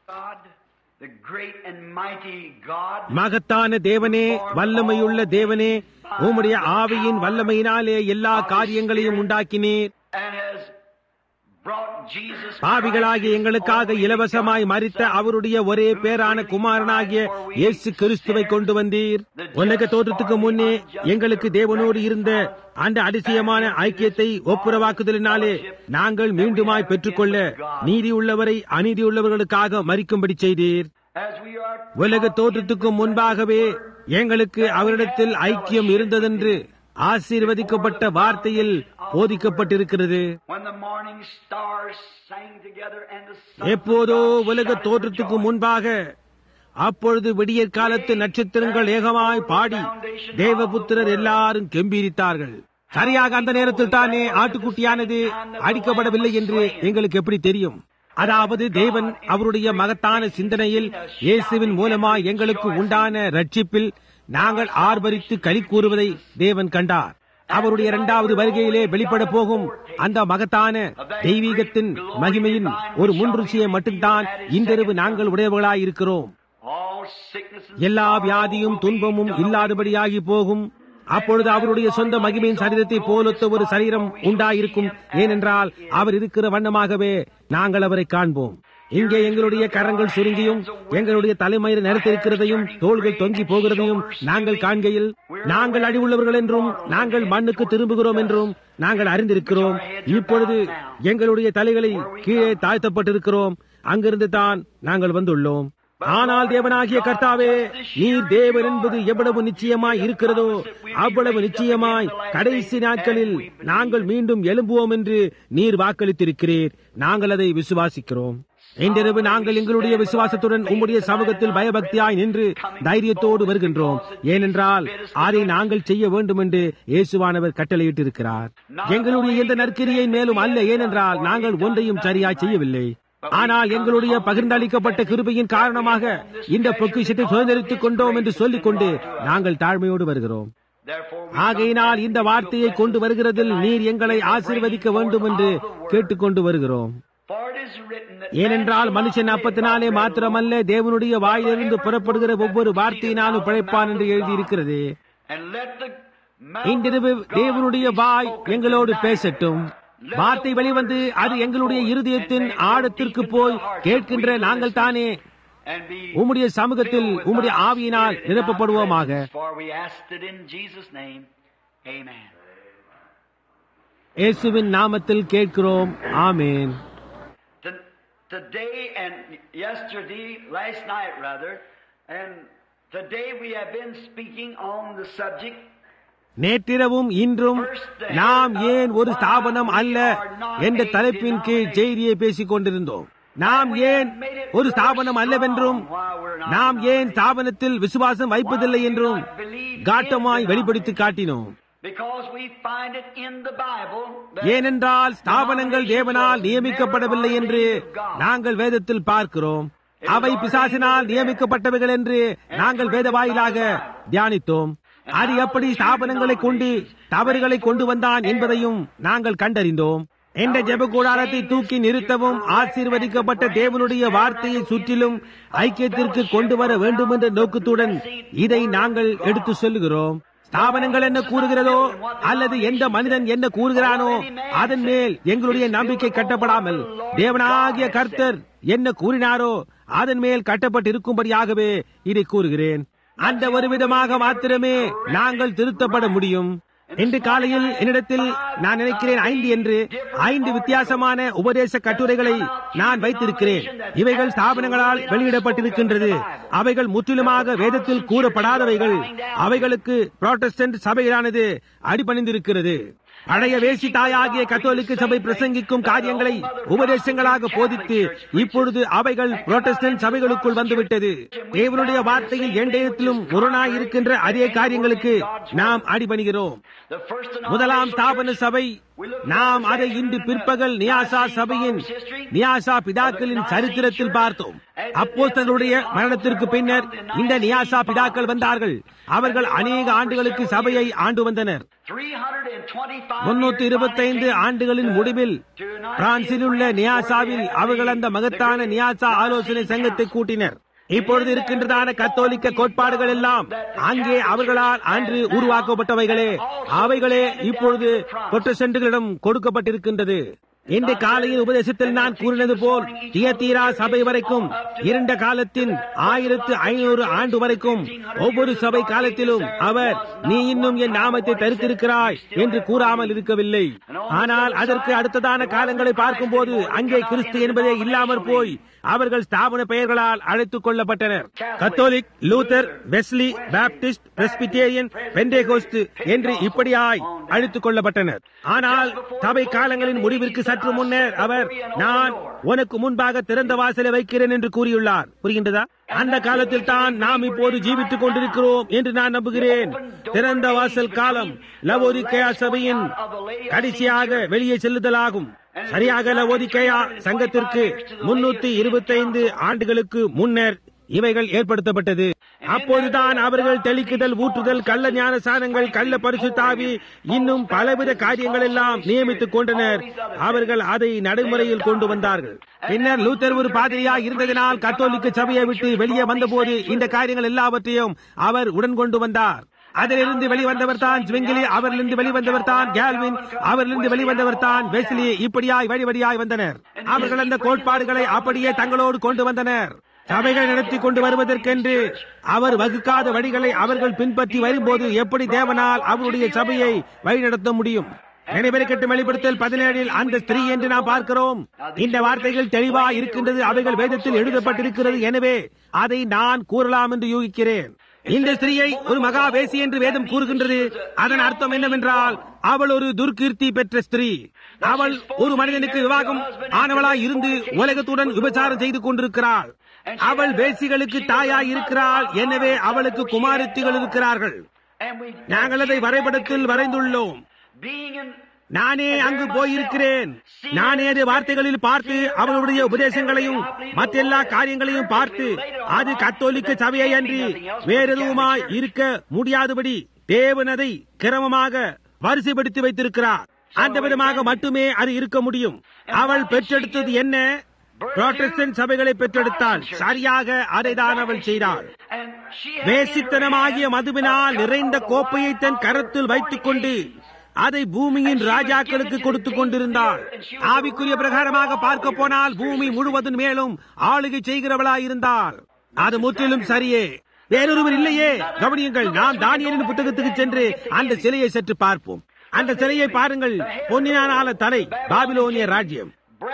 God, the great and mighty God, மகத்தான தேவனே வல்லமையுள்ள தேவனே உம்முடைய ஆவியின் வல்லமையினாலே எல்லா காரியங்களையும் உண்டாக்கினீர் and has brought Jesus பாவிகளாகிய Christ, எங்களுக்காக his only இலவசமாய் begotten மறித்த Son, அவருடைய ஒரே பேரான குமாரனாகிய இயேசு கிறிஸ்துவை கொண்டு வந்தீர் உலக தோற்றத்துக்கு முன்னே எங்களுக்கு தேவனோடு இருந்த அந்த அதிசயமான ஐக்கியத்தை ஒப்புரவாக்குதலினாலே நாங்கள் மீண்டுமாய் பெற்றுக்கொள்ள நீதி உள்ளவரை அநீதி உள்ளவர்களுக்காக மறிக்கும்படி செய்தீர் as we are உலக தோற்றத்துக்கு முன்பாகவே எங்களுக்கு அவரிடத்தில் ஐக்கியம் இருந்ததென்று ஆசீர்வதிக்கப்பட்ட வார்த்தையில் போதிக்கப்பட்டிருக்கிறது when the morning stars sang together and the sons எப்போதோ of God உலக shouted for தோற்றத்துக்கு joy. முன்பாக அப்பொழுது விடியற் காலத்து நட்சத்திரங்கள் ஏகமாய் பாடி தேவபுத்திரர் எல்லாரும் கெம்பீரித்தார்கள் சரியாக அந்த நேரத்தில் தானே ஆட்டுக்குட்டியானது அடிக்கப்படவில்லை என்று எங்களுக்கு எப்படி தெரியும் அதாவது தேவன் அவருடைய மகத்தான சிந்தனையில் இயேசுவின் மூலமாய் எங்களுக்கு உண்டான ரட்சிப்பில் நாங்கள் ஆர்ப்பரித்து களி கூறுவதை தேவன் கண்டார் அவருடைய இரண்டாவது வருகையிலே வெளிப்பட போகும் அந்த மகத்தான தெய்வீகத்தின் மகிமையின் ஒரு முன்ருச்சியை மட்டும்தான் இன்றிரவு நாங்கள் உடையவர்களாய் இருக்கிறோம் All sickness and எல்லா sorrow வியாதியும் will be துன்பமும் gone. இல்லாதபடியாகி போகும் அப்பொழுது அவருடைய சொந்த மகிமையின் சரீரத்தை போலொத்த ஒரு சரீரம் உண்டாயிருக்கும் ஏனென்றால் அவர் இருக்கிற வண்ணமாகவே நாங்கள் அவரை காண்போம் இங்கே எங்களுடைய கரங்கள் சுருங்கியும் எங்களுடைய தலைமயிர் நிறத்திருக்கிறதையும் தோள்கள் தொங்கி போகிறதையும் நாங்கள் காண்கையில் நாங்கள் அழிவுள்ளவர்கள் என்றும் நாங்கள் மண்ணுக்கு திரும்புகிறோம் என்றும் நாங்கள் அறிந்திருக்கிறோம் இப்பொழுது எங்களுடைய தலைகளை கீழே தாழ்த்தப்பட்டிருக்கிறோம் அங்கிருந்து தான் நாங்கள் வந்துள்ளோம் ஆனால் தேவனாகிய கர்த்தாவே நீர் தேவன் என்பது எவ்வளவு நிச்சயமாய் இருக்கிறதோ அவ்வளவு நிச்சயமாய் கடைசி நாட்களில் நாங்கள் மீண்டும் எழும்புவோம் என்று நீர் வாக்களித்திருக்கிறீர் நாங்கள் அதை விசுவாசிக்கிறோம் இன்றிரவு நாங்கள் எங்களுடைய விசுவாசத்துடன் உம்முடைய சமூகத்தில் பயபக்தியாய் நின்று தைரியத்தோடு வருகின்றோம் ஏனென்றால் அதை நாங்கள் செய்ய வேண்டும் என்று இயேசுவானவர் கட்டளையிட்டிருக்கிறார் எங்களுடைய எந்த நற்கிரியை மேலும் அல்ல ஏனென்றால் நாங்கள் ஒன்றையும் சரியாய் செய்யவில்லை ஆனால் எங்களுடைய பகிர்ந்தளிக்கப்பட்ட கிருபையின் காரணமாக இந்த பொக்கிஷத்தை சுதந்திரித்துக் கொண்டோம் என்று சொல்லிக் கொண்டு நாங்கள் தாழ்மையோடு வருகிறோம் Therefore, we ஆகையினால் இந்த வார்த்தையை கொண்டு வருகிறதில் நீர் எங்களை ஆசீர்வதிக்க வேண்டும் என்று கேட்டுக்கொண்டு வருகிறோம் For it is written that ஏனென்றால் மனுஷன் அப்பத்தினாலே மாத்திரமல்ல தேவனுடைய வாயிலிருந்து புறப்படுகிற ஒவ்வொரு வார்த்தையினாலும் பிழைப்பான் என்று எழுதியிருக்கிறது And let the இன்றிரவு தேவனுடைய வாய் எங்களோடு பேசட்டும் வார்த்தை வெளிவந்து அது எங்களுடைய இருதயத்தின் ஆழத்திற்கு போய் கேட்கின்ற நாங்கள் தானே and be உம்முடைய சமூகத்தில் உம்முடைய ஆவியினால் நிரப்பப்படுவோமாக For we asked it in Jesus' name. Amen. இயேசுவின் நாமத்தில் கேட்கிறோம் ஆமேன் To- Today and yesterday, last night rather, and today we have been speaking on the subject நேற்றிரவும் இன்றும் நாம் ஏன் ஒரு ஸ்தாபனம் அல்ல என்ற தலைப்பின் கீழ் செய்தியை பேசிக் கொண்டிருந்தோம் நாம் ஏன் ஒரு ஸ்தாபனம் அல்லவென்றும் நாம் ஏன் ஸ்தாபனத்தில் விசுவாசம் வைப்பதில்லை என்றும் காட்டமாய் வெளிப்படுத்தி காட்டினோம் because we find it in the Bible. that ஏனென்றால் ஸ்தாபனங்கள் தேவனால் நியமிக்கப்படவில்லை என்று நாங்கள் வேதத்தில் பார்க்கிறோம் அவை பிசாசினால் நியமிக்கப்பட்டவைகள் என்று நாங்கள் வேத வாயிலாக தியானித்தோம் அது எப்படி ஸ்தாபனங்களை கொண்டு தவறுகளை கொண்டு வந்தான் என்பதையும் நாங்கள் கண்டறிந்தோம் என்ற ஜெப கூடாரத்தை தூக்கி நிறுத்தவும் ஆசீர்வதிக்கப்பட்ட தேவனுடைய வார்த்தையை சுற்றிலும் ஐக்கியத்திற்கு கொண்டு வர வேண்டும் என்ற நோக்கத்துடன் இதை நாங்கள் எடுத்து சொல்லுகிறோம் ஸ்தாபனங்கள் என்ன கூறுகிறதோ அல்லது எந்த மனிதன் என்ன கூறுகிறானோ அதன் மேல் எங்களுடைய நம்பிக்கை கட்டப்படாமல் தேவனாகிய கர்த்தர் என்ன கூறினாரோ அதன் மேல் கட்டப்பட்டிருக்கும்படியாகவே இதை கூறுகிறேன் அந்த ஒரு விதமாக மாத்திரமே நாங்கள் திருத்தப்பட முடியும் இன்று காலையில் என்னிடத்தில் நான் நினைக்கிறேன் ஐந்து என்று ஐந்து வித்தியாசமான உபதேச கட்டுரைகளை நான் வைத்திருக்கிறேன் இவைகள் ஸ்தாபனங்களால் வெளியிடப்பட்டிருக்கின்றது அவைகள் முற்றிலுமாக வேதத்தில் கூறப்படாதவைகள் அவைகளுக்கு புரோட்டஸ்டன்ட் சபையிலானது அடிபணிந்திருக்கிறது பழைய வேசி தாயாகிய கத்தோலிக்க சபை பிரசங்கிக்கும் காரியங்களை உபதேசங்களாக போதித்து இப்பொழுது அவைகள் புரோட்டஸ்டன்ட் சபைகளுக்குள் வந்துவிட்டது தேவனுடைய வார்த்தையில் எண்டயத்திலும் முரணாய் இருக்கின்ற அதே காரியங்களுக்கு நாம் அடிபணிகிறோம் The first and முதலாம் only ஸ்தாபன church சபை நாம் அதை இன்று பிற்பகல் நியாசா சபையின் நியாசா பிதாக்களின் சரித்திரத்தில் பார்த்தோம் அப்போஸ்தலருடைய மரணத்திற்கு பின்னர் இந்த நியாசா பிதாக்கள் வந்தார்கள் அவர்கள் அநேக ஆண்டுகளுக்கு சபையை ஆண்டு வந்தனர் முன்னூத்தி இருபத்தைந்து ஆண்டுகளின் முடிவில் பிரான்சில் உள்ள நியாசாவில் அவர்கள் அந்த மகத்தான நியாசா ஆலோசனை சங்கத்தை கூட்டினர் இப்பொழுது இருக்கின்றதான கத்தோலிக்க கோட்பாடுகள் எல்லாம் அங்கே அவர்களால் அன்று உருவாக்கப்பட்டவைகளே அவைகளே இப்பொழுது பொட்டசென்றுகளிடம் கொடுக்கப்பட்டிருக்கின்றது இன்று காலையில் உபதேசத்தில் நான் கூறினது போல் தியத்தீரா சபை வரைக்கும் இருண்ட காலத்தின் ஆயிரத்து ஐநூறு ஆண்டு வரைக்கும் ஒவ்வொரு சபை காலத்திலும் அவர் நீ இன்னும் என் நாமத்தை தரித்திருக்கிறாய் என்று கூறாமல் இருக்கவில்லை ஆனால் அதற்கு அடுத்ததான காலங்களை பார்க்கும்போது அங்கே கிறிஸ்து என்பதே இல்லாமற் போய் அவர்கள் ஸ்தாபன பெயர்களால் அழைத்துக் கொள்ளப்பட்டனர் Catholic Luther Wesley Baptist Presbyterian Pentecost என்று இப்படியாய் அழைத்துக் கொள்ளப்பட்டனர் ஆனால் சபை காலங்களின் முடிவிற்கு சற்று முன்னர் அவர் நான் உனக்கு முன்பாக திறந்த வாசலை வைக்கிறேன் என்று கூறியுள்ளார் புரிகின்றதா அந்த காலத்தில் தான் நாம் இப்போது ஜீவித்துக் கொண்டிருக்கிறோம் என்று நான் நம்புகிறேன் திறந்த வாசல் காலம் லவோதிக்கயா சபையின் கடைசியாக வெளியே செல்லுதலாகும் சரியாக லவோதிக்கயா சங்கத்திற்கு முன்னூத்தி இருபத்தைந்து ஆண்டுகளுக்கு முன்னர் இவைகள் ஏற்படுத்தப்பட்டது அப்போதுதான் அவர்கள் தெளிக்குதல் ஊற்றுதல் கள்ள ஞான சாதனங்கள் கள்ள பரிசுத்தாவி இன்னும் பலவித காரியங்கள் எல்லாம் நியமித்துக் கொண்டனர் அவர்கள் அதை நடைமுறையில் கொண்டு வந்தார்கள் பின்னர் லூத்தர் ஒரு பாதிரியாக இருந்ததினால் கத்தோலிக்க சபையை விட்டு வெளியே வந்தபோது இந்த காரியங்கள் எல்லாவற்றையும் அவர் உடன் கொண்டு வந்தார் அதிலிருந்து வெளிவந்தவர் தான் ஸ்விங்கிலி அவரிலிருந்து வெளிவந்தவர் தான் கேல்வின் அவரிலிருந்து வெளிவந்தவர் தான் வெஸ்லி இப்படியாய் வழி வழியாய் வந்தனர் அவர்கள் அந்த கோட்பாடுகளை அப்படியே தங்களோடு கொண்டு வந்தனர் சபைகள் நடத்தி கொண்டு வருவதற்கென்று அவர் வகுக்காத வழிகளை அவர்கள் பின்பற்றி வரும்போது எப்படி தேவனால் அவருடைய சபையை வழிநடத்த முடியும் நினைவிருக்கட்டும் வெளிப்படுத்தல் பதினேழில் அந்த ஸ்திரீ என்று நாம் பார்க்கிறோம் இந்த வார்த்தைகள் தெளிவா இருக்கின்றது அவைகள் வேதத்தில் எழுதப்பட்டிருக்கிறது எனவே அதை நான் கூறலாம் என்று யூகிக்கிறேன் இந்த ஸ்திரீயை ஒரு மகா வேசி என்று வேதம் கூறுகின்றது அதன் அர்த்தம் என்னவென்றால் அவள் ஒரு துர்கீர்த்தி பெற்ற ஸ்திரீ அவள் ஒரு மனிதனுக்கு விவாகம் ஆனவளாய் இருந்து உலகத்துடன் விபச்சாரம் செய்து கொண்டிருக்கிறாள் அவள் வேசிகளுக்கு தாயாய் இருக்கிறாள் எனவே அவளுக்கு குமாரத்திகள் இருக்கிறார்கள் நாங்கள் அதை வரைபடத்தில் வரைந்துள்ளோம் நானே அங்கு போயிருக்கிறேன் நானே அது வார்த்தைகளில் பார்த்து அவளுடைய உபதேசங்களையும் மற்றெல்லா காரியங்களையும் பார்த்து அது கத்தோலிக்க சபையை அன்றி வேறெதுவுமாய் இருக்க முடியாதபடி தேவன் அதை கிரமமாக வரிசைப்படுத்தி வைத்திருக்கிறார் அந்த விதமாக மட்டுமே அது இருக்க முடியும் அவள் பெற்றெடுத்தது என்ன புரோட்டஸ்டன்ட் சபைகளை பெற்றெடுத்தாள் சரியாக அதைதான் அவள் செய்தாள் வேசித்தனமாகிய மதுவினால் நிறைந்த கோப்பையை தன் கரத்தில் வைத்துக் கொண்டு அதை பூமியின் ராஜாக்களுக்கு கொடுத்துக் கொண்டிருந்தாள் ஆவிக்குரிய பிரகாரமாக பார்க்க போனால் பூமி முழுவதும் மேலும் ஆளுகை செய்கிறவளாய் இருந்தாள் அது முற்றிலும் சரியே வேறொருவர் இல்லையே கவனியுங்கள் நாம் தானியலின் புத்தகத்துக்கு சென்று அந்த சிலையை சற்று பார்ப்போம் அந்த சிலையை பாருங்கள் பொன்னினால தலை பாபிலோனிய ராஜ்யம்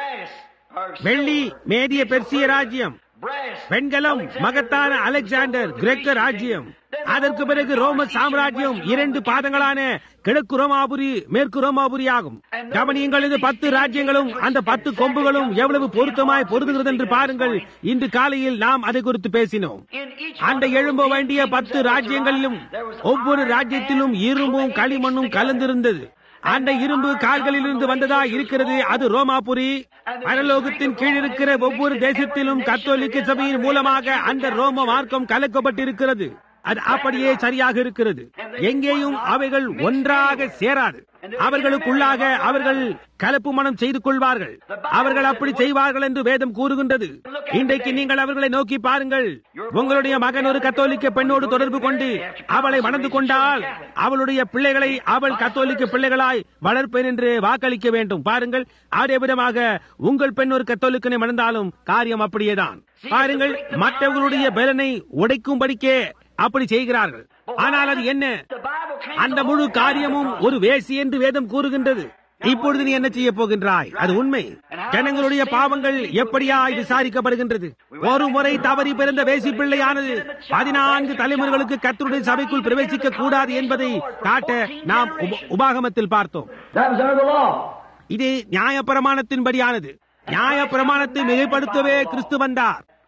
வெள்ளி மேதிய பெர்சிய ராஜ்யம் வெண்கலம் மகத்தான அலெக்சாண்டர் கிரேக்க ராஜ்யம் அதற்கு பிறகு ரோம சாம்ராஜ்யம் இரண்டு பாதங்களான கிழக்கு ரோமாபுரி மேற்கு ரோமாபுரி ஆகும் கவனியங்கள் இது பத்து ராஜ்யங்களும் அந்த பத்து கொம்புகளும் எவ்வளவு பொருத்தமாய் பொருந்துகிறது என்று பாருங்கள் இன்று காலையில் நாம் அதை குறித்து பேசினோம் அந்த எழும்ப வேண்டிய பத்து ராஜ்யங்களிலும் ஒவ்வொரு ராஜ்யத்திலும் இரும்பும் களிமண்ணும் கலந்திருந்தது அந்த இரும்பு கால்களிலிருந்து வந்ததா இருக்கிறது அது ரோமாபுரி பரலோகத்தின் கீழ் இருக்கிற ஒவ்வொரு தேசத்திலும் கத்தோலிக்க சபையின் மூலமாக அந்த ரோம மார்க்கம் கலக்கப்பட்டிருக்கிறது அது அப்படியே சரியாக இருக்கிறது எங்கேயும் அவைகள் ஒன்றாக சேராது அவர்களுக்குள்ளாக அவர்கள் கலப்பு மனம் செய்து கொள்வார்கள் அவர்கள் அப்படி செய்வார்கள் என்று வேதம் கூறுகின்றது இன்றைக்கு நீங்கள் அவர்களை நோக்கி பாருங்கள் உங்களுடைய மகன் ஒரு கத்தோலிக்க பெண்ணோடு தொடர்பு கொண்டு அவளை மணந்து கொண்டால் அவளுடைய பிள்ளைகளை அவள் கத்தோலிக்க பிள்ளைகளாய் வளர்ப்பேன் என்று வாக்களிக்க வேண்டும் பாருங்கள் அதே விதமாக உங்கள் பெண் ஒரு கத்தோலிக்கனை மணந்தாலும் காரியம் அப்படியேதான் பாருங்கள் மற்றவர்களுடைய பலனை உடைக்கும்படிக்கே அப்படி செய்கிறார்கள் ஆனால் அது என்ன அந்த முழு காரியமும் ஒரு வேசி என்று வேதம் கூறுகின்றது இப்பொழுது நீ என்ன செய்ய போகின்றாய் அது உண்மை ஜனங்களுடைய பாவங்கள் எப்படியாய் விசாரிக்கப்படுகின்றது ஒரு முறை தவறி பிறந்த வேசி பிள்ளையானது பதினான்கு தலைமுறைகளுக்கு கத்தருடைய சபைக்குள் பிரவேசிக்க கூடாது என்பதை காட்ட நாம் உபாகமத்தில் பார்த்தோம் இது நியாய பிரமாணத்தின்படியானது நியாய பிரமாணத்தை மிகைப்படுத்தவே கிறிஸ்து வந்தார்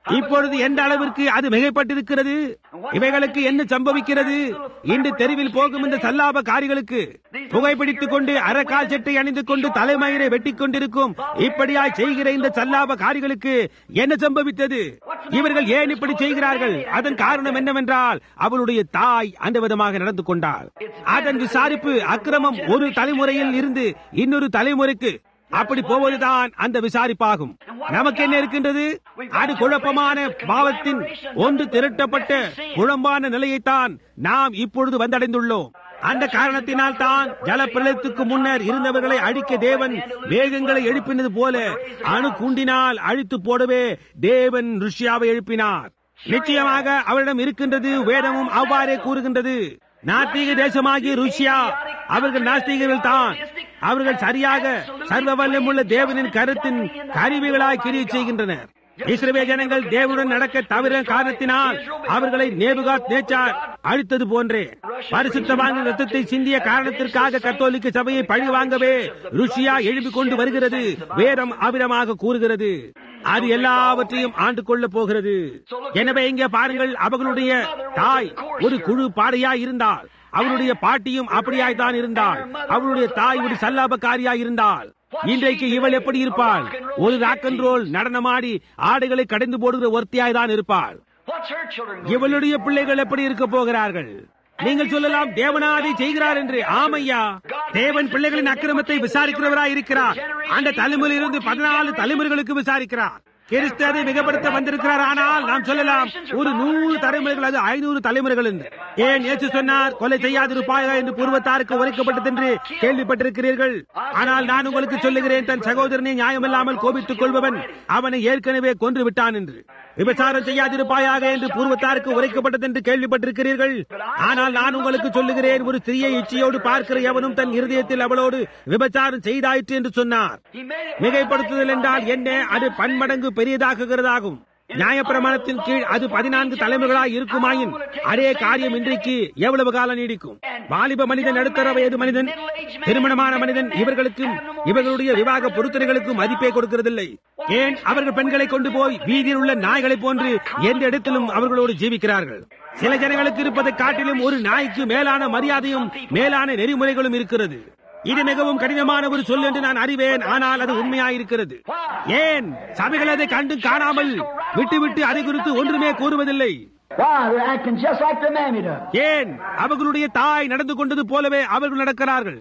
இப்பொழுது எந்த அளவிற்கு அது மிகைப்பட்டிருக்கிறது இவைகளுக்கு என்ன சம்பவிக்கிறது இன்று தெருவில் போகும் இந்த சல்லாப காரிகளுக்கு புகைப்பிடித்துக் கொண்டு அரைக்கால் சட்டை அணிந்து கொண்டு தலைமயிரை வெட்டிக் கொண்டிருக்கும் இப்படியாய் செய்கிற இந்த சல்லாப காரிகளுக்கு என்ன சம்பவித்தது இவர்கள் ஏன் இப்படி செய்கிறார்கள் அதன் காரணம் என்னவென்றால் அவளுடைய தாய் அந்த விதமாக நடந்து கொண்டாள் அதன் விசாரிப்பு அக்கிரமம் ஒரு தலைமுறையில் இருந்து இன்னொரு தலைமுறைக்கு அப்படி போவதுதான் அந்த விசாரிப்பாகும் நமக்கு என்ன இருக்கின்றது அது குழப்பமான பாவத்தின் ஒன்று திரட்டப்பட்ட குழம்பான நிலையைத்தான் நாம் இப்பொழுது வந்தடைந்துள்ளோம் அந்த காரணத்தினால் தான் ஜலப்பிரளயத்துக்கு முன்னர் இருந்தவர்களை அழிக்க தேவன் வேகங்களை எழுப்பினது போல அணு குண்டினால் அழித்து போடவே தேவன் ருஷ்யாவை எழுப்பினார் நிச்சயமாக அவரிடம் இருக்கின்றது வேதமும் அவ்வாறே கூறுகின்றது நாத்திக தேசமாகிய ருஷ்யா அவர்கள் நாஸ்திகர்கள் தான் அவர்கள் சரியாக சர்வ வல்லமுள்ள தேவனின் கருத்தின் கருவிகளாய் கிரியை செய்கின்றனர் இஸ்ரவே ஜனங்கள் தேவனுடன் நடக்க தவிர காரணத்தினால் அவர்களை நேபுகாத் நேச்சார் அழித்தது போன்றே பரிசுத்தமான ரத்தத்தை சிந்திய காரணத்திற்காக கத்தோலிக்க சபையை பழி வாங்கவே ருஷியா எழுப்பிக் கொண்டு வருகிறது வேதம் அவிரமாக கூறுகிறது அது எல்லாவற்றையும் ஆண்டு கொள்ள போகிறது எனவே இங்கே பாருங்கள் அவர்களுடைய தாய் ஒரு குழு பாடையாய் இருந்தால் அவருடைய பாட்டியும் அப்படியாய் தான் இருந்தாள் அவருடைய தாய் ஒரு சல்லாபக்காரியாய் இருந்தாள் இன்றைக்கு இவள் எப்படி இருப்பாள் ஒரு ராக் அண்ட் ரோல் நடனமாடி ஆடைகளை கடைந்து போடுகிற ஒருத்தியாய் தான் இருப்பாள் What's her children going to இவளுடைய பிள்ளைகள் எப்படி இருக்க போகிறார்கள் நீங்கள் சொல்லலாம் தேவனாதை செய்கிறார் என்று ஆமையா தேவன் பிள்ளைகளின் அக்கிரமத்தை விசாரிக்கிறவராய் இருக்கிறார் அந்த தலைமுறையிலிருந்து பதினாலு தலைமுறைகளுக்கு விசாரிக்கிறார் கிறிஸ்து அதை மிகப்படுத்த வந்திருக்கிறார் ஆனால் நாம் சொல்லலாம் ஒரு நூறு தலைமுறைகள் அது ஐநூறு தலைமுறைகள் என்று ஏன் இயேசு சொன்னார் கொலை செய்யாதிருப்பாயா என்று பூர்வத்தாருக்கு உரைக்கப்பட்டது என்று கேள்விப்பட்டிருக்கிறீர்கள் ஆனால் நான் உங்களுக்கு சொல்லுகிறேன் தன் சகோதரனை நியாயமில்லாமல் கோபித்துக் கொள்பவன் அவனை ஏற்கனவே கொன்று விட்டான் என்று விபச்சாரம் செய்யாதிருப்பாயாக என்று பூர்வத்தாருக்கு உரைக்கப்பட்டது என்று கேள்விப்பட்டிருக்கிறீர்கள் ஆனால் நான் உங்களுக்கு சொல்லுகிறேன் ஒரு ஸ்திரியை இச்சையோடு பார்க்கிற எவனும் தன் இருதயத்தில் அவளோடு விபச்சாரம் செய்தாயிற்று என்று சொன்னார் He made it மிகைப்படுத்துதல் என்றால் என்ன அது பன்மடங்கு பெரியதாக்குகிறதாகும் நியாயப்பிரமாணத்தின் கீழ் அது பதினான்கு தலைமுறைகளாய் இருக்குமாயின் அதே காரியம் இன்றைக்கு எவ்வளவு காலம் நீடிக்கும் வாலிப மனிதன் நடுத்தர வயது மனிதன் திருமணமான மனிதன் இவர்களுக்கும் இவர்களுடைய விவாக பொருத்தனைகளுக்கும் மதிப்பே கொடுக்கிறதில்லை ஏன் அவர்கள் பெண்களை கொண்டு போய் வீதியில் உள்ள நாய்களைப் போன்று எந்த இடத்திலும் அவர்களோடு ஜீவிக்கிறார்கள் சில ஜனங்களுக்கு இருப்பதை காட்டிலும் ஒரு நாய்க்கு மேலான மரியாதையும் மேலான நெறிமுறைகளும் இருக்கிறது இது மிகவும் கடினமான ஒரு சொல் என்று நான் அறிவேன் ஆனால் அது உண்மையாயிருக்கிறது ஏன் சபைகள் அதை கண்டு காணாமல் விட்டு விட்டு அதை குறித்து ஒன்றுமே கூறுவதில்லை Why? They're acting just like their mammy does. ஏன் அவர்களுடைய தாய் நடந்து கொண்டது போலவே அவர்கள் நடக்கிறார்கள்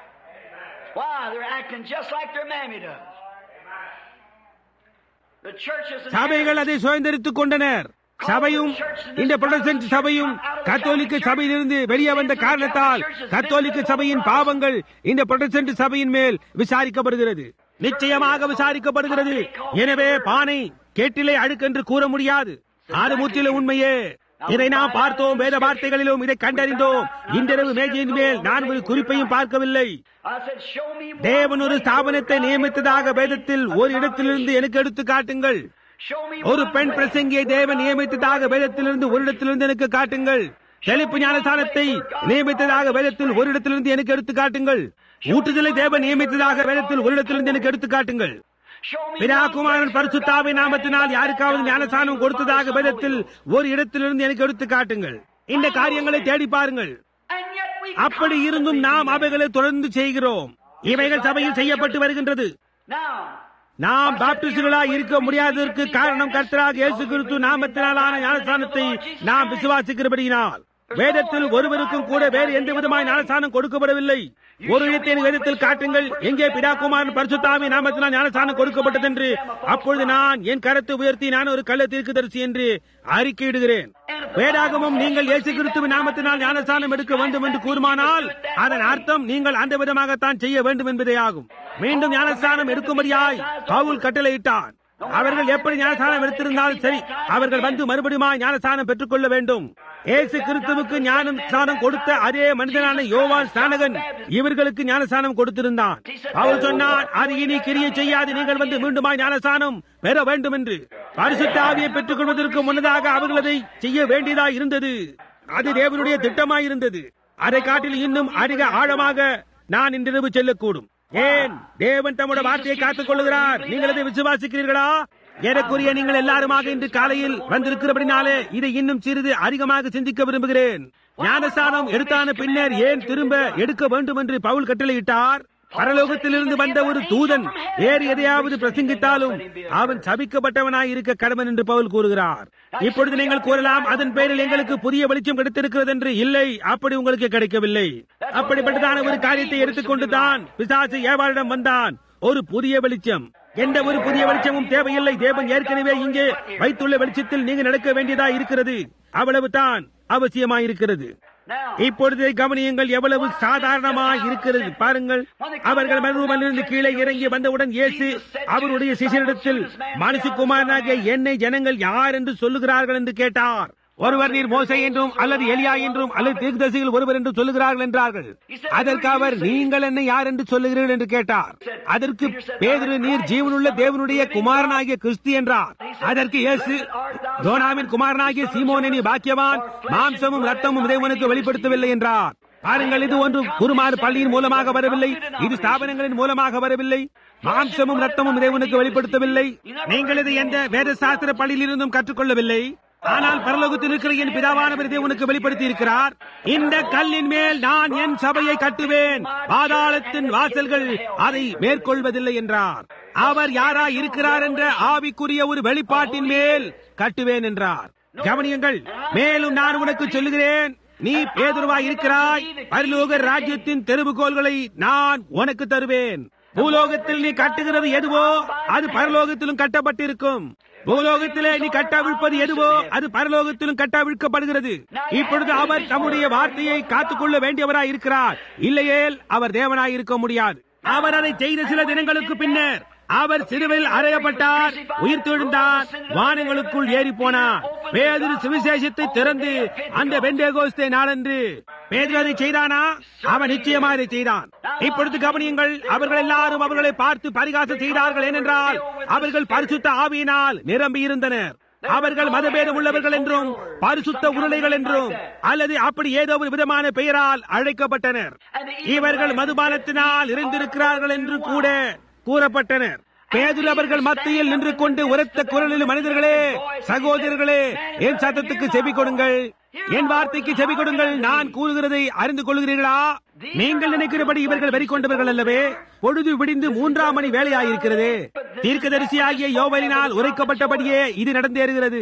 Why? They're acting just like their mammy does. The churches and சபைகள் அதை சுதந்திரித்துக் கொண்டனர் சபையும் இந்த புரொட்டஸ்டன்ட் சபையும் கத்தோலிக்க சபையிலிருந்து வெளியே வந்த காரணத்தால் கத்தோலிக்க சபையின் பாவங்கள் இந்த புரொட்டஸ்டன்ட் சபையின் மேல் விசாரிக்கப்படுகிறது நிச்சயமாக விசாரிக்கப்படுகிறது எனவே பானை கேட்டிலே அழுக்கென்று கூற முடியாது அது முற்றிலும் உண்மையே இதை நாம் பார்த்தோம் வேத வார்த்தைகளிலும் இதை கண்டறிந்தோம் இன்றிரவு மேஜையின் மேல் நான் ஒரு குறிப்பையும் பார்க்கவில்லை I said, show me one தேவன் ஒரு place ஸ்தாபனத்தை நியமித்ததாக வேதத்தில் ஒரு இடத்திலிருந்து எனக்கு எடுத்து காட்டுங்கள் Show me ஒரு one பெண் place பிரசங்கியை தேவன் நியமித்ததாக வேதத்திலிருந்து ஒரு இடத்திலிருந்து எனக்கு காட்டுங்கள் தெளிப்பு ஞானஸ்தானத்தை நியமித்ததாக வேதத்தில் ஒரு இடத்திலிருந்து எனக்கு எடுத்து காட்டுங்கள் ஊற்றுதலை தேவன் நியமித்ததாக வேதத்தில் ஒரு இடத்திலிருந்து எனக்கு எடுத்து காட்டுங்கள் Show me பிதா one குமாரன் place பரிசுத்தாவை நாமத்தினால் யாருக்காவது ஞானஸ்தானம் கொடுத்ததாக வேதத்தில் ஒரு இடத்திலிருந்து எனக்கு எடுத்து காட்டுங்கள் இந்த காரியங்களை தேடி பாருங்கள் And yet we அப்படி இருந்தும் நாம் அவைகளை தொடர்ந்து செய்கிறோம் இவைகள் சபையில் செய்யப்பட்டு வருகின்றது Now, நாம் பாப்டிஸ்டுகளாய் இருக்க முடியாததற்கு காரணம் கர்த்தராக இயேசு கிறிஸ்து நாமத்தினாலான ஞானஸ்தானத்தை நாம் விசுவாசிக்கிறபடியினால் வேதத்தில் ஒருவருக்கும் கூட வேறு எந்த விதமாய் ஞானஸ்தானம் கொடுக்கப்படவில்லை ஒரு இடத்தை வேதத்தில் காட்டுங்கள் எங்கே பிதாகுமாரன் பரிசுத்தாமி நாமத்தினால் ஞானஸ்தானம் கொடுக்கப்பட்டது என்று அப்பொழுது நான் என் கரத்தை உயர்த்தி நான் ஒரு கள்ள தீர்க்கதரிசி என்று அறிக்கையிடுகிறேன் வேதாகமும் நீங்கள் இயேசு கிறிஸ்துவின் நாமத்தினால் ஞானஸ்தானம் எடுக்க வேண்டும் என்று கூறுமானால் அதன் அர்த்தம் நீங்கள் அந்த விதமாகத்தான் செய்ய வேண்டும் என்பதே ஆகும் மீண்டும் ஞானஸ்தானம் எடுக்கும்படியாய் பவுல் கட்டளையிட்டான் அவர்கள் எப்படி ஞானஸ்தானம் எடுத்திருந்தாலும் சரி அவர்கள் வந்து மறுபடியும் ஞானஸ்தானம் பெற்றுக் கொள்ள வேண்டும் இயேசு கிறிஸ்துவுக்கு ஞானம் ஸ்தானம் கொடுத்த அதே மனிதனான யோவான் ஸ்நானகன் இவர்களுக்கு ஞானஸ்தானம் கொடுத்திருந்தான் அவர் சொன்னான் அது இனி கிரியை செய்யாது நீங்கள் வந்து மீண்டுமாய் ஞானஸ்தானம் பெற வேண்டும் என்று பரிசுத்த ஆவியை பெற்றுக் கொள்வதற்கு முன்னதாக அவர்கள் அதை செய்ய வேண்டியதா இருந்தது அது தேவனுடைய திட்டமாய் இருந்தது அதை காட்டில் இன்னும் அதிக ஆழமாக நான் இன்றிரவு செல்லக்கூடும் ஏன் தேவன் தம்முடைய வார்த்தையை காத்துக் கொள்ளுகிறார் நீங்கள் அதை விசுவாசிக்கிறீர்களா ஏறக்குரிய நீங்கள் எல்லாருமாக இன்று காலையில் வந்திருக்கிறபடினாலே இதை இன்னும் சிறிது அதிகமாக சிந்திக்க விரும்புகிறேன் ஞானஸ்தானம் எடுத்தான பின்னர் ஏன் திரும்ப எடுக்க வேண்டும் என்று பவுல் கட்டளையிட்டார் பரலோகத்திலிருந்து வந்த ஒரு தூதன் வேறு எதையாவது பிரசங்கித்தாலும் அவன் சபிக்கப்பட்டவனாய் இருக்க கடவன் என்று பவுல் கூறுகிறார் இப்பொழுது நீங்கள் கூறலாம் அதன் பேரில் எங்களுக்கு புதிய வெளிச்சம் கிடைத்திருக்கிறது என்று இல்லை அப்படி உங்களுக்கு கிடைக்கவில்லை அப்படிப்பட்டதான ஒரு காரியத்தை எடுத்துக்கொண்டு தான் பிசாசு ஏவாளிடம் வந்தான் ஒரு புதிய வெளிச்சம் எந்த ஒரு புதிய வெளிச்சமும் தேவையில்லை தேவன் ஏற்கனவே இங்கே வைத்துள்ள வெளிச்சத்தில் நீங்க நடக்க வேண்டியதா இருக்கிறது அவ்வளவு தான் அவசியமாயிருக்கிறது இப்பொழுது கவனியுங்கள் எவ்வளவு சாதாரணமாய் இருக்கிறது பாருங்கள் அவர்கள் மருவமனிலிருந்து கீழே இறங்கி வந்தவுடன் இயேசு அவருடைய சிஷியரிடத்தில் மனுஷகுமாரனாகிய என்னை ஜனங்கள் யார் என்று சொல்லுகிறார்கள் என்று கேட்டார் ஒருவர் நீர் மோசை என்றும் அல்லது எலியா என்றும் அல்லது தீர்க்கதரிசிகள் ஒருவர் என்று சொல்லுகிறார்கள் என்றார்கள் அதற்கு அவர் நீங்கள் என்னை யார் என்று சொல்லுகிறீர்கள் என்று கேட்டார் அதற்கு பேதுரு நீர் ஜீவனுள்ள தேவனுடைய குமாரனாகிய கிறிஸ்து என்றார் அதற்கு இயேசு யோனாவின் குமாரனாகிய சீமோன் நீ பாக்கியவான் மாம்சமும் ரத்தமும் தேவனுக்கு வெளிப்படுத்தவில்லை என்றார் பாருங்கள் இது ஒன்று குருமாறு பள்ளியின் மூலமாக வரவில்லை இது ஸ்தாபனங்களின் மூலமாக வரவில்லை மாம்சமும் ரத்தமும் தேவனுக்கு வெளிப்படுத்தவில்லை நீங்கள் இது எந்த வேத சாஸ்திர பள்ளியில் இருந்தும் கற்றுக்கொள்ளவில்லை ஆனால் பரலோகத்தில் இருக்கிற என் பிதாவானவர் தேவனுக்கு வெளிப்படுத்தி இருக்கிறார் இந்த கல்லின் மேல் நான் என் சபையை கட்டுவேன் பாதாளத்தின் வாசல்கள் அதை மேற்கொள்வதில்லை என்றார் அவர் யாரா இருக்கிறார் என்ற ஆவிக்குரிய ஒரு வெளிப்பாட்டின் மேல் கட்டுவேன் என்றார் கவனியுங்கள் மேலும் நான் உனக்கு சொல்லுகிறேன் நீ பேதுருவாய் இருக்கிறாய் பரலோக ராஜ்யத்தின் தெருவுகோள்களை நான் உனக்கு தருவேன் பூலோகத்தில் நீ கட்டுகிறது எதுவோ அது பரலோகத்திலும் கட்டப்பட்டிருக்கும் பூலோகத்திலே நீ கட்டவிழ்ப்பது எதுவோ அது பரலோகத்திலும் கட்டவிழ்க்கப்படுகிறது இப்பொழுது அவர் தம்முடைய வார்த்தையை காத்துக்கொள்ள வேண்டியவராய் இருக்கிறார் இல்லையேல் அவர் தேவனாய் இருக்க முடியாது அவர் அதை செய்த சில தினங்களுக்கு பின்னர் அவர் சிறுவில் அறையப்பட்டார் உயிர் தெழுந்தார் வானங்களுக்குள் ஏறி போனார் பேதிரு சுவிசேஷத்தை திறந்து அந்த பெண்டேகோஸ்தே நாளன்று பேதிரு அதை செய்தானா அவன் நிச்சயமா இதை செய்தான் இப்பொழுது கவனியுங்கள் அவர்கள் எல்லாரும் அவர்களை பார்த்து பரிகாசம் செய்தார்கள் ஏனென்றால் அவர்கள் பரிசுத்த ஆவியினால் நிரம்பி இருந்தனர் அவர்கள் மதபேதம் உள்ளவர்கள் என்றும் பரிசுத்த உருளைகள் என்றும் அல்லது அப்படி ஏதோ ஒரு விதமான பெயரால் அழைக்கப்பட்டனர் இவர்கள் மதுபானத்தினால் இருந்திருக்கிறார்கள் என்று கூட கூறப்பட்டனர் பேதுரு அவர்கள் மத்தியில் நின்று கொண்டு உரத்த குரலில் மனிதர்களே சகோதரர்களே என் சத்தத்துக்கு செவி கொடுங்கள் என் வார்த்தைக்கு செவி கொடுங்கள் நான் கூறுகிறதை அறிந்து கொள்கிறீர்களா நீங்கள் நினைக்கிறபடி இவர்கள் வெறி கொண்டவர்கள் அல்லவே பொழுது விடிந்து மூன்றாம் மணி வேலையாயிருக்கிறது தீர்க்கதரிசியாகிய யோவலினால் உரைக்கப்பட்டபடியே இது நடந்தேறுகிறது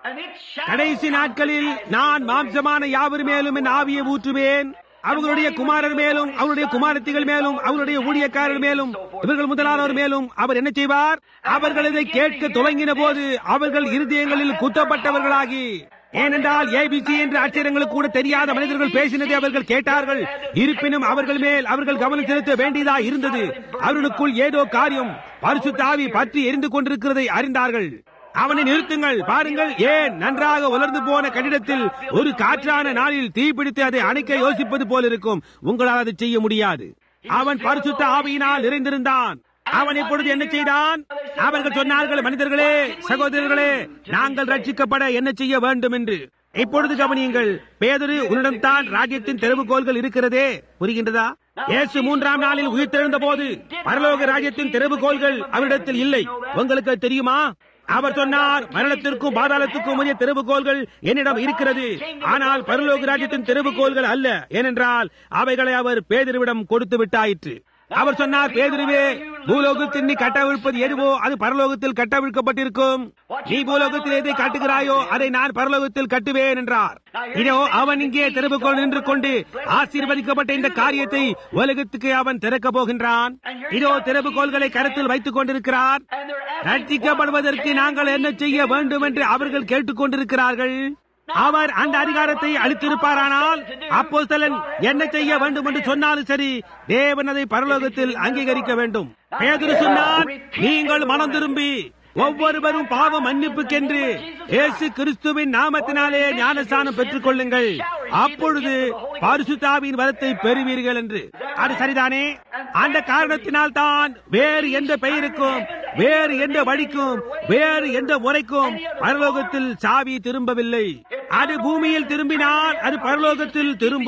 கடைசி நாட்களில் நான் மாம்சமான யாவர் மேலும் என் ஆவியை ஊற்றுவேன் அவர்களுடைய குமாரர் மேலும் அவருடைய குமாரத்திகள் மேலும் அவருடைய ஊழியக்காரர் மேலும் இவர்கள் முதலானோர் மேலும் அவர் என்ன செய்வார் அவர்கள் இதை கேட்க துவங்கின போது அவர்கள் இருதயங்களில் குத்தப்பட்டவர்களாகி ஏனென்றால் ஏபிசி என்ற அச்சரங்களுக்கு கூட தெரியாத மனிதர்கள் பேசினதை அவர்கள் கேட்டார்கள் இருப்பினும் அவர்கள் மேல் அவர்கள் கவனம் செலுத்த வேண்டியதா இருந்தது அவர்களுக்குள் ஏதோ காரியம் பரிசுத்த ஆவி பற்றி எரிந்து கொண்டிருக்கிறதை அறிந்தார்கள் அவனை நிறுத்துங்கள் பாருங்கள் ஏன் நன்றாக உலர்ந்து போன கட்டிடத்தில் ஒரு காற்றான நாளில் தீப்பிடித்து அதை அணைக்க யோசிப்பது போல இருக்கும் உங்களால் அதை செய்ய முடியாது அவன் பரிசுத்த ஆவியினால் நிறைந்திருந்தான் அவன் இப்பொழுது என்ன செய்தான் அவர்கள் சொன்னார்கள் மனிதர்களே சகோதரர்களே நாங்கள் ரட்சிக்கப்பட என்ன செய்ய வேண்டும் என்று இப்பொழுது கவனியுங்கள் பேதரு உன்னிடம் தான் ராஜ்யத்தின் தெருவுகோள்கள் இருக்கிறதே புரிகின்றதா இயேசு மூன்றாம் நாளில் உயிர்த்தெழுந்த போது பரலோக ராஜ்யத்தின் தெருவுகோள்கள் அவரிடத்தில் இல்லை உங்களுக்கு அது தெரியுமா அவர் சொன்னார் மரணத்திற்கும் பாதாளத்துக்கும் உரிய தெருவுகோள்கள் என்னிடம் இருக்கிறது ஆனால் பரலோக ராஜ்யத்தின் தெருவுகோள்கள் அல்ல ஏனென்றால் அவைகளை அவர் பேதிருவிடம் கொடுத்து விட்டாயிற்று அவர் சொன்னார் பேதிருவே பூலோகத்தில் நீ கட்டவிழ்ப்பது எதுவோ அது பரலோகத்தில் கட்டவிழ்க்கப்பட்டிருக்கும் நீ பூலோகத்தில் எதை கட்டுகிறாயோ அதை நான் பரலோகத்தில் கட்டுவேன் என்றார் இதோ அவன் இங்கே தெருவுக்குள் நின்று கொண்டு ஆசீர்வதிக்கப்பட்ட இந்த காரியத்தை உலகத்துக்கு அவன் திறக்க போகின்றான் இதோ திறவுகோள்களை கருத்தில் வைத்துக் கொண்டிருக்கிறார் ரட்சிக்கப்படுவதற்கு நாங்கள் என்ன செய்ய வேண்டும் என்று அவர்கள் கேட்டுக் கொண்டிருக்கிறார்கள் அவர் அந்த அதிகாரத்தை அளித்திருப்பாரானால் அப்போஸ்தலன் என்ன செய்ய வேண்டும் என்று சொன்னாலும் சரி தேவன் அதை பரலோகத்தில் அங்கீகரிக்க வேண்டும் பேதுரு சொன்னார் நீங்கள் மனம் திரும்பி ஒவ்வொருவரும் பாவ மன்னிப்புக்கென்று இயேசு கிறிஸ்துவின் நாமத்தினாலே ஞானஸ்தானம் பெற்றுக் கொள்ளுங்கள் அப்பொழுது பரிசுத்தாவின் வரத்தை பெறுவீர்கள் என்று அது சரிதானே அந்த காரணத்தினால் தான் வேறு எந்த பெயருக்கும் வேறு எந்த வழிக்கும் வேறு எந்த முறைக்கும் பரலோகத்தில் சாவி திரும்பவில்லை அது பூமியில் திரும்பினால் அது பரலோகத்தில் திரும்பும்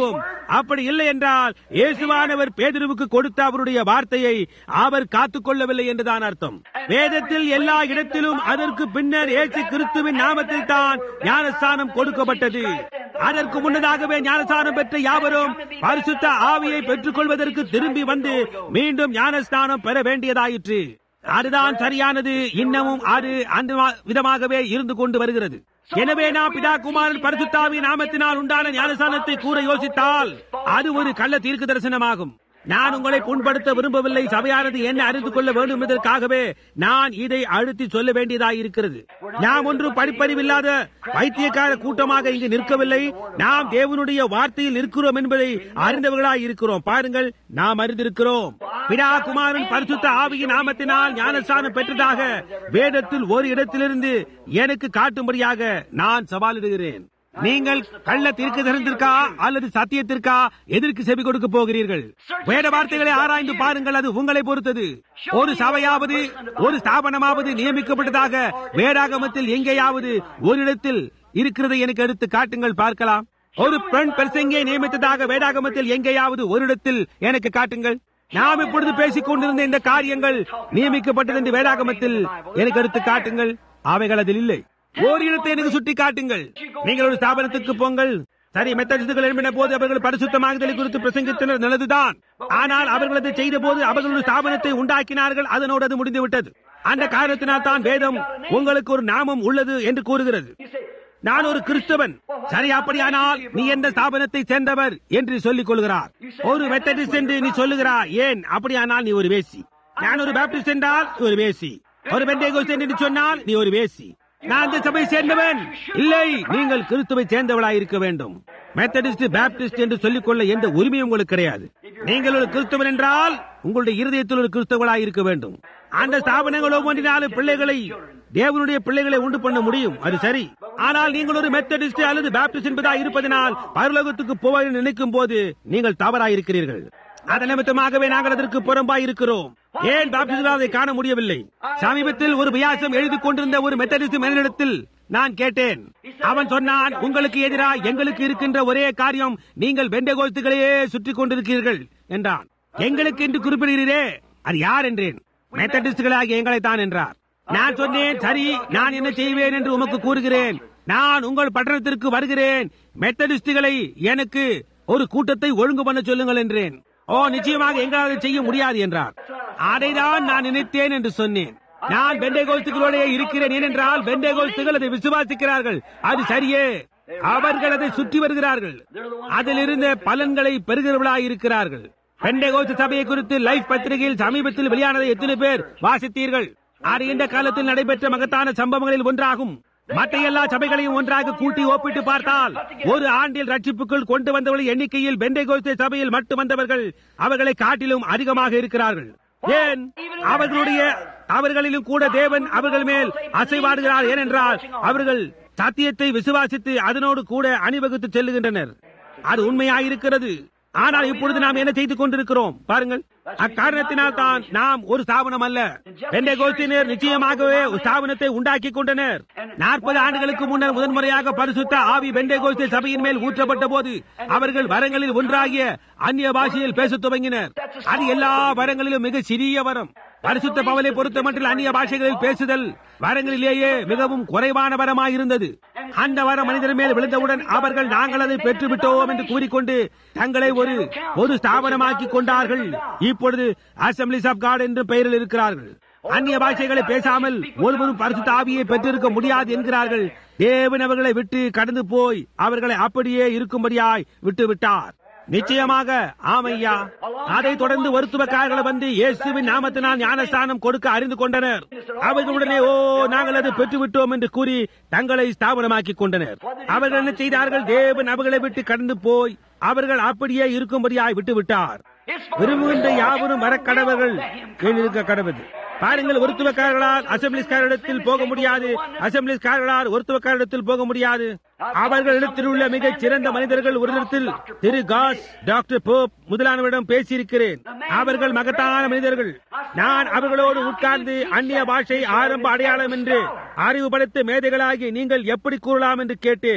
அப்படி இல்லை என்றால் இயேசுவானவர் பேதுருவுக்கு கொடுத்த அவருடைய வார்த்தையை அவர் காத்துக் கொள்ளவில்லை என்றுதான் அர்த்தம் வேதத்தில் எல்லா இடத்திலும் அதற்கு பின்னர் இயேசு கிறிஸ்துவின் நாமத்தில் தான் ஞானஸ்தானம் கொடுக்கப்பட்டது அதற்கு முன்னதாகவே ஞானஸ்தானம் பெற்ற யாவரும் பரிசுத்த ஆவியை பெற்றுக் கொள்வதற்கு திரும்பி வந்து மீண்டும் ஞானஸ்தானம் பெற வேண்டியதாயிற்று அதுதான் சரியானது இன்னமும் அது அந்த விதமாகவே இருந்து கொண்டு வருகிறது எனவே நாம் பிதா குமாரன் பரிசுத்தாவி நாமத்தினால் உண்டான ஞானஸ்தானத்தை கூற யோசித்தால் அது ஒரு கள்ள தீர்க்க தரிசனமாகும் நான் உங்களை புண்படுத்த விரும்பவில்லை சபையானது என்ன அறிந்து கொள்ள வேண்டும் என்பதற்காகவே நான் இதை அழுத்தி சொல்ல வேண்டியதாக இருக்கிறது நாம் ஒன்று படிப்பறிவில்லாத பைத்தியக்கார கூட்டமாக இங்கு நிற்கவில்லை நாம் தேவனுடைய வார்த்தையில் நிற்கிறோம் என்பதை அறிந்தவர்களாய் இருக்கிறோம் பாருங்கள் நாம் அறிந்திருக்கிறோம் பிதா குமாரன் பரிசுத்த ஆவியின் நாமத்தினால் ஞானஸ்தானம் பெற்றதாக வேதத்தில் ஒரு இடத்திலிருந்து எனக்கு காட்டும்படியாக நான் சவாலிடுகிறேன் நீங்கள் கள்ள தீர்க்க தரித்திற்கா அல்லது சத்தியத்திற்கா எதற்கு செவி கொடுக்க போகிறீர்கள் வேத வார்த்தைகளை ஆராய்ந்து பாருங்கள் அது உங்களை பொறுத்தது ஒரு சபையாவது ஒரு ஸ்தாபனமாவது நியமிக்கப்பட்டதாக வேதாகமத்தில் எங்கேயாவது ஒரு இடத்தில் இருக்கிறதை எனக்கு எடுத்து காட்டுங்கள் பார்க்கலாம் ஒரு பெண் பெருசெங்கே நியமித்ததாக வேதாகமத்தில் எங்கேயாவது ஒரு இடத்தில் எனக்கு காட்டுங்கள் நாம் இப்பொழுது பேசிக் கொண்டிருந்த இந்த காரியங்கள் நியமிக்கப்பட்டது என்று வேதாகமத்தில் எனக்கு எடுத்து காட்டுங்கள் அவைகள் அதில் இல்லை ஓர் இடத்தை எனக்கு சுட்டி காட்டுங்கள் நீங்கள் ஒரு ஸ்தாபனத்துக்கு போங்கள் சரி மெத்தடிஸ்டுகள் எழுப்பின போது அவர்கள் பரிசுத்தமாகுதலை குறித்து பிரசங்கித்தனர் நல்லதுதான் ஆனால் அவர்கள் அதை செய்த போது அவர்கள் ஒரு ஸ்தாபனத்தை உண்டாக்கினார்கள் அதனோடு அது முடிந்துவிட்டது அந்த காரணத்தினால் தான் வேதம் உங்களுக்கு ஒரு நாமம் உள்ளது என்று கூறுகிறது நான் ஒரு கிறிஸ்தவன் சரி அப்படியானால் நீ எந்த ஸ்தாபனத்தை சேர்ந்தவர் என்று சொல்லிக் கொள்கிறார் ஒரு மெத்தடிஸ்ட் என்று நீ சொல்லுகிறார் ஏன் அப்படியானால் நீ ஒரு வேசி நான் ஒரு பேப்டிஸ்ட் என்றால் நீ ஒரு வேசி ஒரு பெண்டேகோஸ்ட் என்று நீ சொன்னால் நீ ஒரு வேசி நான் அந்த சபை சேர்ந்தவன் இல்லை நீங்கள் கிறிஸ்துவை சேர்ந்தவளாய் இருக்க வேண்டும் மெத்தடிஸ்ட் பேப்டிஸ்ட் என்று சொல்லிக் கொள்ள எந்த உரிமையும் உங்களுக்கு கிடையாது நீங்கள் ஒரு கிறிஸ்தவன் என்றால் உங்களுடைய இருதயத்தில் ஒரு கிறிஸ்தவளாய் இருக்க வேண்டும் அந்த ஸ்தாபனங்கள் ஒவ்வொன்றினாலும் பிள்ளைகளை தேவனுடைய பிள்ளைகளை உண்டு பண்ண முடியும் அது சரி ஆனால் நீங்கள் ஒரு மெத்தடிஸ்ட் அல்லது பேப்டிஸ்ட் என்பதா இருப்பதனால் பரலோகத்துக்கு போவதை நினைக்கும் போது நீங்கள் தவறாய் இருக்கிறீர்கள் அதன் நிமித்தமாகவே நாங்கள் அதற்கு புறம்பாய் இருக்கிறோம் ஏன் பாப்டிஸ்டால் அதை காண முடியவில்லை சமீபத்தில் ஒரு வியாசம் எழுதி கொண்டிருந்த ஒரு மெத்தடிஸ்ட் மனிதனிடத்தில் நான் கேட்டேன் அவன் சொன்னான் உங்களுக்கு எதிராக எங்களுக்கு இருக்கின்ற ஒரே காரியம் நீங்கள் வெண்டகோஸ்துகளையே சுற்றி கொண்டிருக்கிறீர்கள் என்றான் எங்களுக்கு என்று குறிப்பிடுகிறீரே அது யார் என்றேன் மெத்தடிஸ்டுகளாகிய எங்களை தான் என்றார் நான் சொன்னேன் சரி நான் என்ன செய்வேன் என்று உமக்கு கூறுகிறேன் நான் உங்கள் பட்டணத்திற்கு வருகிறேன் மெத்தடிஸ்டுகளை எனக்கு ஒரு கூட்டத்தை ஒழுங்கு பண்ண சொல்லுங்கள் என்றேன் ஓ நிச்சயமாக எங்களால் செய்ய முடியாது என்றார் அதைதான் நான் நினைத்தேன் என்று சொன்னேன் நான் பெண்டேகோஸ்துகளோட இருக்கிறேன் ஏனென்றால் பெண்டேகோஸ்துகள் அதை விசுவாசிக்கிறார்கள் அது சரியே அவர்கள் அதை சுற்றி வருகிறார்கள் அதில் இருந்த பலன்களை பெறுகிறவர்களாய் இருக்கிறார்கள் பெண்டேகோஸ்து சபையை குறித்து லைஃப் பத்திரிகையில் சமீபத்தில் வெளியானதை எத்தனை பேர் வாசித்தீர்கள் அது இந்த காலத்தில் நடைபெற்ற மகத்தான சம்பவங்களில் ஒன்றாகும் மற்ற எல்லா சபைகளையும் ஒன்றாக கூட்டி ஒப்பிட்டு பார்த்தால் ஒரு ஆண்டில் ரட்சிப்புக்குள் கொண்டு வந்தவர்கள் எண்ணிக்கையில் பெண்டேகோஸ்தே சபையில் மட்டும் வந்தவர்கள் அவர்களை காட்டிலும் அதிகமாக இருக்கிறார்கள் ஏன் அவர்களுடைய அவர்களிலும் கூட தேவன் அவர்கள் மேல் அசைவாடுகிறார் ஏனென்றால் அவர்கள் சத்தியத்தை விசுவாசித்து அதனோடு கூட அணிவகுத்து செல்லுகின்றனர் அது உண்மையாயிருக்கிறது ஆனால் இப்பொழுது நாம் என்ன செய்து கொண்டிருக்கிறோம் பாருங்கள் அக்காரணத்தினால் தான் நாம் ஒரு ஸ்தாபனம் அல்ல பெண்டை கோஸ்தினர் நிச்சயமாகவே ஒரு ஸ்தாபனத்தை உண்டாக்கி கொண்டனர் நாற்பது ஆண்டுகளுக்கு முன்னர் முதன்முறையாக பரிசுத்த ஆவி பெண்டை கோஸ்தி சபையின் மேல் ஊற்றப்பட்ட போது அவர்கள் வரங்களில் ஒன்றாகிய அந்நிய பாஷையில் பேசத் துவங்கினர் அது எல்லா வரங்களிலும் மிக சிறிய வரம் பரிசுத்த பவலை பொறுத்த மட்டும் அந்நிய பாஷைகளில் பேசுதல் வரங்களிலேயே மிகவும் குறைவான வரமாயிருந்தது அந்த வரம் மனிதர் மேல் விழுந்தவுடன் அவர்கள் நாங்கள் அதை பெற்றுவிட்டோம் என்று கூறிக்கொண்டு தங்களை ஒரு ஒரு ஸ்தாபனமாக்கி கொண்டார்கள் இப்பொழுது அசம்பிளிஸ் ஆஃப் காட் என்று பெயரில் இருக்கிறார்கள் அந்நிய பாஷைகளை பேசாமல் ஒருவரும் பரிசுத்த ஆவியை பெற்றிருக்க முடியாது என்கிறார்கள் தேவன் அவர்களை விட்டு கடந்து போய் அவர்களை அப்படியே இருக்கும்படியாய் விட்டு விட்டார் நிச்சயமாக ஆமையா அதை தொடர்ந்து மருத்துவக்காரர்கள் வந்து இயேசுவின் நாமத்தினால் ஞானஸ்தானம் கொடுக்க அறிந்து கொண்டனர் அவர்களுடனே ஓ நாங்கள் அதை பெற்றுவிட்டோம் என்று கூறி தங்களை ஸ்தாபனமாக்கிக் கொண்டனர் அவர்கள் என்ன செய்தார்கள் தேவன் அவர்களை விட்டு கடந்து போய் அவர்கள் அப்படியே இருக்கும்படியாய் விட்டு விட்டார் விரும்புகின்ற யாவரும் வரக்கடவர்கள் இருக்க கடவுது பாருங்கள் ஒருத்துவக்காரர்களால் அசம்பிளிஸ்காரிடத்தில் போக முடியாது அசம்பிளிஸ்காரர்களால் ஒருத்துவக்காரிடத்தில் போக முடியாது அவர்களிடத்தில் உள்ள மிகச் சிறந்த மனிதர்கள் ஒரு இடத்தில் திரு காஸ் டாக்டர் போப் முதலானவரிடம் பேசியிருக்கிறேன் அவர்கள் மகத்தான மனிதர்கள் நான் அவர்களோடு உட்கார்ந்து அந்நிய பாஷை ஆரம்ப அடையாளம் என்று அறிவுபடுத்த மேதைகளாகி நீங்கள் எப்படி கூறலாம் என்று கேட்டேன்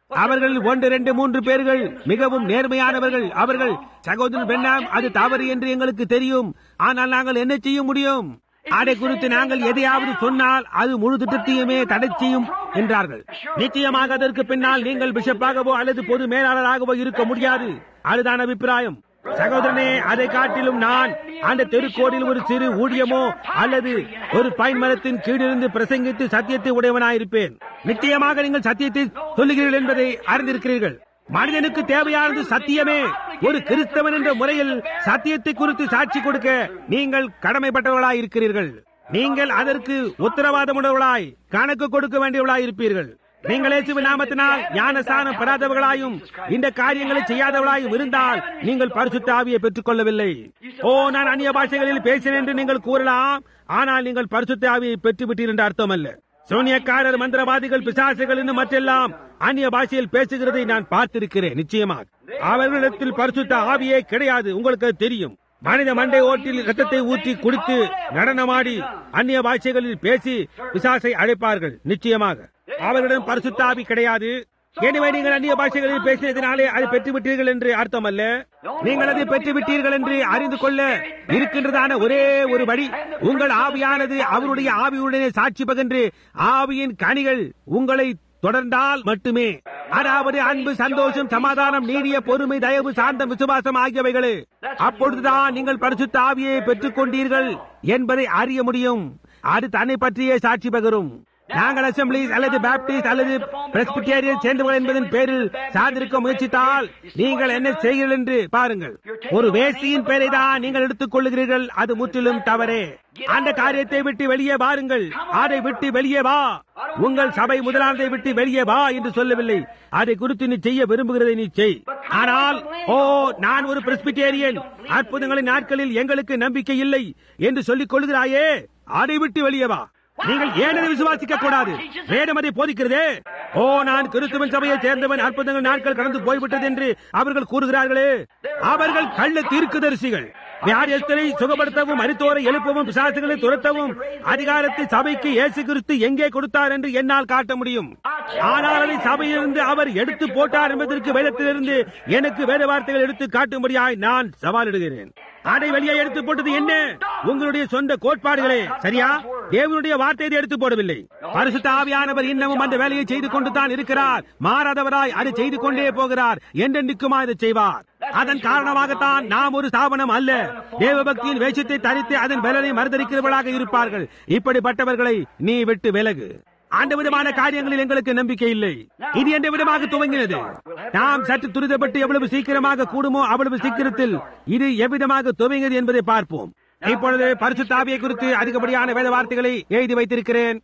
அவர்கள் ஒன்று ரெண்டு மூன்று பேர்கள் மிகவும் நேர்மையானவர்கள் அவர்கள் சகோதரன் பெண்ணாம் அது தவறு என்று எங்களுக்கு தெரியும் ஆனால் நாங்கள் என்ன செய்ய முடியும் அதை குறித்து நாங்கள் எதையாவது சொன்னால் அது முழு திட்டத்தையுமே தடை செய்யும் என்றார்கள் நிச்சயமாக அதற்கு பின்னால் நீங்கள் பிஷப்பாகவோ அல்லது பொது மேலாளராகவோ இருக்க முடியாது அதுதான் அபிப்பிராயம் சகோதரனே அதை காட்டிலும் நான் அந்த தெருக்கோடில் ஒரு சிறு ஊழியமோ அல்லது ஒரு பைன் மரத்தின் கீழிருந்து பிரசங்கித்து சத்தியத்தை உடையவனாயிருப்பேன் நிச்சயமாக நீங்கள் சத்தியத்தை சொல்லுகிறீர்கள் என்பதை அறிந்திருக்கிறீர்கள் மனிதனுக்கு தேவையானது சத்தியமே ஒரு கிறிஸ்தவன் என்ற முறையில் சத்தியத்தை குறித்து சாட்சி கொடுக்க நீங்கள் கடமைப்பட்டவர்களாய் இருக்கிறீர்கள் நீங்கள் அதற்கு உத்தரவாதமுடையவர்களாய் கணக்கு கொடுக்க வேண்டியவர்களாய் இருப்பீர்கள் நீங்கள் இயேசுவின் நாமத்தினால் ஞானஸ்தானம் பெறாதவர்களாயும் இந்த காரியங்களை செய்யாதவர்களாயும் இருந்தால் நீங்கள் பரிசுத்த ஆவியை பெற்றுக் கொள்ளவில்லை ஓ நான் அந்நிய பாஷைகளில் பேசினேன் என்று நீங்கள் கூறலாம் ஆனால் நீங்கள் பரிசுத்த ஆவியை பெற்றுவிட்டீர் என்று அர்த்தம் அல்ல சூனியக்காரர் மந்திரவாதிகள் பிசாசுகள் இன்னும் மற்றெல்லாம் அந்நிய பாஷையில் பேசுகிறதை நான் பார்த்திருக்கிறேன் நிச்சயமாக அவர்களிடத்தில் பரிசுத்த ஆவியே கிடையாது உங்களுக்கு அது தெரியும் மனித மண்டை ஓட்டில் ரத்தத்தை ஊற்றி குடித்து நடனமாடி அந்நிய பாஷைகளில் பேசி பிசாசை அழைப்பார்கள் நிச்சயமாக அவர்களிடம் பரிசுத்த ஆவி கிடையாது எனவே நீங்கள் அந்நிய பாஷைகளில் பேசினதினாலே அதை பெற்றுவிட்டீர்கள் என்று அர்த்தம் அல்ல நீங்கள் அதை பெற்றுவிட்டீர்கள் என்று அறிந்து கொள்ள இருக்கின்றதான ஒரே ஒரு வழி உங்கள் ஆவியானது அவருடைய ஆவியுடனே சாட்சி பகன்று ஆவியின் கனிகள் உங்களை தொடர்ந்தால் மட்டுமே அதாவது அன்பு சந்தோஷம் சமாதானம் நீடிய பொறுமை தயவு சாந்தம் விசுவாசம் ஆகியவைகளே அப்பொழுதுதான் நீங்கள் பரிசுத்த ஆவியை பெற்றுக் கொண்டீர்கள் என்பதை அறிய முடியும் அது தன்னை பற்றியே சாட்சி பகரும் நாங்கள் அசம்பிளிஸ் அல்லது பேப்டிஸ்ட் அல்லது பிரஸ்பிட்டேரியன் சேர்ந்தவர்கள் என்பதன் பேரில் சார்ந்திருக்க முயற்சித்தால் நீங்கள் என்ன செய்கிறீர்கள் என்று பாருங்கள் ஒரு வேசியின் பெயரை தான் நீங்கள் எடுத்துக் கொள்ளுகிறீர்கள் அது முற்றிலும் தவறே அந்த காரியத்தை விட்டு வெளியே வாருங்கள் அதை விட்டு வெளியே வா உங்கள் சபை முதலானதை விட்டு வெளியே வா என்று சொல்லவில்லை அதை குறித்து நீ செய்ய விரும்புகிறதை நீ செய் ஆனால் ஓ நான் ஒரு பிரஸ்பிட்டேரியன் அற்புதங்களின் நாட்களில் எங்களுக்கு நம்பிக்கை இல்லை என்று சொல்லிக் கொள்கிறாயே அதை விட்டு வெளியே வா நீங்கள் ஏன் அதை விசுவாசிக்க கூடாது வேதம் அதை போதிக்கிறதே ஓ நான் கிறிஸ்துவன் சபையை சேர்ந்தவன் அற்புதங்கள் நாட்கள் கடந்து போய்விட்டது என்று அவர்கள் கூறுகிறார்களே அவர்கள் கள்ள தீர்க்குதரிசிகள் வியாதியஸ்தரை சுகப்படுத்தவும் மருத்துவரை எழுப்பவும் பிசாசுகளை துரத்தவும் அதிகாரத்தை சபைக்கு இயேசு கிறிஸ்து எங்கே கொடுத்தார் என்று என்னால் காட்ட முடியும் ஆனால் அதை சபையிலிருந்து அவர் எடுத்து போட்டார் என்பதற்கு வேதத்திலிருந்து எனக்கு வேத வார்த்தைகள் எடுத்து காட்டும்படியாய் நான் சவாலிடுகிறேன் அதை வெளியே எடுத்து போட்டது என்ன உங்களுடைய சொந்த கோட்பாடுகளே சரியா தேவனுடைய வார்த்தையை எடுத்து போடவில்லை பரிசுத்த ஆவியானவர் இன்னமும் அந்த வேலையை செய்து கொண்டு தான் இருக்கிறார் மாறாதவராய் அதை செய்து கொண்டே போகிறார் என்றென்றுக்குமா இதை செய்வார் அதன் காரணமாகத்தான் நாம் ஒரு ஸ்தாபனம் அல்ல தேவபக்தியின் வேஷத்தை தரித்து அதன் பலனை மறுதளிக்கிறவர்களாக இருப்பார்கள் இப்படிப்பட்டவர்களை நீ விட்டு விலகு அந்த விதமான காரியங்களில் எங்களுக்கு நம்பிக்கை இல்லை இது எந்த விதமாக துவங்கினது நாம் சற்று துரிதப்பட்டு எவ்வளவு சீக்கிரமாக கூடுமோ அவ்வளவு சீக்கிரத்தில் இது எவ்விதமாக துவங்கியது என்பதை பார்ப்போம் இப்பொழுது பரிசுத்தாவியை குறித்து அதிகப்படியான வேத வார்த்தைகளை எழுதி வைத்திருக்கிறேன்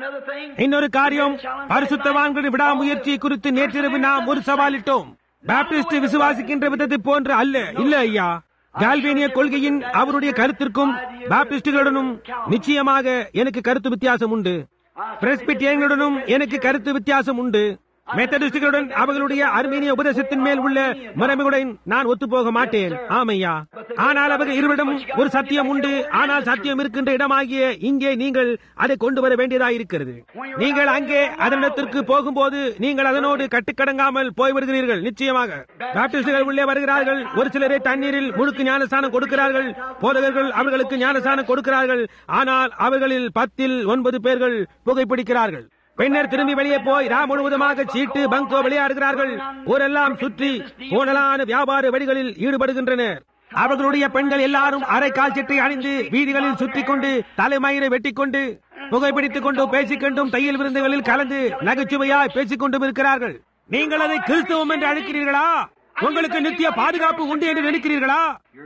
இன்னொரு காரியம் பரிசுத்தவான்களின் விடாமுயற்சி குறித்து நேற்றிரவு நாம் ஒரு சவாலிட்டோம் பாப்டிஸ்ட் விசுவாசிக்கின்ற விதத்தை போன்று அல்ல இல்ல ஐயா கால்வேனிய கொள்கையின் அவருடைய கருத்திற்கும் பாப்டிஸ்டுகளுடனும் நிச்சயமாக எனக்கு கருத்து வித்தியாசம் உண்டு பிரஸ்பிட்டியங்களுடனும் எனக்கு கருத்து வித்தியாசம் உண்டு மெத்தடிஸ்டுகளுடன் அவர்களுடைய அர்மீனிய உபதேசத்தின் மேல் உள்ள முறைமையுடன் நான் ஒத்துப்போக மாட்டேன் ஆமையா ஆனால் அவர்கள் இருவரிடம் ஒரு சத்தியம் உண்டு ஆனால் சத்தியம் இருக்கின்ற இடமாகிய இங்கே நீங்கள் அதை கொண்டு வர வேண்டியதாக இருக்கிறது நீங்கள் அங்கே அதனிடத்திற்கு போகும்போது நீங்கள் அதனோடு கட்டுக்கடங்காமல் போய்விடுகிறீர்கள் நிச்சயமாக பாப்டிஸ்டுகள் உள்ளே வருகிறார்கள் ஒரு சிலரை தண்ணீரில் முழுக்கு ஞானஸ்தானம் கொடுக்கிறார்கள் போதகர்கள் அவர்களுக்கு ஞானஸ்தானம் கொடுக்கிறார்கள் ஆனால் அவர்களில் பத்தில் ஒன்பது பேர்கள் புகைப்பிடிக்கிறார்கள் பின்னர் திரும்பி வெளியே போய் ரா முழுவதுமாக சீட்டு பங்கோ விளையாடுகிறார்கள் ஊரெல்லாம் சுற்றி போனலான வியாபார வழிகளில் ஈடுபடுகின்றனர் அவர்களுடைய பெண்கள் எல்லாரும் அரை கால் சட்டை அணிந்து வீதிகளில் சுற்றி கொண்டு தலைமயிரை வெட்டிக் கொண்டு புகைப்பிடித்துக் கொண்டும் பேசிக்கொண்டும் தையல் விருந்துகளில் கலந்து நகைச்சுவையாய் பேசிக் கொண்டும் இருக்கிறார்கள் நீங்கள் அதை கிறிஸ்தவம் என்று அழைக்கிறீர்களா உங்களுக்கு நித்திய பாதுகாப்பு உண்டு என்று நினைக்கிறீர்களா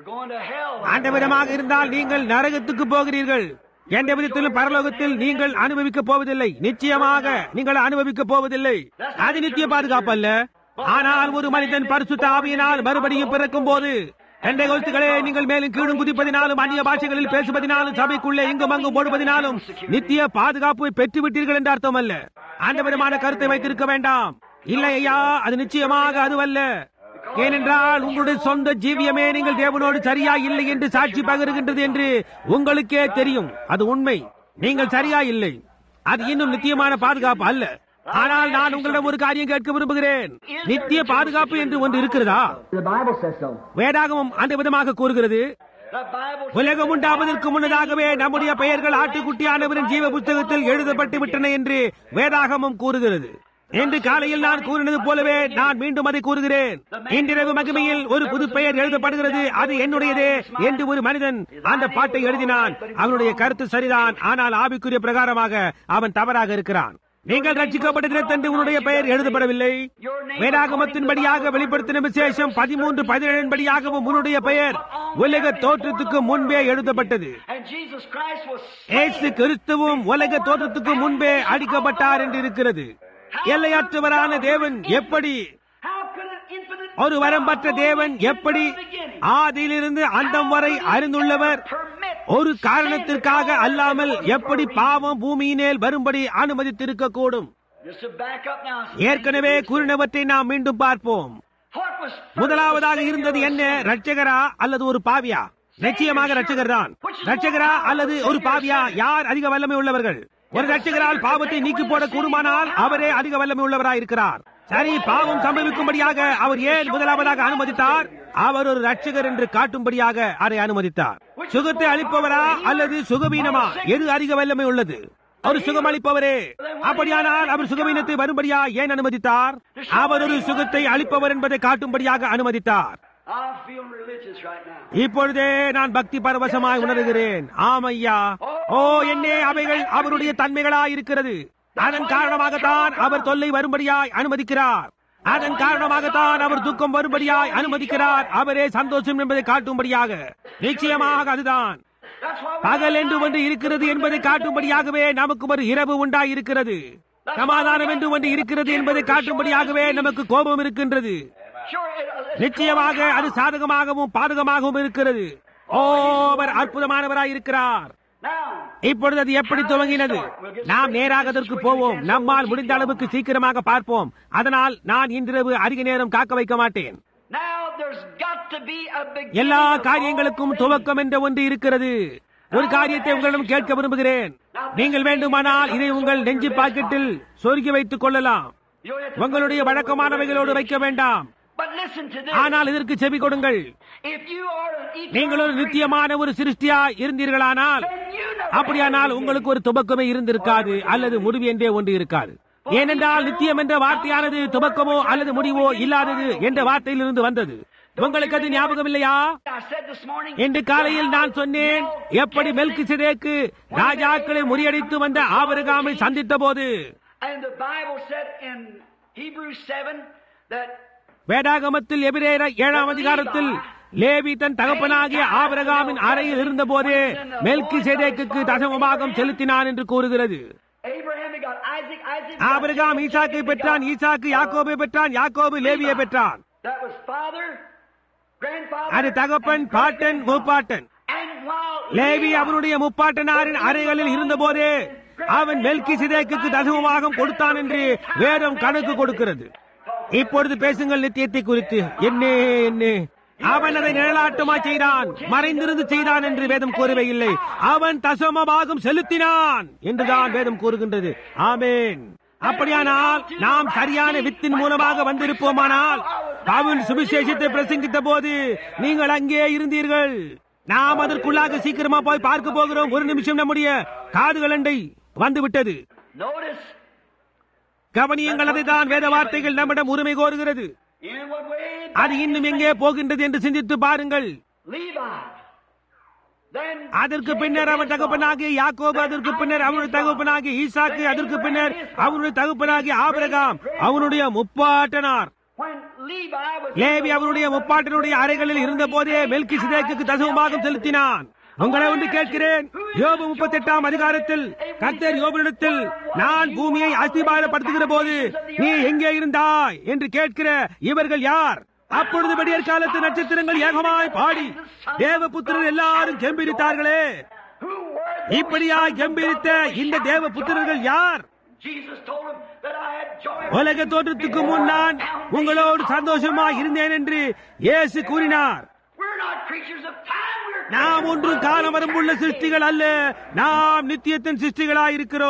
அந்த விதமாக இருந்தால் நீங்கள் நரகத்துக்கு போகிறீர்கள் எந்த விதத்திலும் பரலோகத்தில் நீங்கள் அனுபவிக்க போவதில்லை நிச்சயமாக நீங்கள் அனுபவிக்க போவதில்லை அது நித்திய பாதுகாப்பு அல்ல ஆனால் ஒரு மனிதன் பரிசுத்த ஆவியினால் மறுபடியும் பிறக்கும் போது எந்த கோஸ்துகளே நீங்கள் மேலும் கீழும் குதிப்பதினாலும் அந்நிய பாஷைகளில் பேசுவதனாலும் சபைக்குள்ளே இங்கும் அங்கும் ஓடுவதனாலும் நித்திய பாதுகாப்பை பெற்றுவிட்டீர்கள் என்று அர்த்தம் அல்ல அந்த விதமான கருத்தை வைத்திருக்க வேண்டாம் இல்லை ஐயா அது நிச்சயமாக அதுவல்ல ஏனென்றால் உங்களுடைய சொந்த ஜீவியமே நீங்கள் தேவனோடு சரியா இல்லை என்று சாட்சி பகருகின்றது என்று உங்களுக்கே தெரியும் அது உண்மை நீங்கள் சரியா இல்லை அது இன்னும் நித்தியமான பாதுகாப்பு அல்ல ஆனால் நான் உங்களிடம் ஒரு காரியம் கேட்க விரும்புகிறேன் நித்திய பாதுகாப்பு என்று ஒன்று இருக்கிறதா The Bible says so. வேதாகமம் அந்த விதமாக கூறுகிறது The Bible உலகம் உண்டாவதற்கு முன்னதாகவே நம்முடைய பெயர்கள் ஆட்டுக்குட்டியானவரின் ஜீவ புத்தகத்தில் எழுதப்பட்டு விட்டன என்று வேதாகமம் கூறுகிறது இன்று காலையில் நான் கூறினது போலவே நான் மீண்டும் அதை கூறுகிறேன் இன்றிரவு மகிமையில் ஒரு புது பெயர் எழுதப்படுகிறது அது என்னுடையதே என்று ஒரு மனிதன் அந்த பாட்டை எழுதினான் அவனுடைய கருத்து சரிதான் ஆனால் ஆவிக்குரிய பிரகாரமாக அவன் தவறாக இருக்கிறான் நீங்கள் ரட்சிக்கப்பட்ட தினத்தன்று உன்னுடைய பெயர் எழுதப்படவில்லை வேதாகமத்தின்படியாக வெளிப்படுத்தின விசேஷம் பதிமூன்று பதினேழின் படியாகவும் உன்னுடைய பெயர் உலக தோற்றத்துக்கு முன்பே எழுதப்பட்டது and Jesus Christ was ஏசு கிறிஸ்துவும் உலக தோற்றத்துக்கு முன்பே அடிக்கப்பட்டார் என்று இருக்கிறது எல்லையற்றவரான தேவன் எப்படி how could an infinite ஒரு வரம்பற்ற தேவன் எப்படி ஆதியிலிருந்து அந்தம் வரை அறிந்துள்ளவர் ஒரு காரணத்திற்காக அல்லாமல் எப்படி பாவம் பூமியினேல் வரும்படி அனுமதித்திருக்க கூடும் just to back up now ஏற்கனவே கூறினவற்றை நாம் மீண்டும் பார்ப்போம் what was முதலாவதாக இருந்தது என்ன ரட்சகரா அல்லது ஒரு பாவியா நிச்சயமாக ரட்சகர் தான் ரட்சகரா அல்லது ஒரு பாவியா யார் அதிக வல்லமை உள்ளவர்கள் ஒரு ரட்சகரால் பாவத்தை நீக்கி போட கூடுமானால் அவரே அதிக வல்லமை உள்ளவராய் இருக்கிறார் சரி பாவம் சம்பவிக்கும்படியாக அவர் ஏன் முதலாவதாக அனுமதித்தார் அவர் ஒரு ரட்சகர் என்று காட்டும்படியாக அதை அனுமதித்தார் சுகத்தை அளிப்பவரா அல்லது சுகவீனமா எது அதிக வல்லமை உள்ளது அவர் சுகம் அளிப்பவரே அப்படியானால் அவர் சுகவீனத்தை வரும்படியா ஏன் அனுமதித்தார் அவர் ஒரு சுகத்தை அளிப்பவர் என்பதை காட்டும்படியாக அனுமதித்தார் I feel religious right now இப்பொழுதே நான் பக்தி பரவசமாய் உணர்கிறேன் ஆமையா ஓ என்னே அவைகள் அவருடைய தன்மைகளாய் இருக்கிறது அதன் காரணமாகத்தான் அவர் தொல்லை வரும்படியாய் அனுமதிக்கிறார் அதன் காரணமாகத்தான் அவர் துக்கம் வரும்படியாய் அனுமதிக்கிறார் அவரே சந்தோஷம் என்பதை காட்டும்படியாக நிச்சயமாக அதுதான் that's why we பகல் என்று ஒன்று இருக்கிறது என்பதை காட்டும்படியாகவே நமக்கு ஒரு இரவு உண்டாய் இருக்கிறது சமாதானம் என்று ஒன்று இருக்கிறது என்பதை காட்டும்படியாகவே நமக்கு கோபம் இருக்கின்றது sure it, uh, நிச்சயமாக அது சாதகமாகவும் பாதகமாகவும் இருக்கிறது ஓ அவர் அற்புதமானவராய் இருக்கிறார் now இப்பொழுது அது எப்படி துவங்கினது நாம் நேராக அதற்கு போவோம் நம்மால் முடிந்த அளவுக்கு சீக்கிரமாக பார்ப்போம் அதனால் நான் இன்றிரவு அதிக நேரம் காக்க வைக்க மாட்டேன் now there's got to be a beginning எல்லா of all காரியங்களுக்கும் துவக்கம் என்ற ஒன்று இருக்கிறது ஒரு காரியத்தை உங்களிடம் கேட்க விரும்புகிறேன் நீங்கள் வேண்டுமானால் இதை உங்கள் நெஞ்சு பாக்கெட்டில் சொருகி வைத்துக் கொள்ளலாம் You don't have to- உங்களுடைய வழக்கமானவைகளோடு வைக்க வேண்டாம் But listen to this. ஆனால் இதற்கு செவி கொடுங்கள் If you are an eternal நீங்கள் ஒரு creature, நித்தியமான ஒரு சிருஷ்டியா இருந்தீர்களானால் then you never அப்படியானால் had a உங்களுக்கு ஒரு துவக்கமே இருந்திருக்காது அல்லது முடிவு என்றே ஒன்று இருக்காது ஏனென்றால் நித்தியம் என்ற வார்த்தையானது துவக்கமோ அல்லது முடிவோ இல்லாதது என்ற வார்த்தையிலிருந்து வந்தது உங்களுக்கு அது ஞாபகம் இல்லையா I said this morning. இன்று காலையில் நான் சொன்னேன் எப்படி மெல்கி சிதேக்கு ராஜாக்களை முறியடித்து வந்த ஆபரகாமை சந்தித்த போது And the Bible said in Hebrews 7 that வேதாகமத்தில் எபிரேர ஏழாம் அதிகாரத்தில் லேவி தன் தகப்பனாகிய ஆபரகாமின் அறையில் இருந்தபோதே மெல்கி சேதேக்கு தசமபாகம் செலுத்தினான் என்று கூறுகிறது Abraham had got Isaac, Isaac got ஆபிரகாம் Jacob, ஈசாக்கை Jacob பெற்றான் got- ஈசாக்கு யாக்கோபை பெற்றான் யாக்கோபு லேவியை பெற்றான் That was father, grandfather, அது தகப்பன் and பாட்டன் great-grandfather. மூப்பாட்டன் And while Levi Levi அவனுடைய முப்பாட்டனாரின் அறைகளில் இருந்தபோதே அவன் மெல்கி சிதேக்கு தசமபாகம் கொடுத்தான் என்று வேதம் கணக்கு கொடுக்கிறது இப்பொழுது பேசுங்கள் நித்தியத்தை குறித்து என்னே என்னே அவன் அதை நிழலாட்டமா செய்தான் மறைந்திருந்து செய்தான் என்று வேதம் கூறவே இல்லை அவன் தசமபாகம் செலுத்தினான் என்றுதான் வேதம் கூறுகின்றது ஆமேன் அப்படியானால் நாம் சரியான வித்தின் மூலமாக வந்திருப்போமானால் பவுல் சுவிசேஷத்தை பிரசங்கித்த போது நீங்கள் அங்கே இருந்தீர்கள் நாம் அதற்குள்ளாக சீக்கிரமா போய் பார்க்க போகிறோம் ஒரு நிமிஷம் நம்முடைய காதுகள் அண்டை வந்து விட்டது Notice கவனியங்கள் அதைதான் வேத வார்த்தைகள் நம்மிடம் உரிமை கோருகிறது in what way அது இன்னும் எங்கே போகின்றது என்று சிந்தித்து பாருங்கள் Levi. Then அதற்கு பின்னர் அவன் தகப்பனாகிய யாக்கோபு அதற்கு பின்னர் அவனுடைய தகப்பனாகிய ஈசாக்கு அதற்கு பின்னர் அவனுடைய தகப்பனாகிய ஆபிரகாம் அவனுடைய முப்பாட்டனார் when Levi was லேவி அவருடைய முப்பாட்டனுடைய அறைகளில் இருந்த போதே மெல்கி சிதேக்கு தசமபாகம் செலுத்தினான் உங்களை ஒன்று கேட்கிறேன் யோபு முப்பத்தி எட்டாம் அதிகாரத்தில் கர்த்தர் யோபனிடத்தில் நான் பூமியை அஸ்திபாரப்படுத்துகிற போது நீ எங்கே இருந்தாய் என்று கேட்கிற இவர்கள் யார் அப்பொழுது விடியற் காலத்து நட்சத்திரங்கள் ஏகமாய் பாடி தேவபுத்திரர் எல்லாரும் கெம்பிரித்தார்களே who were the இப்படியா கெம்பிரித்த இந்த தேவ புத்திரர்கள் யார் Jesus told him that I had joy. உலக தோற்றத்துக்கு முன் நான் உங்களோடு சந்தோஷமாய் இருந்தேன் என்று இயேசு கூறினார் We're not creatures of time. We're நாம் ஒன்றும் கால வரம்புள்ள சிருஷ்டிகள் அல்ல நாம் நித்தியத்தின் சிருஷ்டிகளாய் இருக்கிறோம்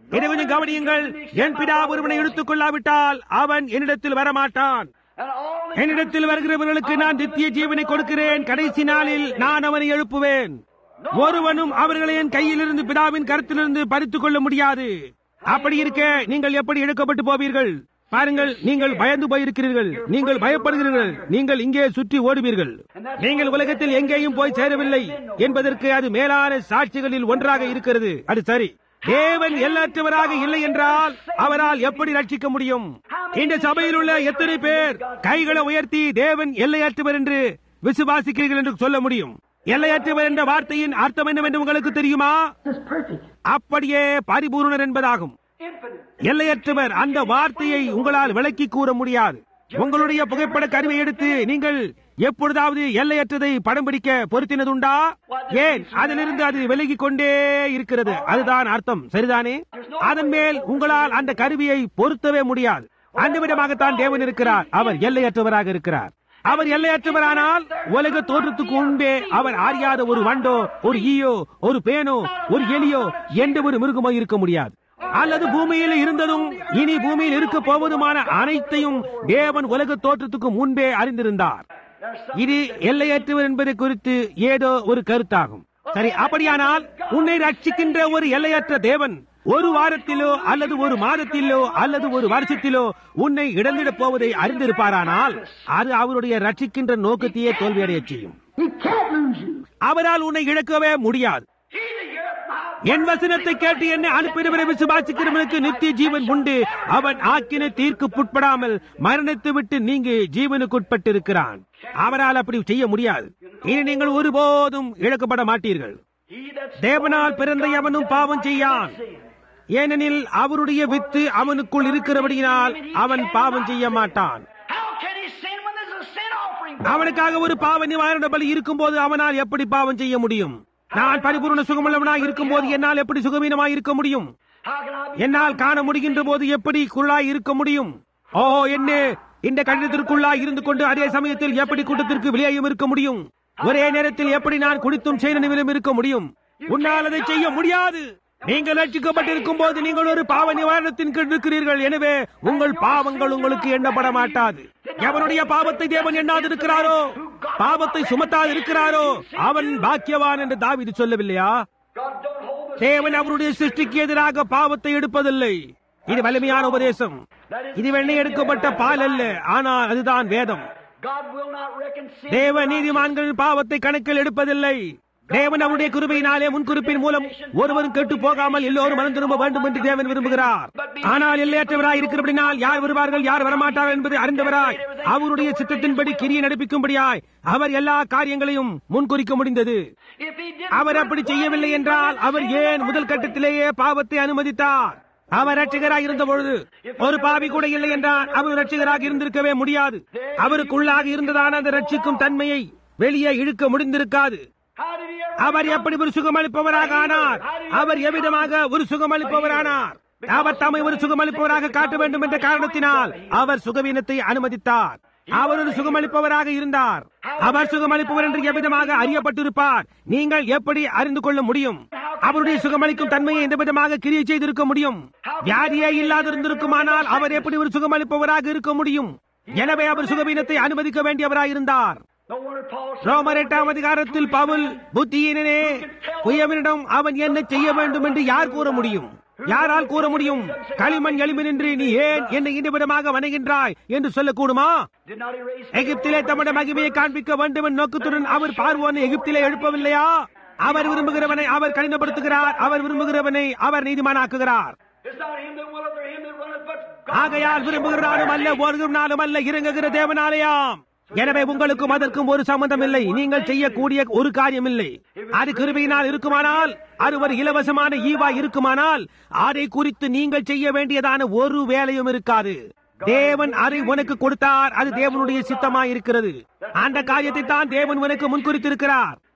இதை கொஞ்சம் கவனியுங்கள் என் பிதா ஒருவனை எடுத்துக் கொள்ளாவிட்டால் அவன் என்னிடத்தில் வரமாட்டான் And all the என்னிடத்தில் வருகிறவர்களுக்கு நான் நித்திய ஜீவனை கொடுக்கிறேன் கடைசி நாளில் நான் அவனை எழுப்புவேன் ஒருவனும் அவர்களை என் கையிலிருந்து பிதாவின் கருத்திலிருந்து பறித்துக் கொள்ள முடியாது அப்படி இருக்க நீங்கள் எப்படி இழுக்கப்பட்டு போவீர்கள் பாருங்கள் நீங்கள் பயந்து போயிருக்கிறீர்கள் நீங்கள் பயப்படுகிறீர்கள் நீங்கள் இங்கே சுற்றி ஓடுவீர்கள் நீங்கள் உலகத்தில் எங்கேயும் போய் சேரவில்லை என்பதற்கு அது மேலான சாட்சிகளில் ஒன்றாக இருக்கிறது அது சரி தேவன் எல்லற்றவராக இல்லை என்றால் அவரால் எப்படி ரட்சிக்க முடியும் இந்த சபையில் உள்ள எத்தனை பேர் கைகளை உயர்த்தி தேவன் எல்லையற்றவர் என்று விசுவாசிக்கிறீர்கள் என்று சொல்ல முடியும் எல்லையற்றவர் என்ற வார்த்தையின் அர்த்தம் என்னவென்று உங்களுக்கு தெரியுமா is perfect, அப்படியே பரிபூர்ணர் என்பதாகும் infinite. எல்லையற்றவர் அந்த வார்த்தையை உங்களால் விளக்கி கூற முடியாது உங்களுடைய புகைப்பட கருவை எடுத்து நீங்கள் எப்பொழுதாவது எல்லையற்றதை படம் பிடிக்க பொருத்தினதுண்டா ஏன் அதிலிருந்து அது விலகிக் கொண்டே இருக்கிறது அதுதான் அர்த்தம் சரிதானே அதன் மேல் உங்களால் அந்த கருவியை பொருத்தவே முடியாது அந்த விதமாகத்தான் தேவன் இருக்கிறார் அவர் எல்லையற்றவராக இருக்கிறார் அவர் எல்லையற்றவரானால் உலக தோற்றத்துக்கு முன்பே அவர் அறியாத ஒரு வண்டோ ஒரு ஈயோ ஒரு பேனோ ஒரு எலியோ எந்த ஒரு மிருகமோ இருக்க முடியாது அல்லது பூமியில் இருந்ததும் இனி பூமியில் இருக்க போவதுமான அனைத்தையும் தேவன் உலக தோற்றத்துக்கு முன்பே அறிந்திருந்தார் இது எல்லையற்றவர் என்பது குறித்து ஏதோ ஒரு கருத்தாகும் சரி அப்படியானால் உன்னை ரட்சிக்கின்ற ஒரு எல்லையற்ற தேவன் ஒரு வாரத்திலோ அல்லது ஒரு மாதத்திலோ அல்லது ஒரு வருஷத்திலோ உன்னை இழந்திடப் போவதை அறிந்திருப்பாரானால் அது அவருடைய ரட்சிக்கின்ற நோக்கத்தையே தோல்வியடையச் செய்யும் He can't lose you. அவரால் உன்னை இழக்கவே முடியாது He that heareth my என் வசனத்தை கேட்டு என்னை அனுப்பினவரை விசுவாசிக்கிறவனுக்கு நித்திய ஜீவன் உண்டு அவன் ஆக்கின தீர்க்குட்படாமல் மரணத்தை விட்டு நீங்கி ஜீவனுக்குட்பட்டிருக்கிறான் அவரால் அப்படி செய்ய முடியாது இனி நீங்கள் ஒருபோதும் இழக்கப்பட மாட்டீர்கள் He that's தேவனால் பிறந்த எவனும் பாவம் செய்யான் ஏனெனில் அவருடைய வித்து அவனுக்குள் இருக்கிறபடியினால் அவன் பாவம் செய்ய மாட்டான் How can he sin when there's a sin offering? அவனுக்காக ஒரு பாவ நிவாரண பலி இருக்கும்போது அவனால் எப்படி பாவம் செய்ய முடியும் நான் பரிபூர்ண சுகமுள்ளவனாய் இருக்கும்போது என்னால் எப்படி சுகவீனமாய் இருக்க முடியும் How can I be? என்னால் காண முடிகின்ற போது எப்படி குள்ளாய் இருக்க முடியும் ஓ என்ன இந்த கடிதத்திற்குள்ளாய் இருந்து கொண்டு அதே சமயத்தில் எப்படி கூட்டத்திற்கு வெளியேயும் இருக்க முடியும் ஒரே நேரத்தில் எப்படி நான் குடித்தும் செய்த நிலையிலும் இருக்க முடியும் உன்னால் அதை செய்ய முடியாது நீங்கள் ரட்சிக்கப்பட்டிருக்கும் போது நீங்கள் ஒரு பாவ நிவாரணத்தின் கீழ் இருக்கிறீர்கள் எனவே உங்கள் பாவங்கள் உங்களுக்கு எண்ணப்பட மாட்டாது எவனுடைய பாவத்தை தேவன் எண்ணாதிருக்கிறாரோ பாவத்தை சுமத்தாது இருக்கிறாரோ அவன் பாக்கியவான் என்று தாவீது சொல்லவில்லையா God don't hold us. தேவன் அவருடைய சிருஷ்டிக்கு எதிராக பாவத்தை எடுப்பதில்லை இது வலிமையான உபதேசம் இது வெண்ணெய் எடுக்கப்பட்ட பால் அல்ல ஆனால் அதுதான் வேதம் God will not reckon sin. தேவ நீதிமான்களின் பாவத்தை கணக்கில் எடுப்பதில்லை தேவன் அவருடைய கிருபையினாலே முன்குறிப்பின் மூலம் ஒருவரும் கெட்டு போகாமல் எல்லோரும் மனம் திரும்ப வேண்டும் என்று தேவன் விரும்புகிறார் ஆனால் எல்லையற்றவராய் இருக்கிறபடினால் யார் வருவார்கள் யார் வரமாட்டார்கள் என்பதை அறிந்தவராய் அவருடைய சித்தத்தின்படி கிரியை நடப்பிக்கும்படியாய் அவர் எல்லா காரியங்களையும் முன்குறிக்க முடிந்தது If he did அவர் அப்படி செய்யவில்லை என்றால் அவர் ஏன் முதல் கட்டத்திலேயே பாவத்தை அனுமதித்தார் அவர் ரட்சகராக இருந்த பொழுது ஒரு பாவி கூட இல்லை என்றால் அவர் ரட்சகராக இருந்திருக்கவே முடியாது அவருக்குள்ளாக இருந்ததான அந்த ரட்சிக்கும் தன்மையை வெளியே இழுக்க முடிந்திருக்காது how did he ever அவர் எப்படி ஒரு சுகமளிப்பவராக ஆனார் அவர் எவ்விதமாக ஒரு சுகமளிப்பவரானார் அவர் தம்மை ஒரு சுகமளிப்பவராக காட்ட வேண்டும் என்ற காரணத்தினால் அவர் சுகவீனத்தை அனுமதித்தார் அவர் ஒரு சுகமளிப்பவராக இருந்தார் அவர் சுகமளிப்பவர் என்று எவ்விதமாக அறியப்பட்டிருப்பார் நீங்கள் எப்படி அறிந்து கொள்ள முடியும் அவருடைய சுகமளிக்கும் தன்மையை எந்த விதமாக கிரியை செய்திருக்க முடியும் வியாதியே இல்லாதிருந்திருக்குமானால் அவர் எப்படி ஒரு சுகமளிப்பவராக இருக்க முடியும் எனவே அவர் சுகவீனத்தை அனுமதிக்க வேண்டியவராக இருந்தார் No wonder Paul said, ரோமர் எட்டாம் அதிகாரத்தில் பவுல் புத்தியினே புயவனிடம் அவன் என்ன செய்ய வேண்டும் என்று யார் கூற முடியும் யாரால் கூற முடியும் களிமண் எளிமனின்றி நீ ஏன் என்னை இந்த விதமாக வணங்குகின்றாய் என்று சொல்லக்கூடுமா Did not he raise எகிப்திலே தம்முடைய மகிமையை காண்பிக்க வேண்டும் என்ற நோக்கத்துடன் அவர் பார்வோனை எகிப்திலே எழுப்பவில்லையா அவர் விரும்புகிறவனை அவர் கடினப்படுத்துகிறார் அவர் விரும்புகிறவனை அவர் நீதிமானாக்குகிறார் It's not him that willeth or him that runneth, but God. ஆகையால் விரும்புகிறாரும் அல்ல ஒருவனாலும் அல்ல இறங்குகிற தேவனாலயாம் எனவே உங்களுக்கும் அதற்கும் ஒரு சம்பந்தம் இல்லை நீங்கள் செய்யக்கூடிய ஒரு காரியம் இல்லை அது கிருபையினால் இருக்குமானால் அது ஒரு இலவசமான ஈவா இருக்குமானால் அதை குறித்து நீங்கள் செய்ய வேண்டியதான ஒரு வேலையும் இருக்காது தேவன் அதை உனக்கு கொடுத்தார் அது தேவனுடைய சித்தமாய் இருக்கிறது அந்த காரியத்தை தான் தேவன் உனக்கு முன்குறித்திருக்கிறார்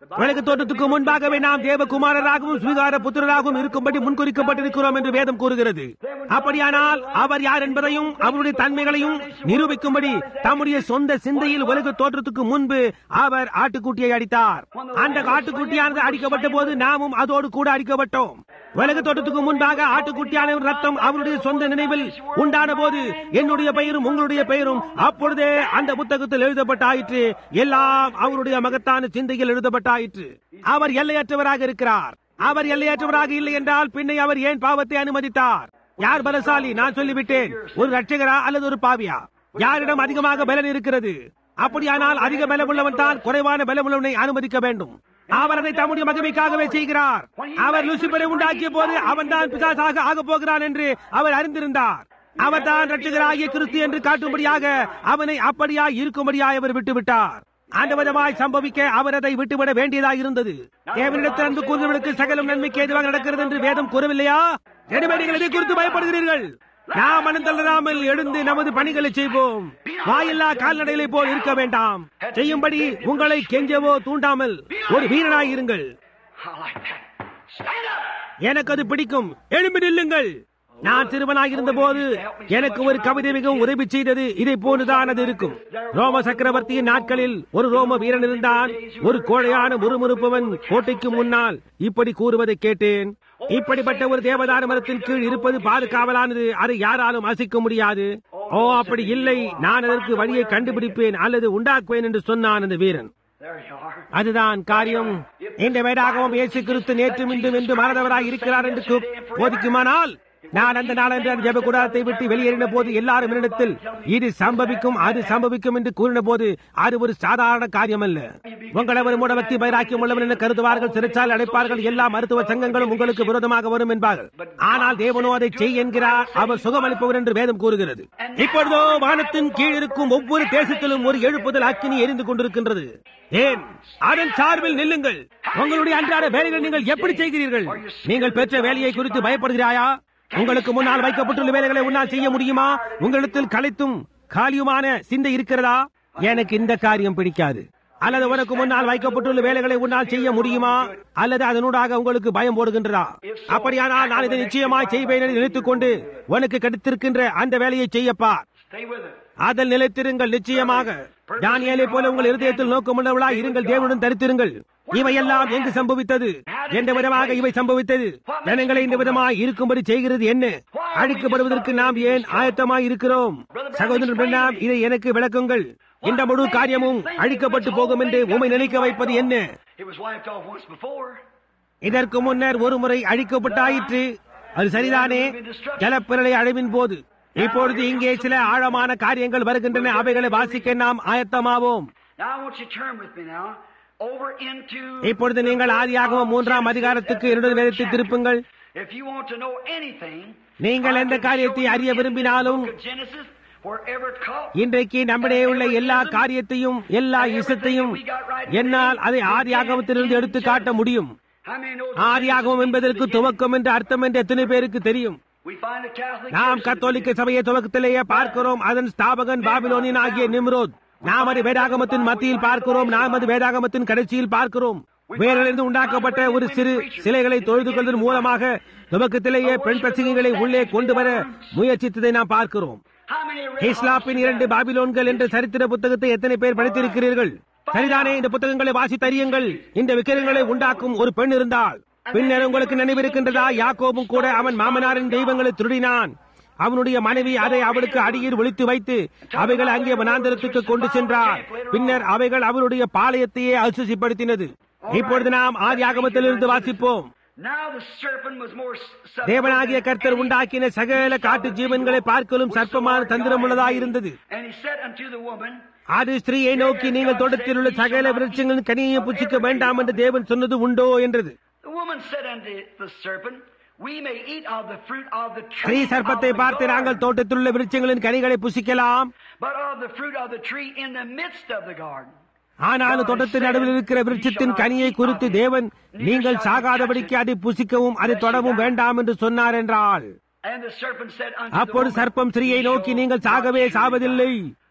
உலக தோற்றத்துக்கு முன்பாகவே நாம் தேவகுமாரராகவும் சுவிகார புத்திரராகவும் இருக்கும்படி முன்குறிக்கப்பட்டிருக்கிறோம் என்று வேதம் கூறுகிறது அப்படியானால் அவர் யார் என்பதையும் அவருடைய தன்மைகளையும் நிரூபிக்கும்படி தம்முடைய சொந்த சிந்தையில் உலக தோற்றத்துக்கு முன்பு அவர் ஆட்டுக்குட்டியை அடித்தார் அந்த ஆட்டுக்குட்டியானது அடிக்கப்பட்ட போது நாமும் அதோடு கூட அடிக்கப்பட்டோம் உலக தோட்டத்துக்கு முன்பாக ஆட்டுக்குட்டியான ரத்தம் அவருடைய சொந்த நினைவில் உண்டான போது என்னுடைய பெயரும் உங்களுடைய பெயரும் அப்பொழுதே அந்த புத்தகத்தில் எழுதப்பட்டாயிற்று எல்லாம் அவருடைய மகத்தான சிந்தையில் எழுதப்பட்டாயிற்று அவர் எல்லையற்றவராக இருக்கிறார் அவர் எல்லையற்றவராக இல்லை என்றால் பின்னை அவர் ஏன் பாவத்தை அனுமதித்தார் யார் பலசாலி நான் சொல்லிவிட்டேன் ஒரு ரட்சகரா அல்லது ஒரு பாவியா யாரிடம் அதிகமாக பலன் இருக்கிறது அப்படியானால் அதிக பலமுள்ளவன் தான் குறைவான பலமுள்ளவனை அனுமதிக்க வேண்டும் அவர் அதை தம்முடைய மகிமைக்காகவே செய்கிறார் அவர் லூசிபரை உண்டாக்கிய போது அவன் தான் பிசாசாக ஆகப் போகிறான் என்று அவர் அறிந்திருந்தார் அவர் தான் ரட்சகராகிய கிறிஸ்து என்று காட்டும்படியாக அவனை அப்படியாய் இருக்கும்படியாய் அவர் விட்டுவிட்டார் அந்த விதமாய் சம்பவிக்க அவர் அதை விட்டுவிட வேண்டியதாக இருந்தது தேவனிடத்தில் அன்பு கூறுவதற்கு சகலம் நன்மைக்கு எதுவாக நடக்கிறது என்று வேதம் கூறவில்லையா எனவே நீங்கள் இதை குறித்து பயப்படுகிறீர்கள் நாம் மனம் தளராமல் எழுந்து நமது பணிகளை செய்வோம் வாயில்லா கால்நடைகளை போல் இருக்க வேண்டாம் செய்யும்படி உங்களை கெஞ்சவோ தூண்டாமல் ஒரு வீரனாய் இருங்கள் I like that. Stand up. எனக்கு அது பிடிக்கும் எழும்பி நில்லுங்கள் நான் சிறுவனாக இருந்த போது எனக்கு ஒரு கவிதை மிகவும் உதவி செய்தது இதை போன்றுதான் அது இருக்கும் ரோம சக்கரவர்த்தியின் நாட்களில் ஒரு ரோம வீரன் இருந்தான் ஒரு கோழையான முறுமுறுப்பவன் கோட்டைக்கு முன்னால் இப்படி கூறுவதை கேட்டேன் இப்படிப்பட்ட ஒரு தேவதார மரத்தின் கீழ் இருப்பது பாதுகாவலானது அதை யாராலும் அசைக்க முடியாது ஓ அப்படி இல்லை நான் அதற்கு வழியை கண்டுபிடிப்பேன் அல்லது உண்டாக்குவேன் என்று சொன்னான் அந்த வீரன் There you are. அதுதான் காரியம் இந்த வேடாகவும் இயேசு கிறிஸ்து நேற்றும் இன்றும் என்று மாறதவராய் இருக்கிறார் என்று கு- போதிக்குமானால் நான் அந்த நாளன்று அந்த ஜெப கூடாரத்தை விட்டு வெளியேறின போது எல்லாரும் என்னிடத்தில் இது சம்பவிக்கும் அது சம்பவிக்கும் என்று கூறின போது அது ஒரு சாதாரண காரியம் அல்ல உங்களை ஒரு மூடபக்தி பைராக்கியம் உள்ளவன் என கருதுவார்கள் சிறைச்சாலை அடைப்பார்கள் எல்லா மருத்துவ சங்கங்களும் உங்களுக்கு விரோதமாக வரும் என்பார்கள் ஆனால் தேவனோ அதை செய் என்கிறார் அவர் சுகமளிப்பவர் என்று வேதம் கூறுகிறது இப்பொழுதோ வானத்தின் கீழ் இருக்கும் ஒவ்வொரு தேசத்திலும் ஒரு எழுப்புதல் அக்கினி எரிந்து கொண்டிருக்கின்றது ஏன் அதன் சார்பில் நில்லுங்கள் உங்களுடைய அன்றாட வேலைகளை நீங்கள் எப்படி செய்கிறீர்கள் நீங்கள் பெற்ற வேலையை குறித்து பயப்படுகிறாயா உங்களுக்கு முன்னால் வைக்கப்பட்டுள்ள வேலைகளை உன்னால் செய்ய முடியுமா உங்களிடத்தில் கலைத்தும் காலியுமான சிந்தை இருக்கிறதா எனக்கு இந்த காரியம் பிடிக்காது அல்லது உனக்கு முன்னால் வைக்கப்பட்டுள்ள வேலைகளை உன்னால் செய்ய முடியுமா அல்லது அதனூடாக உங்களுக்கு பயம் போடுகின்றதா அப்படியானால் நான் இதை நிச்சயமாய் செய்வேன் என்று நினைத்துக் கொண்டு உனக்கு கிடைத்திருக்கின்ற அந்த வேலையை செய்யப்பா Stay with it. அதில் நிலைத்திருங்கள் நிச்சயமாக தானியேலை போல உங்கள் இருதயத்தில் நோக்கமுள்ளவளா இருங்கள் தேவனுடன் தரித்திருங்கள் இவையெல்லாம் எங்கு சம்பவித்தது எந்த விதமாக இவை சம்பவித்தது ஜனங்களை இந்த விதமாய் இருக்கும்படி செய்கிறது என்ன அழிக்கப்படுவதற்கு நாம் ஏன் ஆயத்தமாய் இருக்கிறோம் சகோதரன் பிரணாம் இதை எனக்கு விளக்குங்கள் இந்த முழு காரியமும் அழிக்கப்பட்டு போகும் என்று உமை நினைக்க வைப்பது என்ன It was wiped off once before. இதற்கு முன்னர் ஒரு முறை அழிக்கப்பட்டாயிற்று அது சரிதானே ஜலப்பிரளை அழிவின் போது இப்பொழுது இங்கே சில ஆழமான காரியங்கள் வருகின்றன அவைகளை வாசிக்க நாம் ஆயத்தமாவோம் Now I want you to turn with me now over into. இப்பொழுது நீங்கள் ஆதியாகமம் மூன்றாம் அதிகாரத்துக்கு என்னுடைய வேதத்தை திருப்புங்கள் If you want to know anything, நீங்கள் எந்த காரியத்தை அறிய விரும்பினாலும் Genesis, wherever it caught. இன்றைக்கு நம்மிடையே உள்ள எல்லா காரியத்தையும் எல்லா இசத்தையும் என்னால் அதை ஆதியாகமத்திலிருந்து எடுத்து காட்ட முடியும் How many know ஆதியாகமம் என்பதற்கு துவக்கம் என்று அர்த்தம் என்று எத்தனை பேருக்கு தெரியும் we find the Catholic நாம் Church கத்தோலிக்க சபையை துவக்கத்திலேயே பார்க்கிறோம் அதன் ஸ்தாபகன் பாபிலோனின் ஆகிய நிம்ரோத் நாம் அது வேதாகமத்தின் மத்தியில் பார்க்கிறோம் நாம் அது வேதாகமத்தின் கடைசியில் பார்க்கிறோம் வேரிலிருந்து உண்டாக்கப்பட்ட ஒரு சிறு சிலைகளை தொழுது கொள்வதன் மூலமாக துவக்கத்திலேயே பெண் பிரசங்கிகளை உள்ளே கொண்டு வர முயற்சித்ததை நாம் பார்க்கிறோம் How many read ஹிஸ்லாப்பின் இரண்டு பாபிலோன்கள் என்ற சரித்திர புத்தகத்தை எத்தனை பேர் படித்திருக்கிறீர்கள் சரிதானே இந்த புத்தகங்களை வாசித்தறியுங்கள் இந்த விக்கிரங்களை உண்டாக்கும் ஒரு பெண் இருந்தாள் பின்னர் உங்களுக்கு நினைவிருக்கின்றதா யாக்கோபும் கூட அவன் மாமனாரின் தெய்வங்களை திருடினான் அவனுடைய மனைவி அதை அவளுக்கு அடியில் ஒளித்து வைத்து அவைகள் அங்கே வனாந்தரத்துக்கு கொண்டு சென்றார் பின்னர் அவைகள் அவருடைய பாளையத்தையே அசுசிப்படுத்தினது இப்பொழுது நாம் ஆதி ஆகமத்திலிருந்து வாசிப்போம் Now the serpent was more subtle தேவனாகிய than கர்த்தர் any உண்டாக்கின சகல காட்டு ஜீவன்களை பார்க்கலும் சர்ப்பமான தந்திரமுள்ளதாயிருந்தது And he said unto the woman, அது ஸ்திரீயை நோக்கி நீங்கள் தோட்டத்தில் உள்ள சகல விருட்சங்களின் கனியை புசிக்க வேண்டாம் என்று தேவன் சொன்னது உண்டோ என்றது The woman said unto the serpent, We may eat of the fruit of the ஸ்திரீ tree, of சர்ப்பத்தை the பார்த்து நாங்கள் garden, தோட்டத்தில் உள்ள விருட்சங்களின் கனிகளை புசிக்கலாம் but of the fruit of the tree in the midst of the garden. ஆனாலும் தோட்டத்தின் நடுவில் இருக்கிற விருட்சத்தின் கனியை குறித்து தேவன் நீங்கள் சாகாதபடிக்கு அதை புசிக்கவும் அதை தொடவும் வேண்டாம் என்று சொன்னார் என்றாள் And the serpent said unto the அப்பொழுது woman, சர்ப்பம் ஸ்திரீயை "Ye நோக்கி shall நீங்கள் not சாகவே surely சாவதில்லை die.